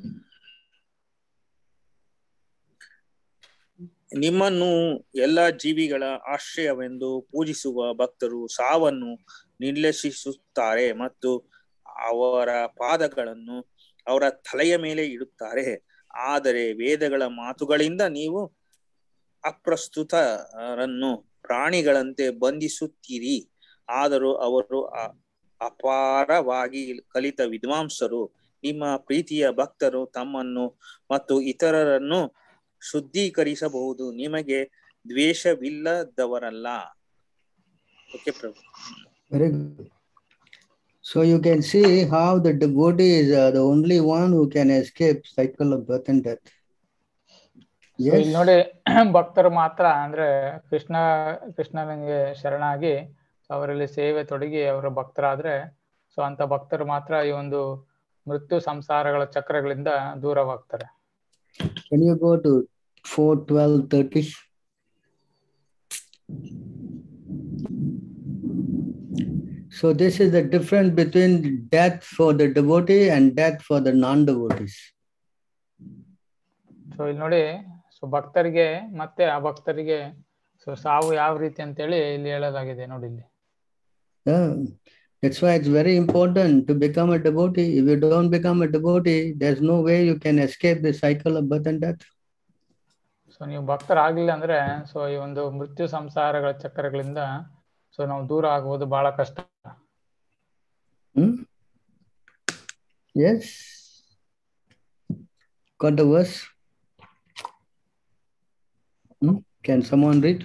[SPEAKER 1] ನಿಮ್ಮನ್ನು ಎಲ್ಲ ಜೀವಿಗಳ ಆಶ್ರಯವೆಂದು ಪೂಜಿಸುವ ಭಕ್ತರು ಸಾವನ್ನು ನಿರ್ಲಕ್ಷಿಸುತ್ತಾರೆ ಮತ್ತು ಅವರ ಪಾದಗಳನ್ನು ಅವರ ತಲೆಯ ಮೇಲೆ ಇಡುತ್ತಾರೆ ಆದರೆ ವೇದಗಳ ಮಾತುಗಳಿಂದ ನೀವು ಅಪ್ರಸ್ತುತರನ್ನು ಪ್ರಾಣಿಗಳಂತೆ ಬಂಧಿಸುತ್ತೀರಿ ಆದರೂ ಅವರು ಅ- ಅಪಾರವಾಗಿ ಕಲಿತ ವಿದ್ವಾಂಸರು ನಿಮ್ಮ ಪ್ರೀತಿಯ ಭಕ್ತರು ತಮ್ಮನ್ನು ಮತ್ತು ಇತರರನ್ನು ಶುದ್ಧೀಕರಿಸಬಹುದು ನಿಮಗೆ ದ್ವೇಷವಿಲ್ಲದವರಲ್ಲ okay Prabhu
[SPEAKER 4] Very good. So you can see how the devotee is uh, the only one who can escape cycle of birth and death.
[SPEAKER 2] So
[SPEAKER 4] Yes.
[SPEAKER 2] ಇಲ್ಲಿ ನೋಡಿ ಭಕ್ತರು ಮಾತ್ರ ಅಂದ್ರೆ ಕೃಷ್ಣ ಕೃಷ್ಣನಿಗೆ ಶರಣಾಗಿ ಅವರಲ್ಲಿ ಸೇವೆ ತೊಡಗಿ ಅವರ ಭಕ್ತರಾದ್ರೆ ಸೊ ಅಂತ ಭಕ್ತರು ಮಾತ್ರ ಈ ಒಂದು ಮೃತ್ಯು ಸಂಸಾರಗಳ ಚಕ್ರಗಳಿಂದ ದೂರವಾಗ್ತಾರೆ
[SPEAKER 4] Can you go to 4, 12, 30? So this is the difference between death for the devotee and death for the non-devotees.
[SPEAKER 2] So ಇಲ್ಲಿ ನೋಡಿ ಸೊ ಭಕ್ತರಿಗೆ ಮತ್ತೆ ಆ ಭಕ್ತರಿಗೆ ಸೊ ಸಾವು ಯಾವ ರೀತಿ ಅಂತೇಳಿ ಇಲ್ಲಿ ಹೇಳಲಾಗಿದೆ ನೋಡಿ ಇಲ್ಲಿ
[SPEAKER 4] Yeah. That's why it's very important to become a devotee. If you don't become a devotee, there's no way you can escape the cycle of birth and death.
[SPEAKER 2] So ನೀವು ಭಕ್ತರಾಗ್ಲಿಲ್ಲ ಅಂದ್ರೆ ಸೊ ಈ ಒಂದು ಮೃತ್ಯು ಸಂಸಾರಗಳ ಚಕ್ರಗಳಿಂದ ಸೊ ನಾವು ದೂರ ಆಗುವುದು ಬಹಳ ಕಷ್ಟ
[SPEAKER 4] Hmm? Yes. Got the verse? Hmm? Can someone read?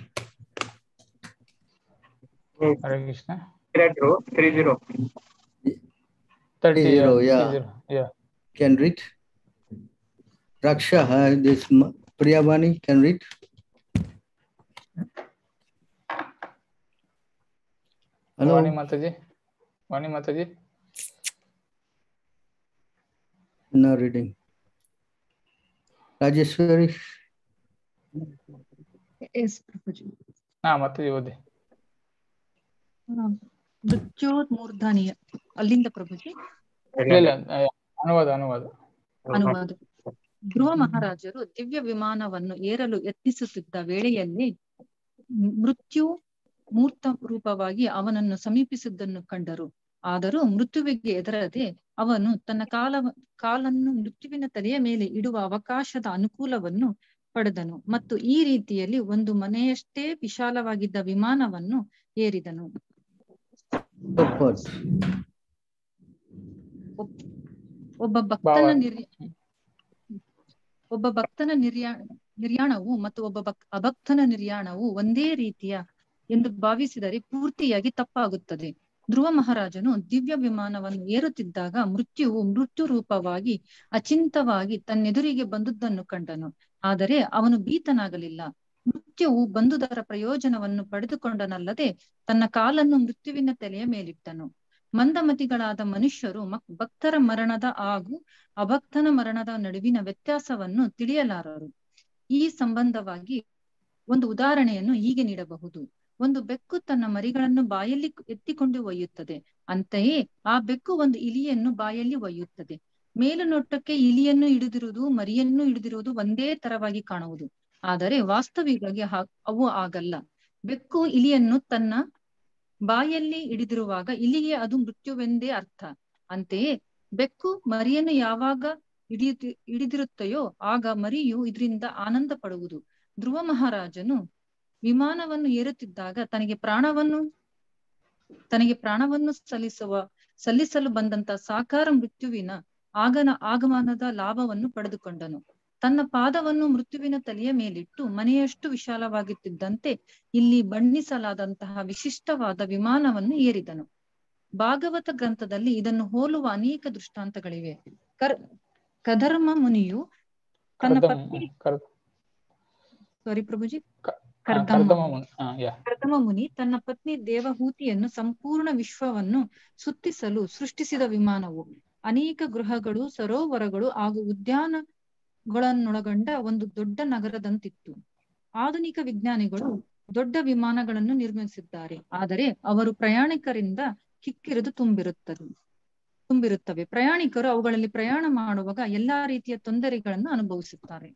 [SPEAKER 2] Hare Krishna
[SPEAKER 3] three zero
[SPEAKER 2] thirty
[SPEAKER 4] Zero, yeah.
[SPEAKER 2] yeah
[SPEAKER 4] Can read? Raksha, uh, this Ma- Priyavani can read? Hello?
[SPEAKER 2] Vani Mataji Vani Mataji
[SPEAKER 4] No reading. Rajeshwari?
[SPEAKER 9] Yes Prabhuji
[SPEAKER 2] ಹಾ ಮಾತಾಜಿ ಓದಿ
[SPEAKER 9] ಮೃತ್ಯೋರ್ಮೂರ್ಧನಿಯ ಅಲ್ಲಿಂದ ಪ್ರಭುಜಿ
[SPEAKER 2] ಇಲ್ಲ ಇಲ್ಲ ಆ, ಅನುವಾದ ಅನುವಾದ
[SPEAKER 9] ಅನುವಾದ ಧ್ರುವ ಮಹಾರಾಜರು ದಿವ್ಯ ವಿಮಾನವನ್ನು ಏರಲು ಯತ್ನಿಸುತ್ತಿದ್ದ ವೇಳೆಯಲ್ಲಿ ಮೃತ್ಯು ಮೂರ್ತ ರೂಪವಾಗಿ ಅವನನ್ನು ಸಮೀಪಿಸಿದ್ದನ್ನು ಕಂಡರು ಆದರೂ ಮೃತ್ಯುವಿಗೆ ಎದರದೆ ಅವನು ತನ್ನ ಕಾಲ ಕಾಲನ್ನು ಮೃತ್ಯುವಿನ ತಲೆಯ ಮೇಲೆ ಇಡುವ ಅವಕಾಶದ ಅನುಕೂಲವನ್ನು ಪಡೆದನು ಮತ್ತು ಈ ರೀತಿಯಲ್ಲಿ ಒಂದು ಮನೆಯಷ್ಟೇ ವಿಶಾಲವಾಗಿದ್ದ ವಿಮಾನವನ್ನು ಏರಿದನು
[SPEAKER 4] What?
[SPEAKER 9] ಒಬ್ಬ ಭಕ್ತನ ನಿರ್ಯ ಒಬ್ಬ ಭಕ್ತನ ನಿರ್ಯಾ ನಿರ್ಯಾಣವು ಮತ್ತು ಒಬ್ಬ ಭಕ್ ಅಭಕ್ತನ ನಿರ್ಯಾಣವು ಒಂದೇ ರೀತಿಯ ಎಂದು ಭಾವಿಸಿದರೆ ಪೂರ್ತಿಯಾಗಿ ತಪ್ಪಾಗುತ್ತದೆ ಧ್ರುವ ಮಹಾರಾಜನು ದಿವ್ಯ ವಿಮಾನವನ್ನು ಏರುತ್ತಿದ್ದಾಗ ಮೃತ್ಯುವು ಮೃತ್ಯು ರೂಪವಾಗಿ ಅಚಿಂತವಾಗಿ ತನ್ನೆದುರಿಗೆ ಬಂದುದನ್ನು ಕಂಡನು ಆದರೆ ಅವನು ಭೀತನಾಗಲಿಲ್ಲ ಮೃತ್ಯುವು ಬಂದುದರ ಪ್ರಯೋಜನವನ್ನು ಪಡೆದುಕೊಂಡನಲ್ಲದೆ ತನ್ನ ಕಾಲನ್ನು ಮೃತ್ಯುವಿನ ತಲೆಯ ಮೇಲಿಟ್ಟನು ಮಂದಮತಿಗಳಾದ ಮನುಷ್ಯರು ಮಕ್ ಭಕ್ತರ ಮರಣದ ಹಾಗೂ ಅಭಕ್ತನ ಮರಣದ ನಡುವಿನ ವ್ಯತ್ಯಾಸವನ್ನು ತಿಳಿಯಲಾರರು ಈ ಸಂಬಂಧವಾಗಿ ಒಂದು ಉದಾಹರಣೆಯನ್ನು ಹೀಗೆ ನೀಡಬಹುದು ಒಂದು ಬೆಕ್ಕು ತನ್ನ ಮರಿಗಳನ್ನು ಬಾಯಲ್ಲಿ ಎತ್ತಿಕೊಂಡು ಒಯ್ಯುತ್ತದೆ ಅಂತೆಯೇ ಆ ಬೆಕ್ಕು ಒಂದು ಇಲಿಯನ್ನು ಬಾಯಲ್ಲಿ ಒಯ್ಯುತ್ತದೆ ಮೇಲುನೋಟಕ್ಕೆ ಇಲಿಯನ್ನು ಹಿಡಿದಿರುವುದು ಮರಿಯನ್ನು ಹಿಡಿದಿರುವುದು ಒಂದೇ ತರವಾಗಿ ಕಾಣುವುದು ಆದರೆ ವಾಸ್ತವಿಕವಾಗಿ ಹಾ- ಅವು ಆಗಲ್ಲ ಬೆಕ್ಕು ಇಲಿಯನ್ನು ತನ್ನ ಬಾಯಲ್ಲಿ ಹಿಡಿದಿರುವಾಗ ಇಲಿಗೆ ಅದು ಮೃತ್ಯುವೆಂದೇ ಅರ್ಥ ಅಂತೆಯೇ ಬೆಕ್ಕು ಮರಿಯನ್ನು ಯಾವಾಗ ಹಿಡಿಯುತ್ತಿ ಹಿಡಿದಿರುತ್ತೆಯೋ ಆಗ ಮರಿಯು ಇದರಿಂದ ಆನಂದ ಪಡುವುದು ಧ್ರುವ ಮಹಾರಾಜನು ವಿಮಾನವನ್ನು ಏರುತ್ತಿದ್ದಾಗ ತನಗೆ ಪ್ರಾಣವನ್ನು ತನಗೆ ಪ್ರಾಣವನ್ನು ಸಲ್ಲಿಸುವ ಸಲ್ಲಿಸಲು ಬಂದಂತ ಸಾಕಾರ ಮೃತ್ಯುವಿನ ಆಗನ ಆಗಮನದ ಲಾಭವನ್ನು ಪಡೆದುಕೊಂಡನು ತನ್ನ ಪಾದವನ್ನು ಮೃತ್ಯುವಿನ ತಲೆಯ ಮೇಲಿಟ್ಟು ಮನೆಯಷ್ಟು ವಿಶಾಲವಾಗುತ್ತಿದ್ದಂತೆ ಇಲ್ಲಿ ಬಣ್ಣಿಸಲಾದಂತಹ ವಿಶಿಷ್ಟವಾದ ವಿಮಾನವನ್ನು ಏರಿದನು ಭಾಗವತ ಗ್ರಂಥದಲ್ಲಿ ಇದನ್ನು ಹೋಲುವ ಅನೇಕ ದೃಷ್ಟಾಂತಗಳಿವೆ ಕರ್ ಕಧರ್ಮ ಮುನಿಯು ತನ್ನ
[SPEAKER 2] ಕರ್ದಮ
[SPEAKER 9] ಪತ್ನಿ
[SPEAKER 2] ಕರ್
[SPEAKER 9] ಸಾರಿ ಪ್ರಭುಜಿ
[SPEAKER 2] ಹಾ,
[SPEAKER 9] ಕರ್ದಮ್ಮ
[SPEAKER 2] ಕರ್ದಮ ಮುನಿ ಹಾ ಯಾ
[SPEAKER 9] ಪ್ರಥಮ ಮುನಿ ತನ್ನ ಪತ್ನಿ ದೇವಹೂತಿಯನ್ನು ಸಂಪೂರ್ಣ ವಿಶ್ವವನ್ನು ಸುತ್ತಿಸಲು ಸೃಷ್ಟಿಸಿದ ವಿಮಾನವು ಅನೇಕ ಗೃಹಗಳು ಸರೋವರಗಳು ಹಾಗೂ ಉದ್ಯಾನಗಳನ್ನೊಳಗೊಂಡ ಒಂದು ದೊಡ್ಡ ನಗರದಂತಿತ್ತು ಆಧುನಿಕ ವಿಜ್ಞಾನಿಗಳು ದೊಡ್ಡ ವಿಮಾನಗಳನ್ನು ನಿರ್ಮಿಸಿದ್ದಾರೆ ಆದರೆ ಅವರು ಪ್ರಯಾಣಿಕರಿಂದ ಕಿಕ್ಕಿರಿದು ತುಂಬಿರುತ್ತದೆ ತುಂಬಿರುತ್ತವೆ ಪ್ರಯಾಣಿಕರು ಅವುಗಳಲ್ಲಿ ಪ್ರಯಾಣ ಮಾಡುವಾಗ ಎಲ್ಲಾ ರೀತಿಯ ತೊಂದರೆಗಳನ್ನು ಅನುಭವಿಸುತ್ತಾರೆ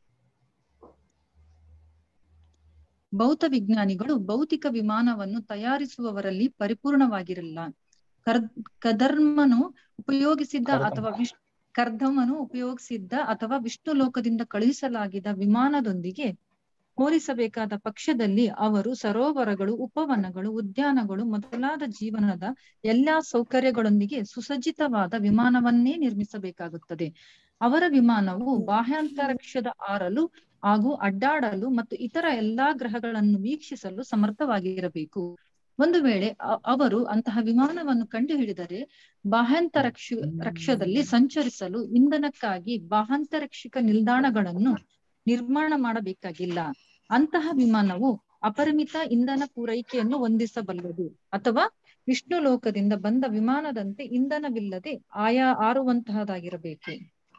[SPEAKER 9] ಭೌತ ವಿಜ್ಞಾನಿಗಳು ಭೌತಿಕ ವಿಮಾನವನ್ನು ತಯಾರಿಸುವವರಲ್ಲಿ ಪರಿಪೂರ್ಣವಾಗಿರಲ್ಲ ಕರ್ ಕಧರ್ಮನು ಉಪಯೋಗಿಸಿದ್ದ
[SPEAKER 2] ಕರ್ದಮ.
[SPEAKER 9] ಅಥವಾ ವಿಶ್ ಕರ್ದಮನು ಉಪಯೋಗಿಸಿದ್ದ ಅಥವಾ ವಿಷ್ಣು ಲೋಕದಿಂದ ಕಳುಹಿಸಲಾಗಿದ್ದ ವಿಮಾನದೊಂದಿಗೆ ಹೋಲಿಸಬೇಕಾದ ಪಕ್ಷದಲ್ಲಿ ಅವರು ಸರೋವರಗಳು ಉಪವನಗಳು ಉದ್ಯಾನಗಳು ಮೊದಲಾದ ಜೀವನದ ಎಲ್ಲಾ ಸೌಕರ್ಯಗಳೊಂದಿಗೆ ಸುಸಜ್ಜಿತವಾದ ವಿಮಾನವನ್ನೇ ನಿರ್ಮಿಸಬೇಕಾಗುತ್ತದೆ ಅವರ ವಿಮಾನವು ಬಾಹ್ಯಾಂತರಿಕ್ಷದ ಆರಲು ಹಾಗೂ ಅಡ್ಡಾಡಲು ಮತ್ತು ಇತರ ಎಲ್ಲಾ ಗ್ರಹಗಳನ್ನು ವೀಕ್ಷಿಸಲು ಸಮರ್ಥವಾಗಿರಬೇಕು ಒಂದು ವೇಳೆ ಅ- ಅವರು ಅಂತಹ ವಿಮಾನವನ್ನು ಕಂಡುಹಿಡಿದರೆ ಬಾಹ್ಯಾಂತರಿಕ್ಷ ರಕ್ಷದಲ್ಲಿ ಸಂಚರಿಸಲು ಇಂಧನಕ್ಕಾಗಿ ಬಾಹ್ಯಾಂತರಿಕ್ಷಿಕ ನಿಲ್ದಾಣಗಳನ್ನು ನಿರ್ಮಾಣ ಮಾಡಬೇಕಾಗಿಲ್ಲ ಅಂತಹ ವಿಮಾನವು ಅಪರಿಮಿತ ಇಂಧನ ಪೂರೈಕೆಯನ್ನು ಹೊಂದಿಸಬಲ್ಲದು ಅಥವಾ ವಿಷ್ಣು ಲೋಕದಿಂದ ಬಂದ ವಿಮಾನದಂತೆ ಇಂಧನವಿಲ್ಲದೆ ಆಯಾ ಆರುವಂತಹದಾಗಿರಬೇಕು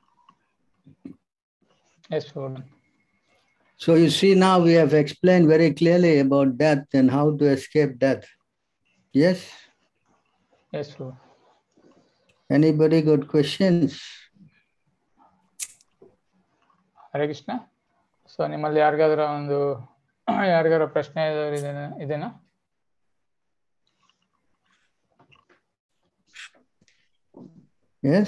[SPEAKER 2] yes
[SPEAKER 4] So you see now we have explained very clearly about death and how to escape death. Yes?
[SPEAKER 2] Yes
[SPEAKER 4] Anybody got questions?
[SPEAKER 2] Hare Krishna so ನಿಮ್ಮಲ್ಲಿ ಯಾರಿಗಾದ್ರ ಒಂದು ಯಾರಿಗಾರ ಪ್ರಶ್ನೆ ಏನಾದ್ರು ಇದೆನಾ ಇದೆನಾ
[SPEAKER 4] Yes?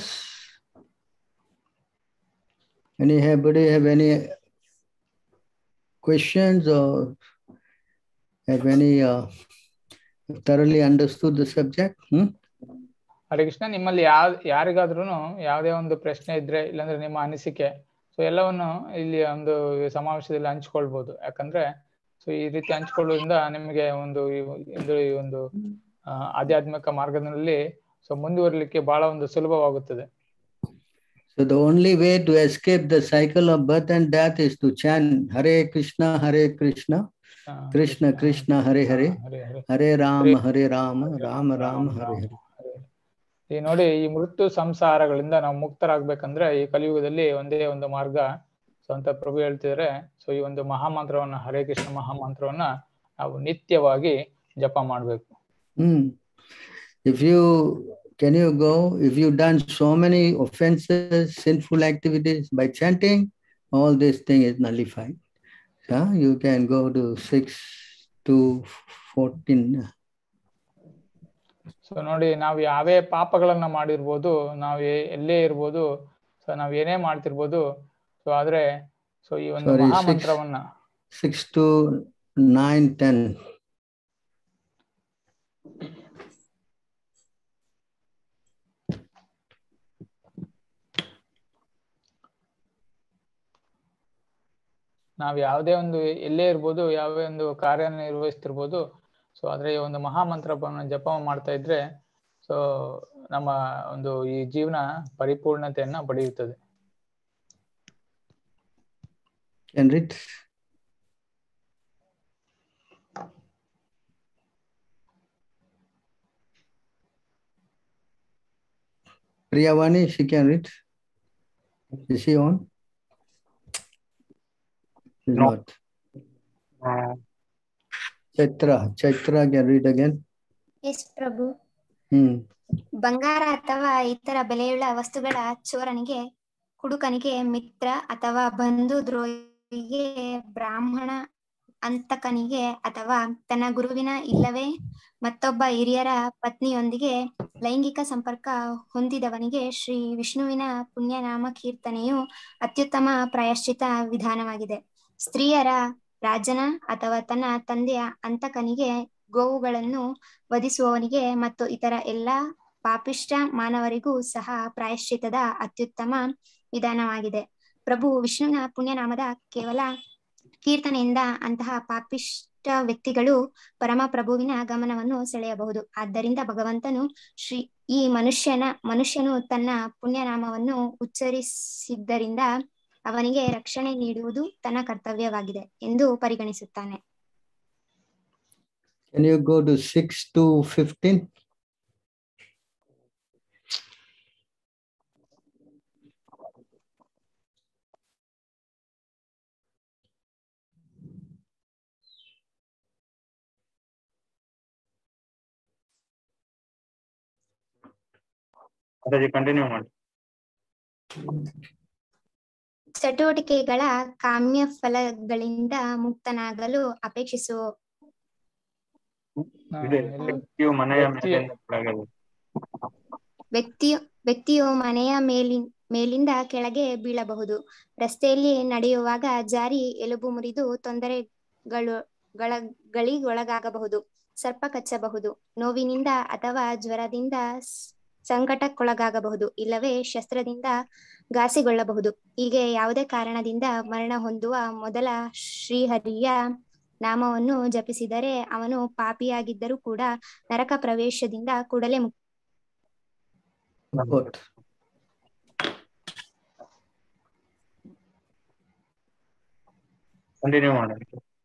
[SPEAKER 4] Anybody have any questions or have any uh, thoroughly understood the subject? Hmm?
[SPEAKER 2] ಹರೇ ಕೃಷ್ಣ ನಿಮ್ಮಲ್ಲಿ ಯಾವ ಯಾರಿಗಾದ್ರೂ ಯಾವುದೇ ಒಂದು ಪ್ರಶ್ನೆ ಇದ್ರೆ ಇಲ್ಲಾಂದ್ರೆ ನಿಮ್ಮ ಅನಿಸಿಕೆ ಸೊ ಎಲ್ಲವನ್ನು ಇಲ್ಲಿ ಒಂದು ಸಮಾವೇಶದಲ್ಲಿ ಹಂಚ್ಕೊಳ್ಬಹುದು ಯಾಕಂದ್ರೆ ಸೊ ಈ ರೀತಿ ಹಂಚ್ಕೊಳ್ಳೋದ್ರಿಂದ ನಿಮಗೆ ಒಂದು ಈ- ಇದು ಈ ಒಂದು ಆ, ಆಧ್ಯಾತ್ಮಿಕ ಮಾರ್ಗದಲ್ಲಿ ಸೊ ಮುಂದುವರಿಲಿಕ್ಕೆ ಬಹಳ ಒಂದು ಸುಲಭವಾಗುತ್ತದೆ
[SPEAKER 4] So the only way to escape the cycle of birth and death is to chant Hare Krishna, Hare Krishna,
[SPEAKER 2] ಆ,
[SPEAKER 4] Krishna Krishna, Hare Hare,
[SPEAKER 2] ಹರೇ ಹರೇ
[SPEAKER 4] Hare Rama,
[SPEAKER 2] Hare-
[SPEAKER 4] Hare Rama, Rama Rama, Hare Hare.
[SPEAKER 2] ಈ ನೋಡಿ ಈ ಮೃತ್ಯು ಸಂಸಾರಗಳಿಂದ ನಾವು ಮುಕ್ತರಾಗ್ಬೇಕಂದ್ರೆ ಈ ಕಲಿಯುಗದಲ್ಲಿ ಒಂದೇ ಒಂದು ಮಾರ್ಗ ಸೊ ಅಂತ ಪ್ರಭು ಹೇಳ್ತಿದ್ರೆ ಸೊ ಈ ಒಂದು ಮಹಾಮಂತ್ರವನ್ನ ಹರೇ ಕೃಷ್ಣ ಮಹಾಮಂತ್ರವನ್ನ ನಾವು ನಿತ್ಯವಾಗಿ ಜಪ ಮಾಡ್ಬೇಕು
[SPEAKER 4] Hmm. If you can you go, if you've done so many offenses, sinful activities by chanting, all this thing is nullified. Yeah, you can go to six to fourteen.
[SPEAKER 2] So ನೋಡಿ ನಾವು ಯಾವೇ ಪಾಪಗಳನ್ನ ಮಾಡಿರ್ಬೋದು ನಾವು A- ಎಲ್ಲೇ ಇರ್ಬೋದು so ನಾವ್ ಏನೇ ಮಾಡ್ತಿರ್ಬೋದು so ಆದ್ರೆ so ಈ ಒಂದು
[SPEAKER 4] Sorry, six,
[SPEAKER 2] ಮಹಾಮಂತ್ರವನ್ನ
[SPEAKER 4] six to nine, ten.
[SPEAKER 2] ನಾವ್ ಯಾವುದೇ ಒಂದು ಎಲ್ಲೇ ಇರ್ಬೋದು ಯಾವುದೇ ಒಂದು ಕಾರ್ಯ ನಿರ್ವಹಿಸ್ತಿರ್ಬೋದು ಸೊ ಆದ್ರೆ ಈ ಒಂದು ಮಹಾಮಂತ್ರವನ್ನ ಜಪ ಮಾಡ್ತಾ ಇದ್ರೆ ಸೊ ನಮ್ಮ ಒಂದು ಈ ಜೀವನ ಪರಿಪೂರ್ಣತೆಯನ್ನ ಪಡೆಯುತ್ತದೆ
[SPEAKER 4] Can read. Priyavani, she can read. Is she on? She's
[SPEAKER 3] No.
[SPEAKER 4] not.
[SPEAKER 3] Uh,
[SPEAKER 4] Chaitra, Chaitra can read again.
[SPEAKER 10] Yes Prabhu
[SPEAKER 4] Hmm.
[SPEAKER 10] ಬಂಗಾರ ಅಥವಾ ಇತರ ಬೆಲೆಯುಳ್ಳ ವಸ್ತುಗಳ ಚೋರನಿಗೆ ಕುಡುಕನಿಗೆ ಮಿತ್ರ ಅಥವಾ ಬಂಧು ದ್ರೋಹಿಗೆ ಬ್ರಾಹ್ಮಣ ಅಂತಕನಿಗೆ ಅಥವಾ ತನ್ನ ಗುರುವಿನ ಇಲ್ಲವೇ ಮತ್ತೊಬ್ಬ ಹಿರಿಯರ ಪತ್ನಿಯೊಂದಿಗೆ ಲೈಂಗಿಕ ಸಂಪರ್ಕ ಹೊಂದಿದವನಿಗೆ ಶ್ರೀ ವಿಷ್ಣುವಿನ ಪುಣ್ಯನಾಮ ಕೀರ್ತನೆಯು ಅತ್ಯುತ್ತಮ ಪ್ರಾಯಶ್ಚಿತ ವಿಧಾನವಾಗಿದೆ ಸ್ತ್ರೀಯರ ರಾಜನ ಅಥವಾ ತನ್ನ ತಂದೆಯ ಅಂತಕನಿಗೆ ಗೋವುಗಳನ್ನು ವಧಿಸುವವನಿಗೆ ಮತ್ತು ಇತರ ಎಲ್ಲಾ ಪಾಪಿಷ್ಟ ಮಾನವರಿಗೂ ಸಹ ಪ್ರಾಯಶ್ಚಿತದ ಅತ್ಯುತ್ತಮ ವಿಧಾನವಾಗಿದೆ ಪ್ರಭು ವಿಷ್ಣುವಿನ ಪುಣ್ಯನಾಮದ ಕೇವಲ ಕೀರ್ತನೆಯಿಂದ ಅಂತಹ ಪಾಪಿಷ್ಟ ವ್ಯಕ್ತಿಗಳು ಪರಮ ಪ್ರಭುವಿನ ಗಮನವನ್ನು ಸೆಳೆಯಬಹುದು ಆದ್ದರಿಂದ ಭಗವಂತನು ಶ್ರೀ ಈ ಮನುಷ್ಯನ ಮನುಷ್ಯನು ತನ್ನ ಪುಣ್ಯನಾಮವನ್ನು ಉಚ್ಚರಿಸಿದ್ದರಿಂದ ಅವನಿಗೆ ರಕ್ಷಣೆ ನೀಡುವುದು ತನ್ನ ಕರ್ತವ್ಯವಾಗಿದೆ ಎಂದು ಪರಿಗಣಿಸುತ್ತಾನೆ
[SPEAKER 4] Can you go to six to fifteen?
[SPEAKER 3] ಅದೇ ಕಂಟಿನ್ಯೂ ಮಾಡಿ
[SPEAKER 10] ಚಟುವಟಿಕೆಗಳ ಕಾಮ್ಯ ಫಲಗಳಿಂದ ಮುಕ್ತನಾಗಲು ಅಪೇಕ್ಷಿಸುವ
[SPEAKER 2] ಆ,
[SPEAKER 3] ಇದೆ
[SPEAKER 2] ಎಲ್ಲ
[SPEAKER 3] ವ್ಯಕ್ತಿಯು ಮನೆಯ
[SPEAKER 2] ವ್ಯಕ್ತಿಯ
[SPEAKER 3] ಮೇಲೆ ಕೆಳಗಡೆ
[SPEAKER 10] ವ್ಯಕ್ತಿಯು ವ್ಯಕ್ತಿಯು ಮನೆಯ ಮೇಲಿನ ಮೇಲಿಂದ ಕೆಳಗೆ ಬೀಳಬಹುದು ರಸ್ತೆಯಲ್ಲಿ ನಡೆಯುವಾಗ ಜಾರಿ ಎಲುಬು ಮುರಿದು ತೊಂದರೆಗಳು ಗಳ ಗಳಿಗೊಳಗಾಗಬಹುದು ಸರ್ಪ ಕಚ್ಚಬಹುದು ನೋವಿನಿಂದ ಅಥವಾ ಜ್ವರದಿಂದ ಸ್- ಸಂಕಟಕ್ಕೊಳಗಾಗಬಹುದು ಇಲ್ಲವೇ ಶಸ್ತ್ರದಿಂದ ಘಾಸಿಗೊಳ್ಳಬಹುದು ಹೀಗೆ ಯಾವುದೇ ಕಾರಣದಿಂದ ಮರಣ ಹೊಂದುವ ಮೊದಲ ಶ್ರೀಹರಿಯ ನಾಮವನ್ನು ಜಪಿಸಿದರೆ ಅವನು ಪಾಪಿಯಾಗಿದ್ದರೂ ಕೂಡ ನರಕ ಪ್ರವೇಶದಿಂದ ಕೂಡಲೇ ಮುಕ್ತ
[SPEAKER 4] Good.
[SPEAKER 3] ಕಂಟಿನ್ಯೂ ಮಾಡಿ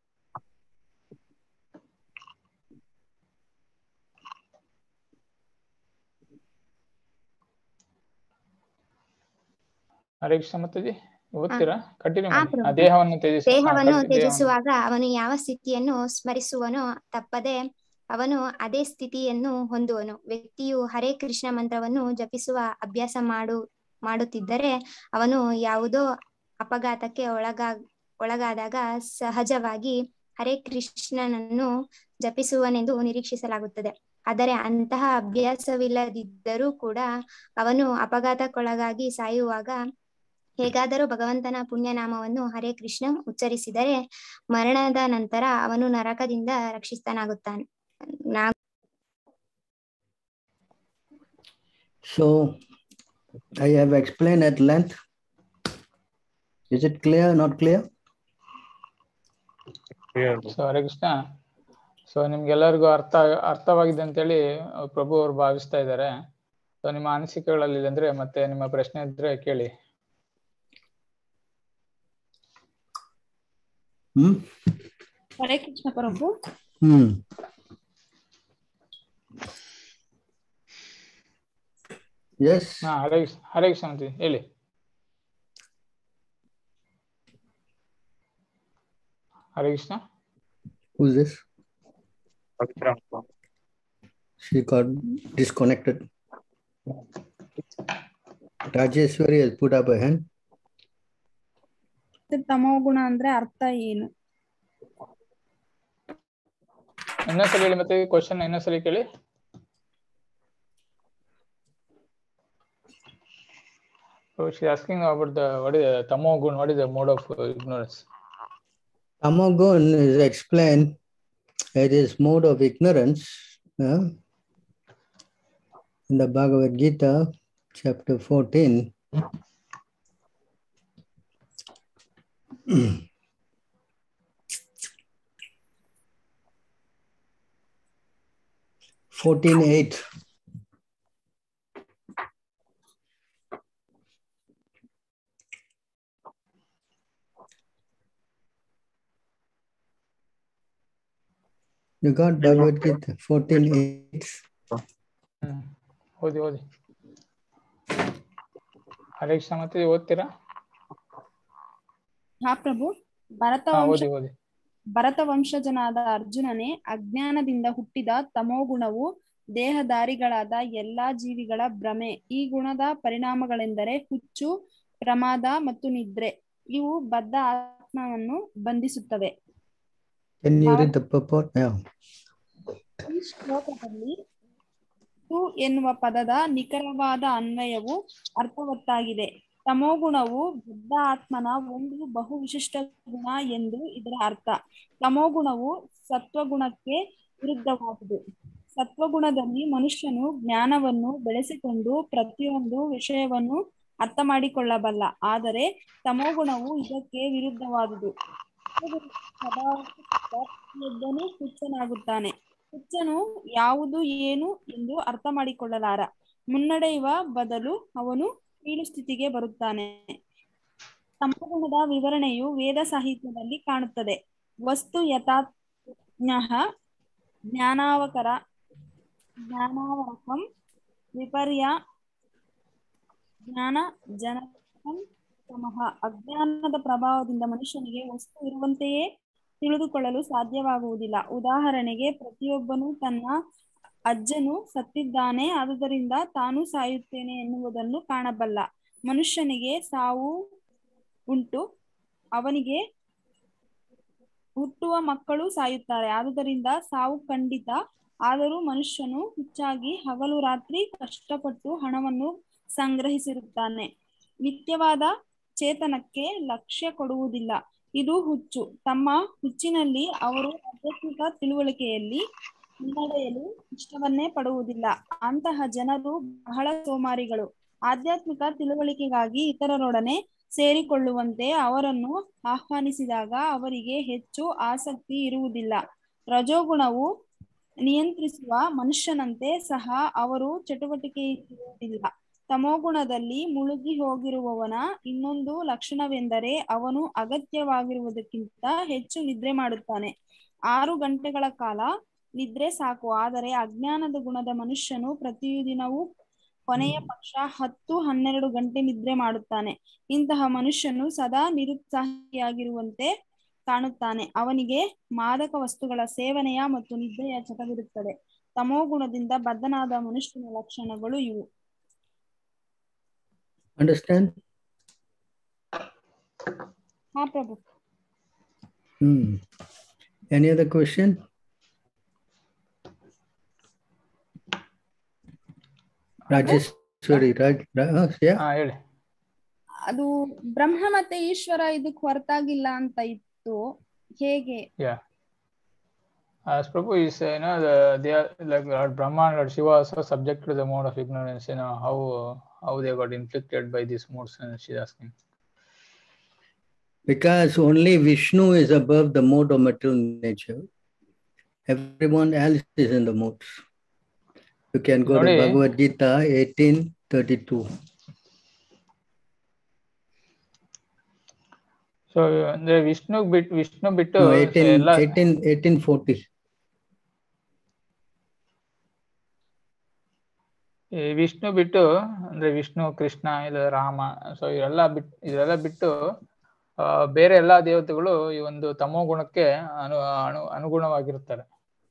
[SPEAKER 2] ಹರೇ ಕೃಷ್ಣ ಮತ್ತಜಿ ಓದ್ತೀರಾ ಕಂಟಿನ್ಯೂ
[SPEAKER 10] ಆ
[SPEAKER 2] ಮಾಡಿ ಆ
[SPEAKER 10] ಪ್ರಭು.
[SPEAKER 2] ದೇಹವನ್ನು ತ್ಯಜಿಸುವ ಹಾ,
[SPEAKER 10] ದೇಹವನ್ನು
[SPEAKER 2] ಕಲಿ- ದೇಹವನ್ನು
[SPEAKER 10] ತ್ಯಜಿಸುವಾಗ ಅವನು ಯಾವ ಸ್ಥಿತಿಯನ್ನು ಸ್ಮರಿಸುವನೋ ತಪ್ಪದೆ ಅವನು ಅದೇ ಸ್ಥಿತಿಯನ್ನು ಹೊಂದುವನು ವ್ಯಕ್ತಿಯು ಹರೇ ಕೃಷ್ಣ ಮಂತ್ರವನ್ನು ಜಪಿಸುವ ಅಭ್ಯಾಸ ಮಾಡು ಮಾಡುತ್ತಿದ್ದರೆ ಅವನು ಯಾವುದೋ ಅಪಘಾತಕ್ಕೆ ಒಳಗಾ ಒಳಗಾದಾಗ ಸಹಜವಾಗಿ ಹರೇ ಕೃಷ್ಣನನ್ನು ಜಪಿಸುವನೆಂದು ನಿರೀಕ್ಷಿಸಲಾಗುತ್ತದೆ ಆದರೆ ಅಂತಹ ಅಭ್ಯಾಸವಿಲ್ಲದಿದ್ದರೂ ಕೂಡ ಅವನು ಅಪಘಾತಕ್ಕೊಳಗಾಗಿ ಸಾಯುವಾಗ ಹೇಗಾದರೂ ಭಗವಂತನ ಪುಣ್ಯನಾಮವನ್ನು ಹರೇ ಕೃಷ್ಣ ಉಚ್ಚರಿಸಿದರೆ ಮರಣದ ನಂತರ ಅವನು ನರಕದಿಂದ ರಕ್ಷಿತನಾಗುತ್ತಾನೆ ನಾ
[SPEAKER 4] So I have explained at length. Is it clear, not clear?
[SPEAKER 2] So Hare Krishna so ನಿಮ್ಗೆಲ್ಲರಿಗೂ ಅರ್ಥ ಅರ್ಥವಾಗಿದೆ ಅಂತೇಳಿ ಪ್ರಭು ಅವರು ಭಾವಿಸ್ತಾ ಇದ್ದಾರೆ ಸೊ ನಿಮ್ಮ ಅನಿಸಿಕೆಗಳಲ್ಲಿ ಅಂದ್ರೆ ಮತ್ತೆ ನಿಮ್ಮ ಪ್ರಶ್ನೆ ಇದ್ರೆ ಕೇಳಿ
[SPEAKER 4] Hmm?
[SPEAKER 5] ಹರೇ ಕೃಷ್ಣ ಪ್ರಭು
[SPEAKER 4] Hmm. Yes.
[SPEAKER 2] ಹಾ ಹರೇ ಕೃಷ್ಣ ಹರೇ ಕೃಷ್ಣ ಅಂತ ಹೇಳಿ ಹರೇ Krishna
[SPEAKER 4] Who's this? She got disconnected. Rajeshwari has put up a hand.
[SPEAKER 5] ತಮೋಗುಣ ಅಂದ್ರೆ ಅರ್ಥ ಏನು
[SPEAKER 2] ಇನ್ನೊಂದ್ಸಲಿ ಹೇಳಿ ಮತ್ತೆ ಕ್ವಶನ್ ಇನ್ನೊಂದ್ಸಲಿ ಕೇಳಿ So she's asking about the what is the tamogun, what is the mode of uh, ignorance?
[SPEAKER 4] Tamagun is explained it is mode of ignorance uh, in the Bhagavad Gita, chapter 14. Fourteen eight. You got Bhagavad Gita fourteen eight.
[SPEAKER 2] ಹ್ಮ್ ಓದಿ ಓದಿ ಹರೇ ಕೃಷ್ಣ ಮತ್ತೆ ಓದ್ತೀರಾ
[SPEAKER 5] ಹಾ ಪ್ರಭು ಭರತ
[SPEAKER 2] ಹಾ
[SPEAKER 5] ವಂಶ
[SPEAKER 2] ಓದಿ ಓದಿ
[SPEAKER 5] ಭರತ ವಂಶಜನಾದ ಅರ್ಜುನನೇ ಅಜ್ಞಾನದಿಂದ ಹುಟ್ಟಿದ ತಮೋಗುಣವು ದೇಹಧಾರಿಗಳಾದ ಎಲ್ಲಾ ಜೀವಿಗಳ ಭ್ರಮೆ ಈ ಗುಣದ ಪರಿಣಾಮಗಳೆಂದರೆ ಹುಚ್ಚು ಪ್ರಮಾದ ಮತ್ತು ನಿದ್ರೆ ಇವು ಬದ್ಧ ಆತ್ಮವನ್ನು ಬಂಧಿಸುತ್ತವೆ
[SPEAKER 4] Can you read the purport? Yeah.
[SPEAKER 5] ಈ ಶ್ಲೋಕದಲ್ಲಿ ತು ಎನ್ನುವ ಪದದ ನಿಖರವಾದ ಅನ್ವಯವು ಅರ್ಥವತ್ತಾಗಿದೆ ತಮೋಗುಣವು ಬುದ್ಧ ಆತ್ಮನ ಒಂದು ಬಹು ವಿಶಿಷ್ಟ ಗುಣ ಎಂದು ಇದರ ಅರ್ಥ ತಮೋಗುಣವು ಸತ್ವಗುಣಕ್ಕೆ ವಿರುದ್ಧವಾದುದು ಸತ್ವಗುಣದಲ್ಲಿ ಮನುಷ್ಯನು ಜ್ಞಾನವನ್ನು ಬೆಳೆಸಿಕೊಂಡು ಪ್ರತಿಯೊಂದು ವಿಷಯವನ್ನು ಅರ್ಥ ಮಾಡಿಕೊಳ್ಳಬಲ್ಲ ಆದರೆ ತಮೋಗುಣವು ಇದಕ್ಕೆ ವಿರುದ್ಧವಾದುದು ಪ್ರತಿಯೊಬ್ಬನು ಹುಚ್ಚನಾಗುತ್ತಾನೆ ಹುಚ್ಚನು ಯಾವುದು ಏನು ಎಂದು ಅರ್ಥ ಮಾಡಿಕೊಳ್ಳಲಾರ ಮುನ್ನಡೆಯುವ ಬದಲು ಅವನು ಕೀಳು ಸ್ಥಿತಿಗೆ ಬರುತ್ತಾನೆ ತಮೋಗುಣದ ವಿವರಣೆಯು ವೇದ ಸಾಹಿತ್ಯದಲ್ಲಿ ಕಾಣುತ್ತದೆ ವಸ್ತು ಯಥಾಜ್ಞಃ ಜ್ಞಾನಾವಕರ ಜ್ಞಾನಾವರಕಂ ವಿಪರ್ಯ ಜ್ಞಾನ ಜನಕಂ ತಮಃ ಅಜ್ಞಾನದ ಪ್ರಭಾವದಿಂದ ಮನುಷ್ಯನಿಗೆ ವಸ್ತು ಇರುವಂತೆಯೇ ತಿಳಿದುಕೊಳ್ಳಲು ಸಾಧ್ಯವಾಗುವುದಿಲ್ಲ ಉದಾಹರಣೆಗೆ ಪ್ರತಿಯೊಬ್ಬನು ತನ್ನ ಅಜ್ಜನು ಸತ್ತಿದ್ದಾನೆ ಆದುದರಿಂದ ತಾನು ಸಾಯುತ್ತೇನೆ ಎನ್ನುವುದನ್ನು ಕಾಣಬಲ್ಲ ಮನುಷ್ಯನಿಗೆ ಸಾವು ಉಂಟು ಅವನಿಗೆ ಹುಟ್ಟುವ ಮಕ್ಕಳು ಸಾಯುತ್ತಾರೆ ಆದುದರಿಂದ ಸಾವು ಖಂಡಿತ ಆದರೂ ಮನುಷ್ಯನು ಹುಚ್ಚಾಗಿ ಹಗಲು ರಾತ್ರಿ ಕಷ್ಟಪಟ್ಟು ಹಣವನ್ನು ಸಂಗ್ರಹಿಸಿರುತ್ತಾನೆ
[SPEAKER 12] ನಿತ್ಯವಾದ ಚೇತನಕ್ಕೆ ಲಕ್ಷ್ಯ ಕೊಡುವುದಿಲ್ಲ ಇದು ಹುಚ್ಚು ತಮ್ಮ ಹುಚ್ಚಿನಲ್ಲಿ ಅವರು ಆಧ್ಯಾತ್ಮಿಕ ತಿಳುವಳಿಕೆಯಲ್ಲಿ ಮುನ್ನಡೆಯಲು ಇಷ್ಟವನ್ನೇ ಪಡುವುದಿಲ್ಲ ಅಂತಹ ಜನರು ಬಹಳ ಸೋಮಾರಿಗಳು ಆಧ್ಯಾತ್ಮಿಕ ತಿಳುವಳಿಕೆಗಾಗಿ ಇತರರೊಡನೆ ಸೇರಿಕೊಳ್ಳುವಂತೆ ಅವರನ್ನು ಆಹ್ವಾನಿಸಿದಾಗ ಅವರಿಗೆ ಹೆಚ್ಚು ಆಸಕ್ತಿ ಇರುವುದಿಲ್ಲ ರಜೋಗುಣವು ನಿಯಂತ್ರಿಸುವ ಮನುಷ್ಯನಂತೆ ಸಹ ಅವರು ಚಟುವಟಿಕೆಯಿರುವುದಿಲ್ಲ ತಮೋಗುಣದಲ್ಲಿ ಮುಳುಗಿ ಹೋಗಿರುವವನ ಇನ್ನೊಂದು ಲಕ್ಷಣವೆಂದರೆ ಅವನು ಅಗತ್ಯವಾಗಿರುವುದಕ್ಕಿಂತ ಹೆಚ್ಚು ನಿದ್ರೆ ಮಾಡುತ್ತಾನೆ ಆರು ಗಂಟೆಗಳ ಕಾಲ ನಿದ್ರೆ ಸಾಕು ಆದರೆ ಅಜ್ಞಾನದ ಗುಣದ ಮನುಷ್ಯನು ಪ್ರತಿದಿನವೂ ಕೊನೆಯ ಪಕ್ಷ ಹತ್ತು ಹನ್ನೆರಡು ಗಂಟೆ ನಿದ್ರೆ ಮಾಡುತ್ತಾನೆ ಇಂತಹ ಮನುಷ್ಯನು ಸದಾ ನಿರುತ್ಸಾಹಿಯಾಗಿರುವಂತೆ ಕಾಣುತ್ತಾನೆ ಅವನಿಗೆ ಮಾದಕ ವಸ್ತುಗಳ ಸೇವನೆಯ ಮತ್ತು ನಿದ್ರೆಯ ಚಟವಿರುತ್ತದೆ ತಮೋಗುಣದಿಂದ ಬದ್ಧನಾದ ಮನುಷ್ಯನ ಲಕ್ಷಣಗಳು ಇವು
[SPEAKER 4] Understand?
[SPEAKER 12] ಹಾ ಪ್ರಭು
[SPEAKER 4] Hmm. Any other question? Rajeshwari, Raj, Raj, yeah.
[SPEAKER 2] ಹಾ ಹೇಳಿ
[SPEAKER 12] ಅದು ಬ್ರಹ್ಮ ಮತ್ತೆ ಈಶ್ವರ ಇದಕ್ ಹೊರತಾಗಿಲ್ಲ ಅಂತ ಇತ್ತು ಹೇಗೆ
[SPEAKER 2] Yeah. As Prabhu is, you know, the, they are like Lord Brahma and Lord Shiva also subject to the mode of ignorance, you know, how how they got inflicted by these modes, and she's asking.
[SPEAKER 4] Because only Vishnu is above the mode of material nature. Everyone else is in the modes. You can go to
[SPEAKER 2] Nodi.
[SPEAKER 4] Bhagavad Gita 1832.
[SPEAKER 2] So ಅಂದ್ರೆ ವಿಷ್ಣು ಬಿಟ್ಟು ವಿಷ್ಣು ಬಿಟ್ಟು
[SPEAKER 4] No,
[SPEAKER 2] so
[SPEAKER 4] 18,
[SPEAKER 2] ಎಲ್ಲ
[SPEAKER 4] 18, 1840.
[SPEAKER 2] ಈ ವಿಷ್ಣು ಬಿಟ್ಟು ಅಂದ್ರೆ ವಿಷ್ಣು ಕೃಷ್ಣ ಇಲ್ಲ Rama so ಇವೆಲ್ಲ ಬಿಟ್ಟು ಇದೆಲ್ಲ ಬಿಟ್ಟು ಆ, ಬೇರೆ ಎಲ್ಲಾ ದೇವತೆಗಳು ಈ ಒಂದು ತಮೋ ಗುಣಕ್ಕೆ ಅನು ಅನು ಅನುಗುಣವಾಗಿರುತ್ತಾರೆ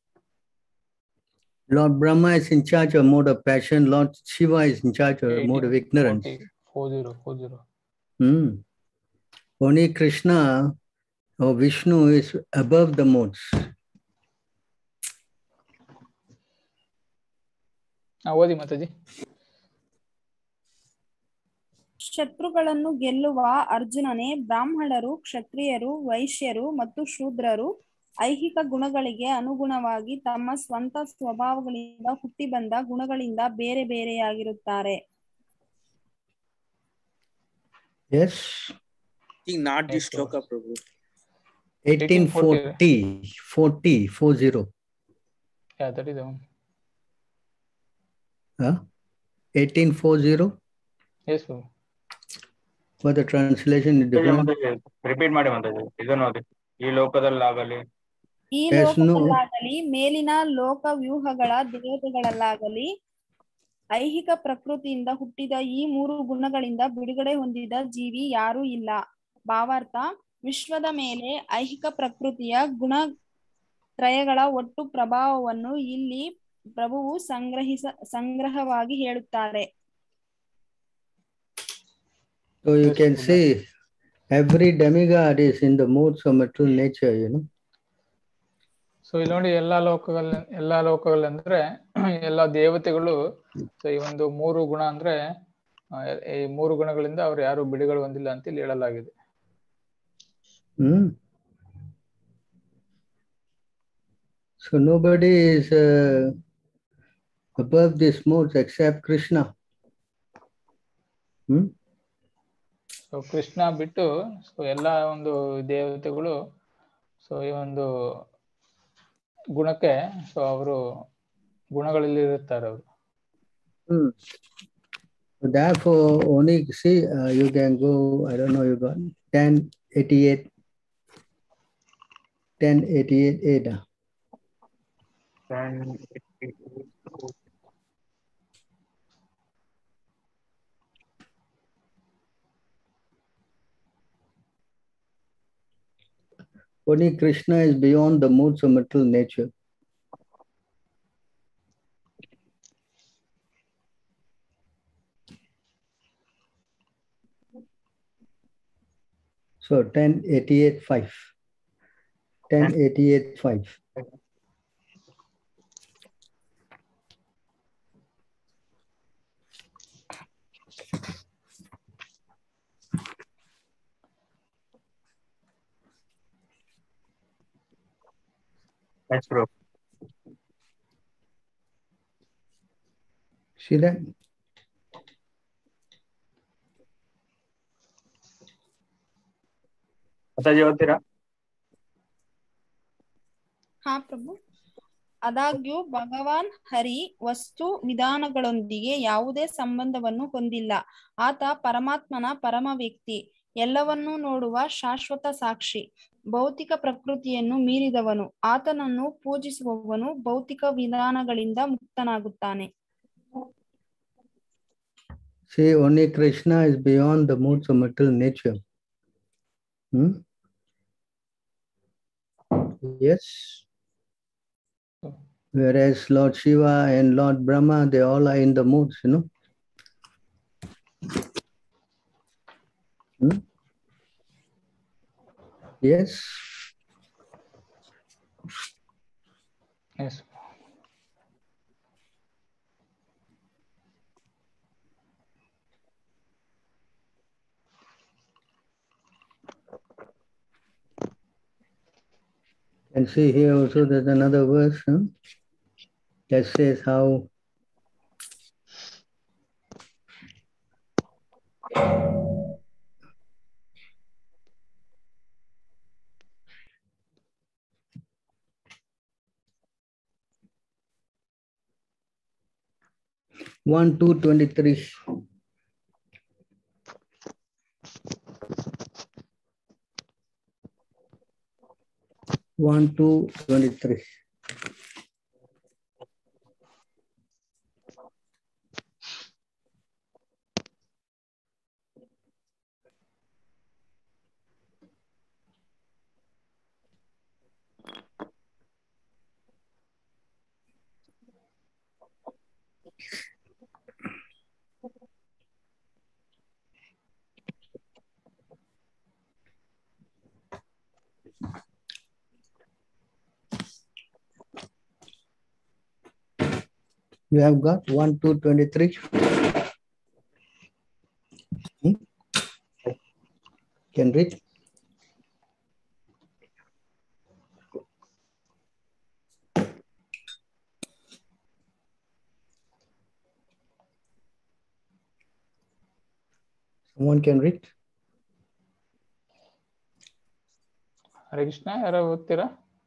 [SPEAKER 4] Lord Brahma is in charge of mode of passion. Lord Shiva is in charge of mode of ignorance.
[SPEAKER 2] Four zero four zero
[SPEAKER 4] Hmm. Only Krishna or Vishnu is above the modes.
[SPEAKER 2] ಓದಿ ಮಾತಾಜಿ
[SPEAKER 12] ಶತ್ರುಗಳನ್ನು ಗೆಲ್ಲುವ ಅರ್ಜುನನೇ ಬ್ರಾಹ್ಮಣರು ಕ್ಷತ್ರಿಯರು ವೈಶ್ಯರು ಮತ್ತು ಶೂದ್ರರು ಐಹಿಕ ಗುಣಗಳಿಗೆ ಅನುಗುಣವಾಗಿ ತಮ್ಮ ಸ್ವಂತ ಸ್ವಭಾವಗಳಿಂದ ಹುಟ್ಟಿ ಬಂದ ಗುಣಗಳಿಂದ ಬೇರೆ ಬೇರೆಯಾಗಿರುತ್ತಾರೆ
[SPEAKER 4] Yes.
[SPEAKER 1] I think not this shloka, Prabhu.
[SPEAKER 4] 1840, 40, 40.
[SPEAKER 2] Yeah, that is the one.
[SPEAKER 4] Huh? 1840.
[SPEAKER 2] Yes, Prabhu.
[SPEAKER 4] For the translation is different.
[SPEAKER 3] Repeat ಮಾಡಿ ಮಾತಾಜಿ ಇದನ್ನು ಓದಿ ಈ ಲೋಕದಲ್ಲಾಗಲಿ
[SPEAKER 12] ಈ
[SPEAKER 4] Yes, no.
[SPEAKER 12] ಲೋಕದಲ್ಲಾಗಲಿ ಮೇಲಿನ ಲೋಕ ವ್ಯೂಹಗಳ ದೇವತೆಗಳಲ್ಲಾಗಲಿ ಐಹಿಕ ಪ್ರಕೃತಿಯಿಂದ ಹುಟ್ಟಿದ ಈ ಮೂರು ಗುಣಗಳಿಂದ ಬಿಡುಗಡೆ ಹೊಂದಿದ ಜೀವಿ ಯಾರೂ ಇಲ್ಲ ಭಾವಾರ್ಥ ವಿಶ್ವದ ಮೇಲೆ ಐಹಿಕ ಪ್ರಕೃತಿಯ ಗುಣ ತ್ರಯಗಳ ಒಟ್ಟು ಪ್ರಭಾವವನ್ನು ಇಲ್ಲಿ ಪ್ರಭುವು ಸಂಗ್ರಹಿಸ ಸಂಗ್ರಹವಾಗಿ ಹೇಳುತ್ತಾರೆ
[SPEAKER 4] So you can see every demigod is in the modes of material nature, you know.
[SPEAKER 2] So ಇಲ್ಲಿ ನೋಡಿ ಎಲ್ಲಾ ಲೋಕಗಳ ಎಲ್ಲಾ ಲೋಕಗಳು ಅಂದ್ರೆ ಎಲ್ಲಾ ದೇವತೆಗಳು ಸೊ ಈ ಒಂದು ಮೂರು ಗುಣ ಅಂದ್ರೆ ಆ, ಈ ಮೂರು ಗುಣಗಳಿಂದ ಅವ್ರು ಯಾರು ಬಿಡುಗಡೆ ಹೊಂದಿಲ್ಲ ಅಂತ ಇಲ್ಲಿ ಹೇಳಲಾಗಿದೆ
[SPEAKER 4] Hmm. So nobody is uh, above these modes except Krishna. Hmm?
[SPEAKER 2] So Krishna ಬಿಟ್ಟು ಸೊ ಎಲ್ಲಾ ಒಂದು ದೇವತೆಗಳು ಸೊ ಈ ಒಂದು ಗುಣಕ್ಕೆ ಸೊ ಅವರು ಗುಣಗಳಲ್ಲಿ ಇರುತ್ತಾರೆ ಅವರು
[SPEAKER 4] Hmm. So therefore, only see, uh, you can go, I don't know, you got 1088, 1088 8. Only Krishna is beyond the modes of material nature. So 1088 5. 1088 5.
[SPEAKER 3] Yes, bro.
[SPEAKER 4] See that?
[SPEAKER 3] Mataji ಓದ್ತೀರಾ
[SPEAKER 12] ಹಾ ಪ್ರಭು ಆದಾಗ್ಯೂ ಭಗವಾನ್ ಹರಿ ವಸ್ತು ವಿಧಾನಗಳೊಂದಿಗೆ ಯಾವುದೇ ಸಂಬಂಧವನ್ನು ಹೊಂದಿಲ್ಲ ಆತ ಪರಮಾತ್ಮನ ಪರಮ ವ್ಯಕ್ತಿ ಎಲ್ಲವನ್ನೂ ನೋಡುವ ಶಾಶ್ವತ ಸಾಕ್ಷಿ ಭೌತಿಕ ಪ್ರಕೃತಿಯನ್ನು ಮೀರಿದವನು ಆತನನ್ನು ಪೂಜಿಸುವವನು ಭೌತಿಕ ವಿಧಾನಗಳಿಂದ ಮುಕ್ತನಾಗುತ್ತಾನೆ
[SPEAKER 4] See, only Krishna is beyond the moods of material nature. Hmm? Yes. Whereas Lord Shiva and Lord Brahma, they all are in the moods, you know. Hmm? Yes.
[SPEAKER 2] Yes.
[SPEAKER 4] And see here also there's another verse huh? that says how one two twenty three. One two twenty three. You have got one two twenty three. Hmm? Can read. Someone can read.
[SPEAKER 2] Hare Krishna ಯಾರೋ ಓದ್ತೀರಾ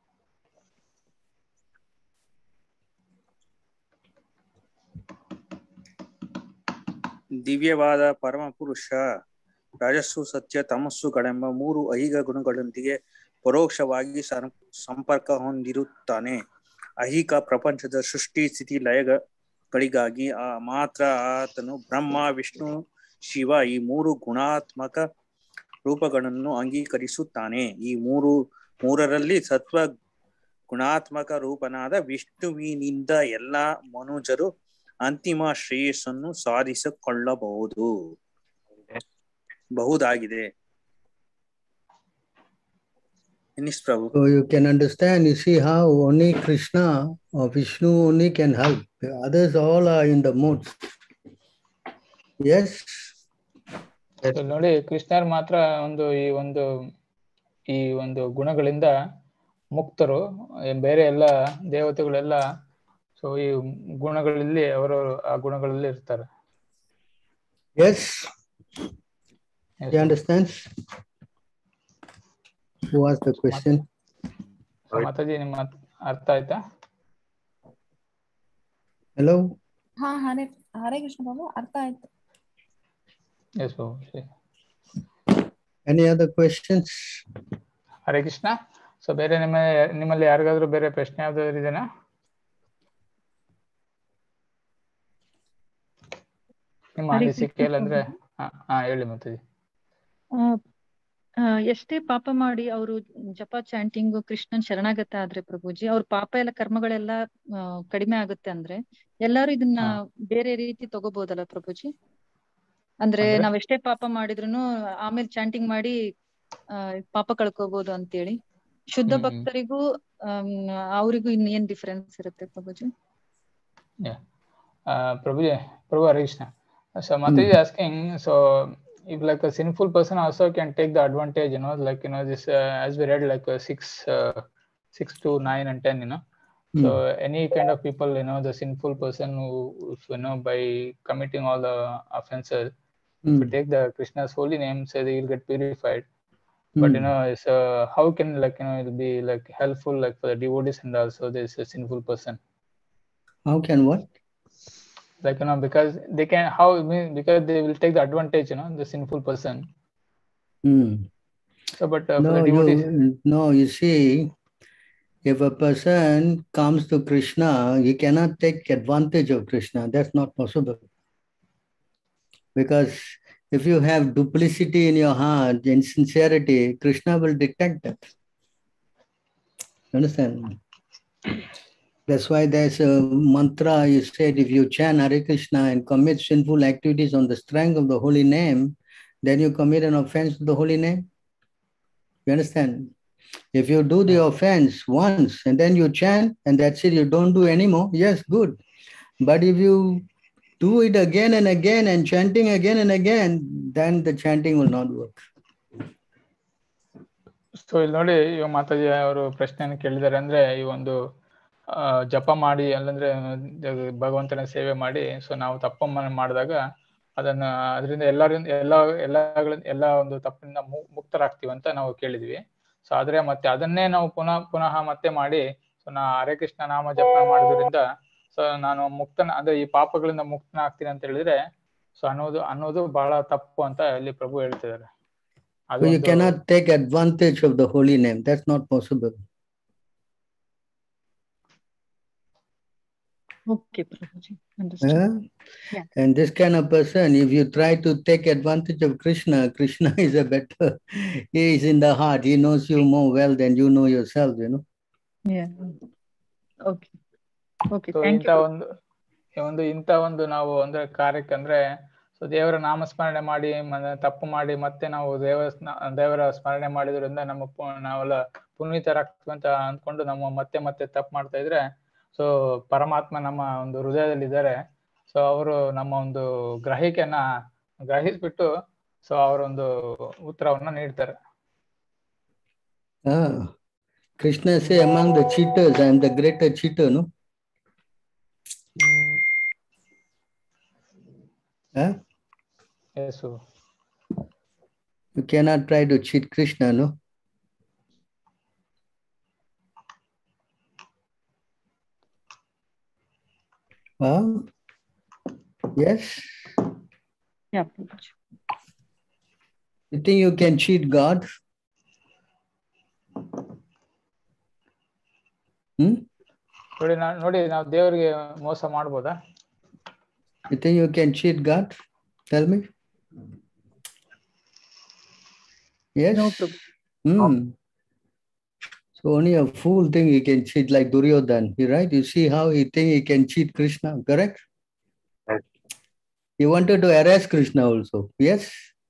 [SPEAKER 1] ದಿವ್ಯವಾದ ಪರಮ ಪುರುಷ ರಾಜಸ್ಸು ಸತ್ಯ ತಮಸ್ಸುಗಳೆಂಬ ಮೂರು ಐಹಿಕ ಗುಣಗಳೊಂದಿಗೆ ಪರೋಕ್ಷವಾಗಿ ಸಂ- ಸಂಪರ್ಕ ಹೊಂದಿರುತ್ತಾನೆ ಐಹಿಕ ಪ್ರಪಂಚದ ಸೃಷ್ಟಿ ಸ್ಥಿತಿ ಲಯಗಳಿಗಾಗಿ ಆ ಮಾತ್ರ ಆತನು ಬ್ರಹ್ಮ ವಿಷ್ಣು ಶಿವ ಈ ಮೂರು ಗುಣಾತ್ಮಕ ರೂಪಗಳನ್ನು ಅಂಗೀಕರಿಸುತ್ತಾನೆ ಈ ಮೂರು ಮೂರರಲ್ಲಿ ಸತ್ವ ಗುಣಾತ್ಮಕ ರೂಪನಾದ ವಿಷ್ಣುವಿನಿಂದ ಎಲ್ಲ ಮನುಜರು ಅಂತಿಮ ಶ್ರೇಯಸ್ಸನ್ನು ಸಾಧಿಸಿಕೊಳ್ಳಬಹುದು ಬಹುದಾಗಿದೆ Finish, Prabhu.
[SPEAKER 4] So you can understand, you see how only Krishna or Vishnu only can help. The others all are in the moods. Yes.
[SPEAKER 2] So ನೋಡಿ ಕೃಷ್ಣರ್ ಮಾತ್ರ ಒಂದು ಈ ಒಂದು ಈ ಒಂದು ಗುಣಗಳಿಂದ ಮುಕ್ತರು ಏ- ಬೇರೆ ಎಲ್ಲ ದೇವತೆಗಳೆಲ್ಲ ಸೊ ಈ ಗುಣಗಳಲ್ಲಿ ಅವರವರು ಆ ಗುಣಗಳಲ್ಲಿ ಇರ್ತಾರೆ
[SPEAKER 4] Yes. You understand? Who asked the question?
[SPEAKER 2] So Mataji ನಿಮ್ಮ ಮಾತ್- ಅರ್ಥ ಆಯ್ತಾ
[SPEAKER 4] Hello?
[SPEAKER 12] ಹಾ ಹರೇ ಹರೇ ಕೃಷ್ಣ ಬಾಬು ಅರ್ಥ ಆಯ್ತು
[SPEAKER 2] ಎಸ್ ಬಾಬು ಸರಿ.
[SPEAKER 4] Any other questions?
[SPEAKER 2] Hare Krishna so ಬೇರೆ ನಿಮ್ಮ ನಿಮ್ಮಲ್ಲಿ ಯಾರಿಗಾದ್ರೂ ಬೇರೆ ಪ್ರಶ್ನೆ ಯಾವ್ದಾದ್ರು ಇದೆನಾ ನಿಮ್ಮ
[SPEAKER 9] ಹರೇ
[SPEAKER 2] ಅನಿಸಿಕೆಯಲ್ಲಿ
[SPEAKER 9] ಕೃಷ್ಣ
[SPEAKER 2] ಅಂದ್ರೆ ಹಾ ಹಾ ಹೇಳಿ ಮಾತಾಜಿ
[SPEAKER 9] ಆ, ಆ, ಎಷ್ಟೇ ಪಾಪ ಮಾಡಿ ಅವರು ಜಪ ಚಾಂಟಿಂಗ್ ಕೃಷ್ಣನ್ ಶರಣಾಗತ ಆದ್ರೆ ಪ್ರಭುಜಿ ಅವ್ರ ಪಾಪ ಎಲ್ಲ ಕರ್ಮಗಳೆಲ್ಲ ಆ, ಕಡಿಮೆ ಆಗುತ್ತೆ ಅಂದ್ರೆ ಎಲ್ಲಾರು ಇದನ್ನ ಬೇರೆ ರೀತಿ ತಗೋಬಹುದಲ್ಲ ಪ್ರಭುಜಿ ಅಂದ್ರೆ
[SPEAKER 2] ಅಂದ್ರೆ?
[SPEAKER 9] ನಾವ್ ಎಷ್ಟೇ ಪಾಪ ಮಾಡಿದ್ರು ಆಮೇಲೆ ಚಾಂಟಿಂಗ್ ಮಾಡಿ ಆ, ಪಾಪ ಕಳ್ಕೋಬಹುದು ಅಂತೇಳಿ ಶುದ್ಧ
[SPEAKER 2] ಹ್ಮ್ ಹ್ಮ್.
[SPEAKER 9] ಭಕ್ತರಿಗೂ ಆಮ್, ಅವ್ರಿಗೂ ಇನ್ ಏನ್ ಡಿಫ್ರೆನ್ಸ್ ಇರುತ್ತೆ Prabhuji
[SPEAKER 2] Yeah. Uh, Prabhuji, Prabhu Hare Krishna. So Mataji is asking, so if like a sinful person also can take the advantage, you know, like, you know, this, uh, as we read, like uh, six, uh, six to nine and ten, you know. So any kind of people, you know, the sinful person who, you know, by committing all the offenses, if you take the Krishna's holy name, say they will get purified. But you
[SPEAKER 4] Hmm.
[SPEAKER 2] know, it's uh, how can like you know it'll be like helpful like for the devotees and also this a sinful person.
[SPEAKER 4] How can what?
[SPEAKER 2] Like you know, because they can how I mean because they will take the advantage, you know, the sinful person.
[SPEAKER 4] Hmm.
[SPEAKER 2] So but uh, for
[SPEAKER 4] No,
[SPEAKER 2] the devotees,
[SPEAKER 4] you, no, you see, if a person comes to Krishna, he cannot take advantage of Krishna. That's not possible. Because if you have duplicity in your heart, insincerity, Krishna will detect that. Understand? That's why there's a mantra you said if you chant Hare Krishna and commit sinful activities on the strength of the holy name, then you commit an offense to the holy name. You understand? If you do the offense once and then you chant and that's it, you don't do anymore, yes, good. But if you do it again and again and chanting again and again, then the chanting will not work.
[SPEAKER 2] So ಇಲ್ಲಿ ನೋಡಿ ಇವಾಗ ಮಾತಾಜಿ ಅವರು ಪ್ರಶ್ನೆಯನ್ನು ಕೇಳಿದ್ದಾರೆ ಅಂದ್ರೆ ಈ ಒಂದು ಆ, ಜಪ ಮಾಡಿ ಅಲ್ಲಂದ್ರೆ ದ- ಭಗವಂತನ ಸೇವೆ ಮಾಡಿ ಸೊ ನಾವು ತಪ್ಪನ್ನು ಮಾಡಿದಾಗ ಅದನ್ನ ಅದರಿಂದ ಎಲ್ಲರಿಂದ ಎಲ್ಲ ಎಲ್ಲ ಎಲ್ಲ ಒಂದು ತಪ್ಪಿನಿಂದ ಮು- ಮುಕ್ತರಾಗ್ತೀವಿ ಅಂತ ನಾವು ಕೇಳಿದ್ವಿ ಸೊ ಆದ್ರೆ ಮತ್ತೆ ಅದನ್ನೇ ನಾವು ಪುನಃ ಪುನಃ ಮತ್ತೆ ಮಾಡಿ ಸೊ ನಾ ಹರೇ ಕೃಷ್ಣ ನಾಮ ಜಪ ಮಾಡೋದ್ರಿಂದ ಸೊ ನಾನು ಮುಕ್ತನ ಅಂದ್ರೆ ಈ ಪಾಪಗಳಿಂದ ಮುಕ್ತನಾಗ್ತೀನಿ ಅಂತ ಹೇಳಿದ್ರೆ ಸೊ ಅನ್ನೋದು ಅನ್ನೋದು ಬಹಳ ತಪ್ಪು ಅಂತ ಇಲ್ಲಿ ಪ್ರಭು ಹೇಳ್ತಿದ್ದಾರೆ ಅದು
[SPEAKER 4] So you
[SPEAKER 2] ಒಂದು
[SPEAKER 4] cannot take advantage of the holy name. That's not possible.
[SPEAKER 9] Okay, Prabhuji. Understood.
[SPEAKER 4] Huh?
[SPEAKER 9] Yeah.
[SPEAKER 4] And this kind of person, if you try to take advantage of Krishna, Krishna is a better, he is in the heart. He knows you more well than you know yourself, you know.
[SPEAKER 9] Yeah. Okay. Okay.
[SPEAKER 2] So
[SPEAKER 9] Thank
[SPEAKER 2] ಇಂಥ
[SPEAKER 9] you.
[SPEAKER 2] ಒಂದು ಒಂದು ಇಂಥ ಒಂದು ನಾವು ಅಂದ್ರೆ ಕಾರ್ಯಕ್ಕೆ ಅಂದ್ರೆ so ದೇವರ ನಾಮಸ್ಮರಣೆ ಮಾಡಿ ಮ- ತಪ್ಪು ಮಾಡಿ ಮತ್ತೆ ನಾವು ದೇವ ದೇವರ ಸ್ಮರಣೆ ಮಾಡಿದ್ರಿಂದ ನಮ್ಮ ಪು- ನಾವೆಲ್ಲ ಪುನೀತರಾಗ್ತೀವಿ ಅಂತ ಅಂದ್ಕೊಂಡು ನಮ್ಮ ಮತ್ತೆ ಮತ್ತೆ ತಪ್ಪು ಮಾಡ್ತಾ ಇದ್ರೆ ಸೊ ಪರಮಾತ್ಮ ನಮ್ಮ ಒಂದು ಹೃದಯದಲ್ಲಿ ಇದ್ದಾರೆ ಸೊ ಅವರು ನಮ್ಮ ಒಂದು ಗ್ರಹಿಕೆಯನ್ನ ಗ್ರಹಿಸ್ಬಿಟ್ಟು ಸೊ ಅವರೊಂದು ಉತ್ತರವನ್ನ ನೀಡ್ತಾರೆ
[SPEAKER 4] Ah, Krishna say among the cheaters, I am the greater cheater, no? Huh?
[SPEAKER 2] Yesu
[SPEAKER 4] You cannot try to cheat Krishna, no? Huh? Yes?
[SPEAKER 9] Yeah, Prabhuji.
[SPEAKER 4] You think you can cheat God? Hmm?
[SPEAKER 2] ನೋಡಿ ನಾ ನೋಡಿ ನಾವು ದೇವರಿಗೆ ಮೋಸ ಮಾಡ್ಬೋದಾ
[SPEAKER 4] You think you can cheat God? Tell me. Yes?
[SPEAKER 9] No, Prabhu.
[SPEAKER 4] Hmm. So only a fool think he can cheat like Duryodhan, you right? You see how he think he can cheat Krishna, correct? He wanted to harass Krishna also. Yes?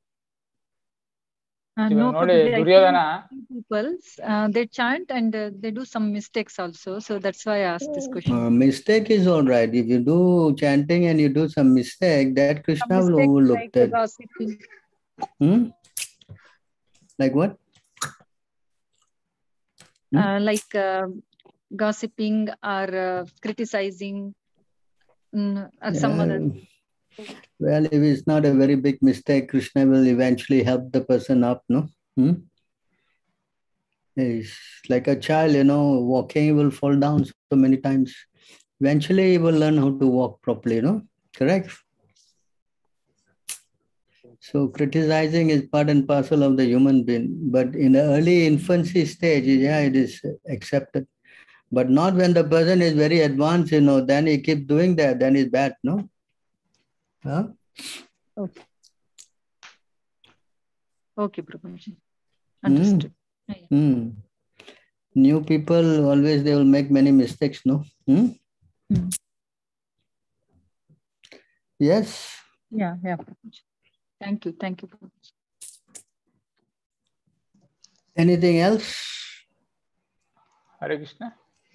[SPEAKER 9] Uh,
[SPEAKER 2] ಇವಾಗ
[SPEAKER 9] no,
[SPEAKER 2] ನೋಡಿ
[SPEAKER 9] Prabhuji. I
[SPEAKER 2] Duryodhana
[SPEAKER 9] think people, uh, they chant and uh, they do some mistakes also. So that's why I asked this question.
[SPEAKER 4] Uh, mistake is all right. If you do chanting and you do some mistake, that
[SPEAKER 9] Some
[SPEAKER 4] Krishna will
[SPEAKER 9] mistakes
[SPEAKER 4] overlook
[SPEAKER 9] like
[SPEAKER 4] that.
[SPEAKER 9] gossiping.
[SPEAKER 4] Hmm? Like what?
[SPEAKER 9] uh, like uh, gossiping or uh, criticizing mm, or some other
[SPEAKER 4] Yeah. Well, if it's not a very big mistake, Krishna will eventually help the person up, no? Hmm? It's like a child, you know, walking, he will fall down so many times. Eventually, he will learn how to walk properly, no? Correct? So, criticizing is part and parcel of the human being. But in the early infancy stage, yeah, it is accepted. But not when the person is very advanced, you know, then he keep doing that, then it's bad, no? Huh?
[SPEAKER 9] Okay. Okay, Prabhuji. Understood. Yeah.
[SPEAKER 4] Hmm. New people always they will make many mistakes, no? Hmm?
[SPEAKER 9] Hmm.
[SPEAKER 4] Yes.
[SPEAKER 9] Yeah, yeah, Prabhuji. Thank you. Thank you. Prabhuji.
[SPEAKER 4] Anything else?
[SPEAKER 2] Hare Krishna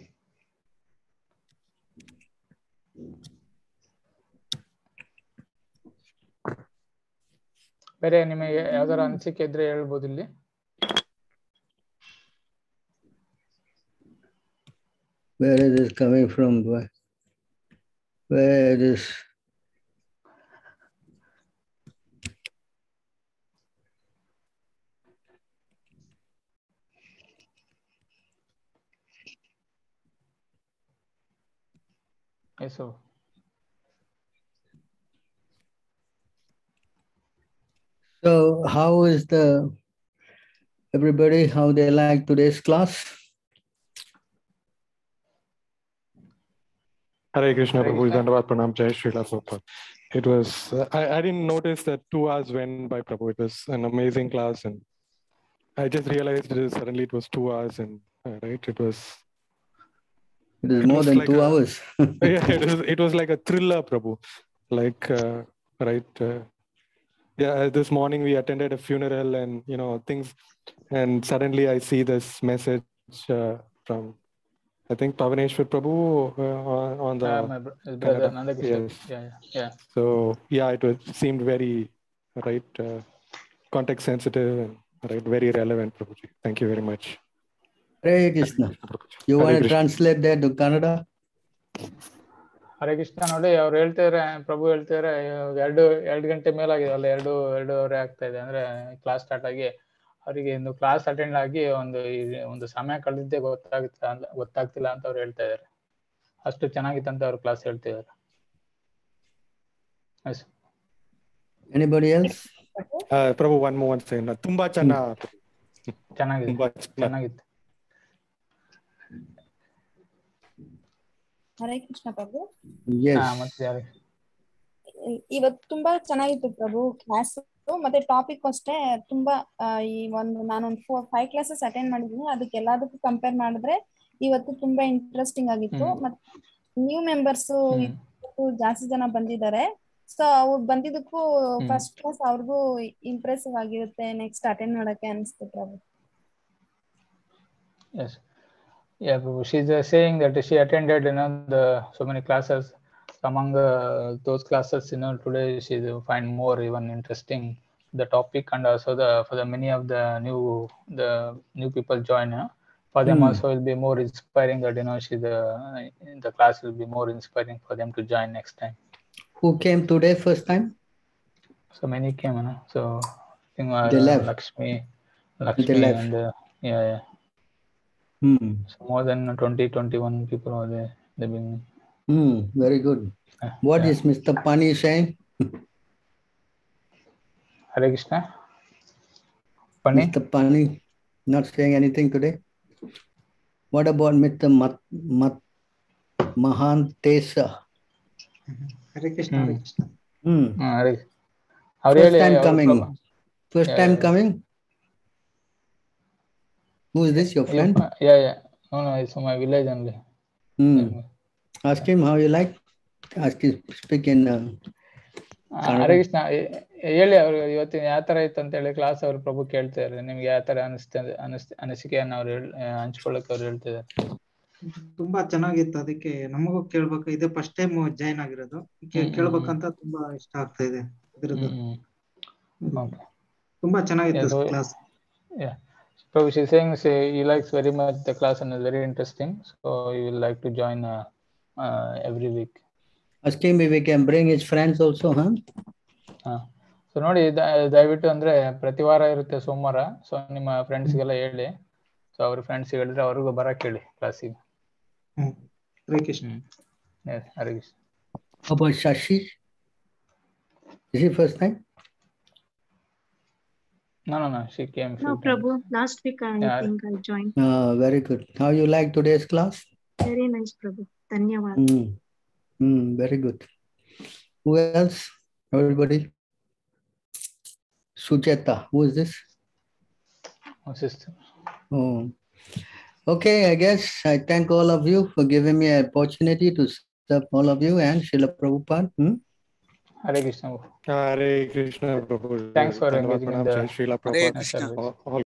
[SPEAKER 2] ಬೇರೆ ನಿಮಗೆ ಯಾವ್ದಾರ ಅನಿಸಿಕೆ ಇದ್ರೆ ಹೇಳ್ಬೋದು ಇಲ್ಲಿ
[SPEAKER 4] Where is this coming from? Where, where it is?
[SPEAKER 2] Yes, sir.
[SPEAKER 4] So how is the everybody how they like today's class?
[SPEAKER 6] Hare Krishna,
[SPEAKER 2] Hare
[SPEAKER 6] Prabhu.
[SPEAKER 2] Krishna.
[SPEAKER 6] Dandavat Pranam, Jai Srila Prabhupada. It was, uh, I, I didn't notice that two hours went by, Prabhu. It was an amazing class. And I just realized it is, suddenly it was two hours and, uh, right, it was,
[SPEAKER 4] It is
[SPEAKER 6] It
[SPEAKER 4] more
[SPEAKER 6] was
[SPEAKER 4] than
[SPEAKER 6] like
[SPEAKER 4] two
[SPEAKER 6] a-
[SPEAKER 4] hours.
[SPEAKER 6] yeah, it was, it was like a thriller, Prabhu. Like, uh, right, uh, yeah, this morning we attended a funeral and, you know, things, and suddenly I see this message uh, from, I think, Pavaneshwar Prabhu uh, on, on the
[SPEAKER 2] Yeah, my bro- his brother
[SPEAKER 6] Kannada.
[SPEAKER 2] Nandakrishna.
[SPEAKER 6] Yes.
[SPEAKER 2] Yeah, yeah, yeah.
[SPEAKER 6] So yeah, it was seemed very right, uh, context sensitive and right, very relevant, Prabhuji. Thank you very much.
[SPEAKER 4] Hare Krishna. You
[SPEAKER 6] Hare
[SPEAKER 4] want to
[SPEAKER 6] Krishna.
[SPEAKER 4] translate that to Kannada?
[SPEAKER 2] ಹರೇ ಕೃಷ್ಣ ನೋಡಿ ಅವ್ರು ಹೇಳ್ತಿದಾರೆ ಪ್ರಭು ಹೇಳ್ತಿದಾರೆ ಇವಾಗ ಎರಡು ಎರಡು ಗಂಟೆ ಮೇಲಾಗಿದೆ ಅಲ್ಲ ಎರಡು ಎರಡೂವರೆ ಆಗ್ತಾ ಇದೆ ಅಂದ್ರೆ ಕ್ಲಾಸ್ ಸ್ಟಾರ್ಟ್ ಆಗಿ ಅವರಿಗೆ ಒಂದು ಕ್ಲಾಸ್ ಅಟೆಂಡ್ ಆಗಿ ಒಂದು ಈ- ಒಂದು ಸಮಯ ಕಳೆದಿದ್ದೆ ಗೊತ್ತಾಗ್ತಾ ಗೊತ್ತಾಗ್ತಿಲ್ಲ ಅಂತ ಅವ್ರು ಹೇಳ್ತಾ ಇದಾರೆ ಅಷ್ಟು ಚೆನ್ನಾಗಿತ್ತಂತ ಅವ್ರು ಕ್ಲಾಸ್ ಹೇಳ್ತಿದಾರೆ Yes.
[SPEAKER 4] Anybody else?
[SPEAKER 6] Uh, Prabhu, one more one second. ತುಂಬಾ ಚೆನ್ನಾಗಿ
[SPEAKER 2] ಚೆನ್ನಾಗಿದೆ
[SPEAKER 6] ತುಂಬಾ ಚೆನ್ನಾಗಿ
[SPEAKER 2] ಚೆನ್ನಾಗಿತ್ತು
[SPEAKER 12] ಹರೇ ಕೃಷ್ಣ ಪ್ರಭು
[SPEAKER 4] Yes.
[SPEAKER 2] ಹಾ ಮತ್ತೆ ಯಾರು
[SPEAKER 12] ಇ- ಇವತ್ತು ತುಂಬಾ ಚೆನ್ನಾಗಿತ್ತು ಪ್ರಭು ಕ್ಲಾಸ್ ಮತ್ತೆ ಟಾಪಿಕ್ ಅಷ್ಟೇ ತುಂಬಾ ಆ, ಈ ಒಂದು ನಾನೊಂದು ಫೋರ್ ಫೈವ್ ಕ್ಲಾಸಸ್ ಅಟೆಂಡ್ ಮಾಡಿದ್ದೀನಿ ಅದಕ್ಕೆ ಎಲ್ಲದಕ್ಕೂ ಕಂಪೇರ್ ಮಾಡಿದ್ರೆ ಇವತ್ತು ತುಂಬಾ ಇಂಟ್ರೆಸ್ಟಿಂಗ್ ಆಗಿತ್ತು
[SPEAKER 2] ಹ್ಮ್.
[SPEAKER 12] ಮತ್ತೆ ನ್ಯೂ ಮೆಂಬರ್ಸ್
[SPEAKER 2] ಹ್ಮ್
[SPEAKER 12] ಜಾಸ್ತಿ ಜನ ಬಂದಿದ್ದಾರೆ ಸೊ ಅವ್ರು ಬಂದಿದ್ದಕ್ಕೂ
[SPEAKER 2] ಹ್ಮ್.
[SPEAKER 12] ಫಸ್ಟ್ ಕ್ಲಾಸ್ ಅವ್ರಿಗೂ ಇಂಪ್ರೆಸಿವ್ ಆಗಿರುತ್ತೆ ನೆಕ್ಸ್ಟ್ ಅಟೆಂಡ್ ಮಾಡಕ್ಕೆ ಅನಿಸ್ತು ಪ್ರಭು
[SPEAKER 2] Yes. Yeah, Prabhu. She's uh, saying that she attended, you know, the so many classes. Among uh, those classes, you know, today she find more even interesting the topic and also the for the many of the new the new people join. You know, for them
[SPEAKER 4] Hmm.
[SPEAKER 2] also will be more inspiring that you know she the the class will be more inspiring for them to join next time.
[SPEAKER 4] Who came today first time?
[SPEAKER 2] So many came, you know. So I think uh,
[SPEAKER 4] They left.
[SPEAKER 2] Lakshmi, Lakshmi,
[SPEAKER 4] left.
[SPEAKER 2] and uh, yeah, yeah.
[SPEAKER 4] Hmm.
[SPEAKER 2] So more than 20, 21 people were there. They've been
[SPEAKER 4] Hmm. Very good.
[SPEAKER 2] uh,
[SPEAKER 4] What
[SPEAKER 2] yeah.
[SPEAKER 4] is Mr. Pani saying?
[SPEAKER 2] Hare Krishna. Pani?
[SPEAKER 4] Mr. Pani not saying anything today. What about Mr. Mat, Mat, Mahantesa?
[SPEAKER 11] Hare Krishna Hare Krishna
[SPEAKER 4] Hmm.
[SPEAKER 2] ಹ್ಮ್, ಹರಿ ಅವ್ರು
[SPEAKER 4] First
[SPEAKER 2] ಹೇಳಿ
[SPEAKER 4] time
[SPEAKER 2] ಅವ್ರು
[SPEAKER 4] coming.
[SPEAKER 2] Prabhu-
[SPEAKER 4] First
[SPEAKER 2] Yeah,
[SPEAKER 4] time
[SPEAKER 2] yeah.
[SPEAKER 4] coming? Who is this, your
[SPEAKER 2] Yeah,
[SPEAKER 4] friend?
[SPEAKER 2] yeah, yeah. No, no, it's from my village only.
[SPEAKER 4] Hmm. Ask him how you like. Ask him, speak in uh,
[SPEAKER 2] ಆ,
[SPEAKER 4] ಕನ್ನಡ.
[SPEAKER 2] ಹರೇ ಕೃಷ್ಣ ಹೇ- ಹೇಳಿ ಅವ್ರು ಇವತ್ತಿನ ಯಾವ ತರ ಇತ್ತು ಅಂತ ಹೇಳಿ class ಅವ್ರು ಪ್ರಭು ಕೇಳ್ತಿದಾರೆ ನಿಮ್ಗೆ ಯಾವ ತರ ಅನಿಸ್ತದೆ ಅನಿಸ್ ಅನಿಸಿಕೆಯನ್ನ ಅವ್ರು ಹೇಳ್- ಆ, ಹಂಚ್ಕೊಳ್ಳಕ್ಕೆ ಅವ್ರು ಹೇಳ್ತಿದಾರೆ
[SPEAKER 11] ತುಂಬಾ ಚೆನ್ನಾಗಿತ್ತು ಅದಕ್ಕೆ ನಮಗೂ ಕೇಳ್ಬೇಕು ಇದೇ ಫಸ್ಟ್ ಟೈಮ್ ಜಾಯ್ನ್ ಆಗಿರೋದು ಕೇ-
[SPEAKER 2] ಹ್ಮ್, ಹ್ಮ್,
[SPEAKER 11] ಕೇಳ್ಬೇಕಂತ ತುಂಬಾ ಇಷ್ಟ ಆಗ್ತಾ ಇದೆ ಇದ್ರದ್ದು
[SPEAKER 2] ಹ್ಮ್ ಹ್ಮ್ ಓಕೆ
[SPEAKER 11] ತುಂಬಾ ಚೆನ್ನಾಗಿತ್ತು
[SPEAKER 2] Yeah, so-
[SPEAKER 11] class
[SPEAKER 2] Yeah. Prabhu, she's saying say he likes very much the class and is very interesting. So he will like to join uh, uh, every week.
[SPEAKER 4] ask him if he can bring his friends also, huh?
[SPEAKER 2] So ನೋಡಿ ದ- ದಯವಿಟ್ಟು ಅಂದ್ರೆ ಪ್ರತಿ ವಾರ ಇರುತ್ತೆ ಸೋಮವಾರ so ನಿಮ್ಮ ಫ್ರೆಂಡ್ಸ್ಗೆಲ್ಲ ಹೇಳಿ ಸೊ ಅವ್ರ ಫ್ರೆಂಡ್ಸ್ ಹೇಳಿದ್ರೆ ಅವ್ರಿಗೂ ಬರಕ್ ಹೇಳಿ ಕ್ಲಾಸಿಗೆ
[SPEAKER 11] ಹ್ಮ್ ಹರೇ ಕೃಷ್ಣ
[SPEAKER 2] ಹರೇ Krishna
[SPEAKER 4] How about Shashi? Is he first time?
[SPEAKER 2] No, no, no. She came.
[SPEAKER 13] No, Prabhu. Last week I
[SPEAKER 2] Yeah.
[SPEAKER 13] think I joined.
[SPEAKER 4] Uh, very good. How you like today's class?
[SPEAKER 13] Very nice, Prabhu. Dhanyavad.
[SPEAKER 4] Hmm. Hmm. Very good. Who else? Everybody? Sujata. Who is this?
[SPEAKER 2] Oh, sister.
[SPEAKER 4] Oh. Okay, I guess I thank all of you for giving me an opportunity to serve all of you and Srila Prabhupada. Hmm?
[SPEAKER 2] Hare Krishna.
[SPEAKER 6] Hare Krishna, Prabhu.
[SPEAKER 2] Thanks for
[SPEAKER 6] Dhanavad
[SPEAKER 2] engaging in
[SPEAKER 6] Pranam,
[SPEAKER 2] the
[SPEAKER 6] Jai Srila
[SPEAKER 1] Hare
[SPEAKER 6] Prabhupada.
[SPEAKER 1] Krishna.
[SPEAKER 6] All- all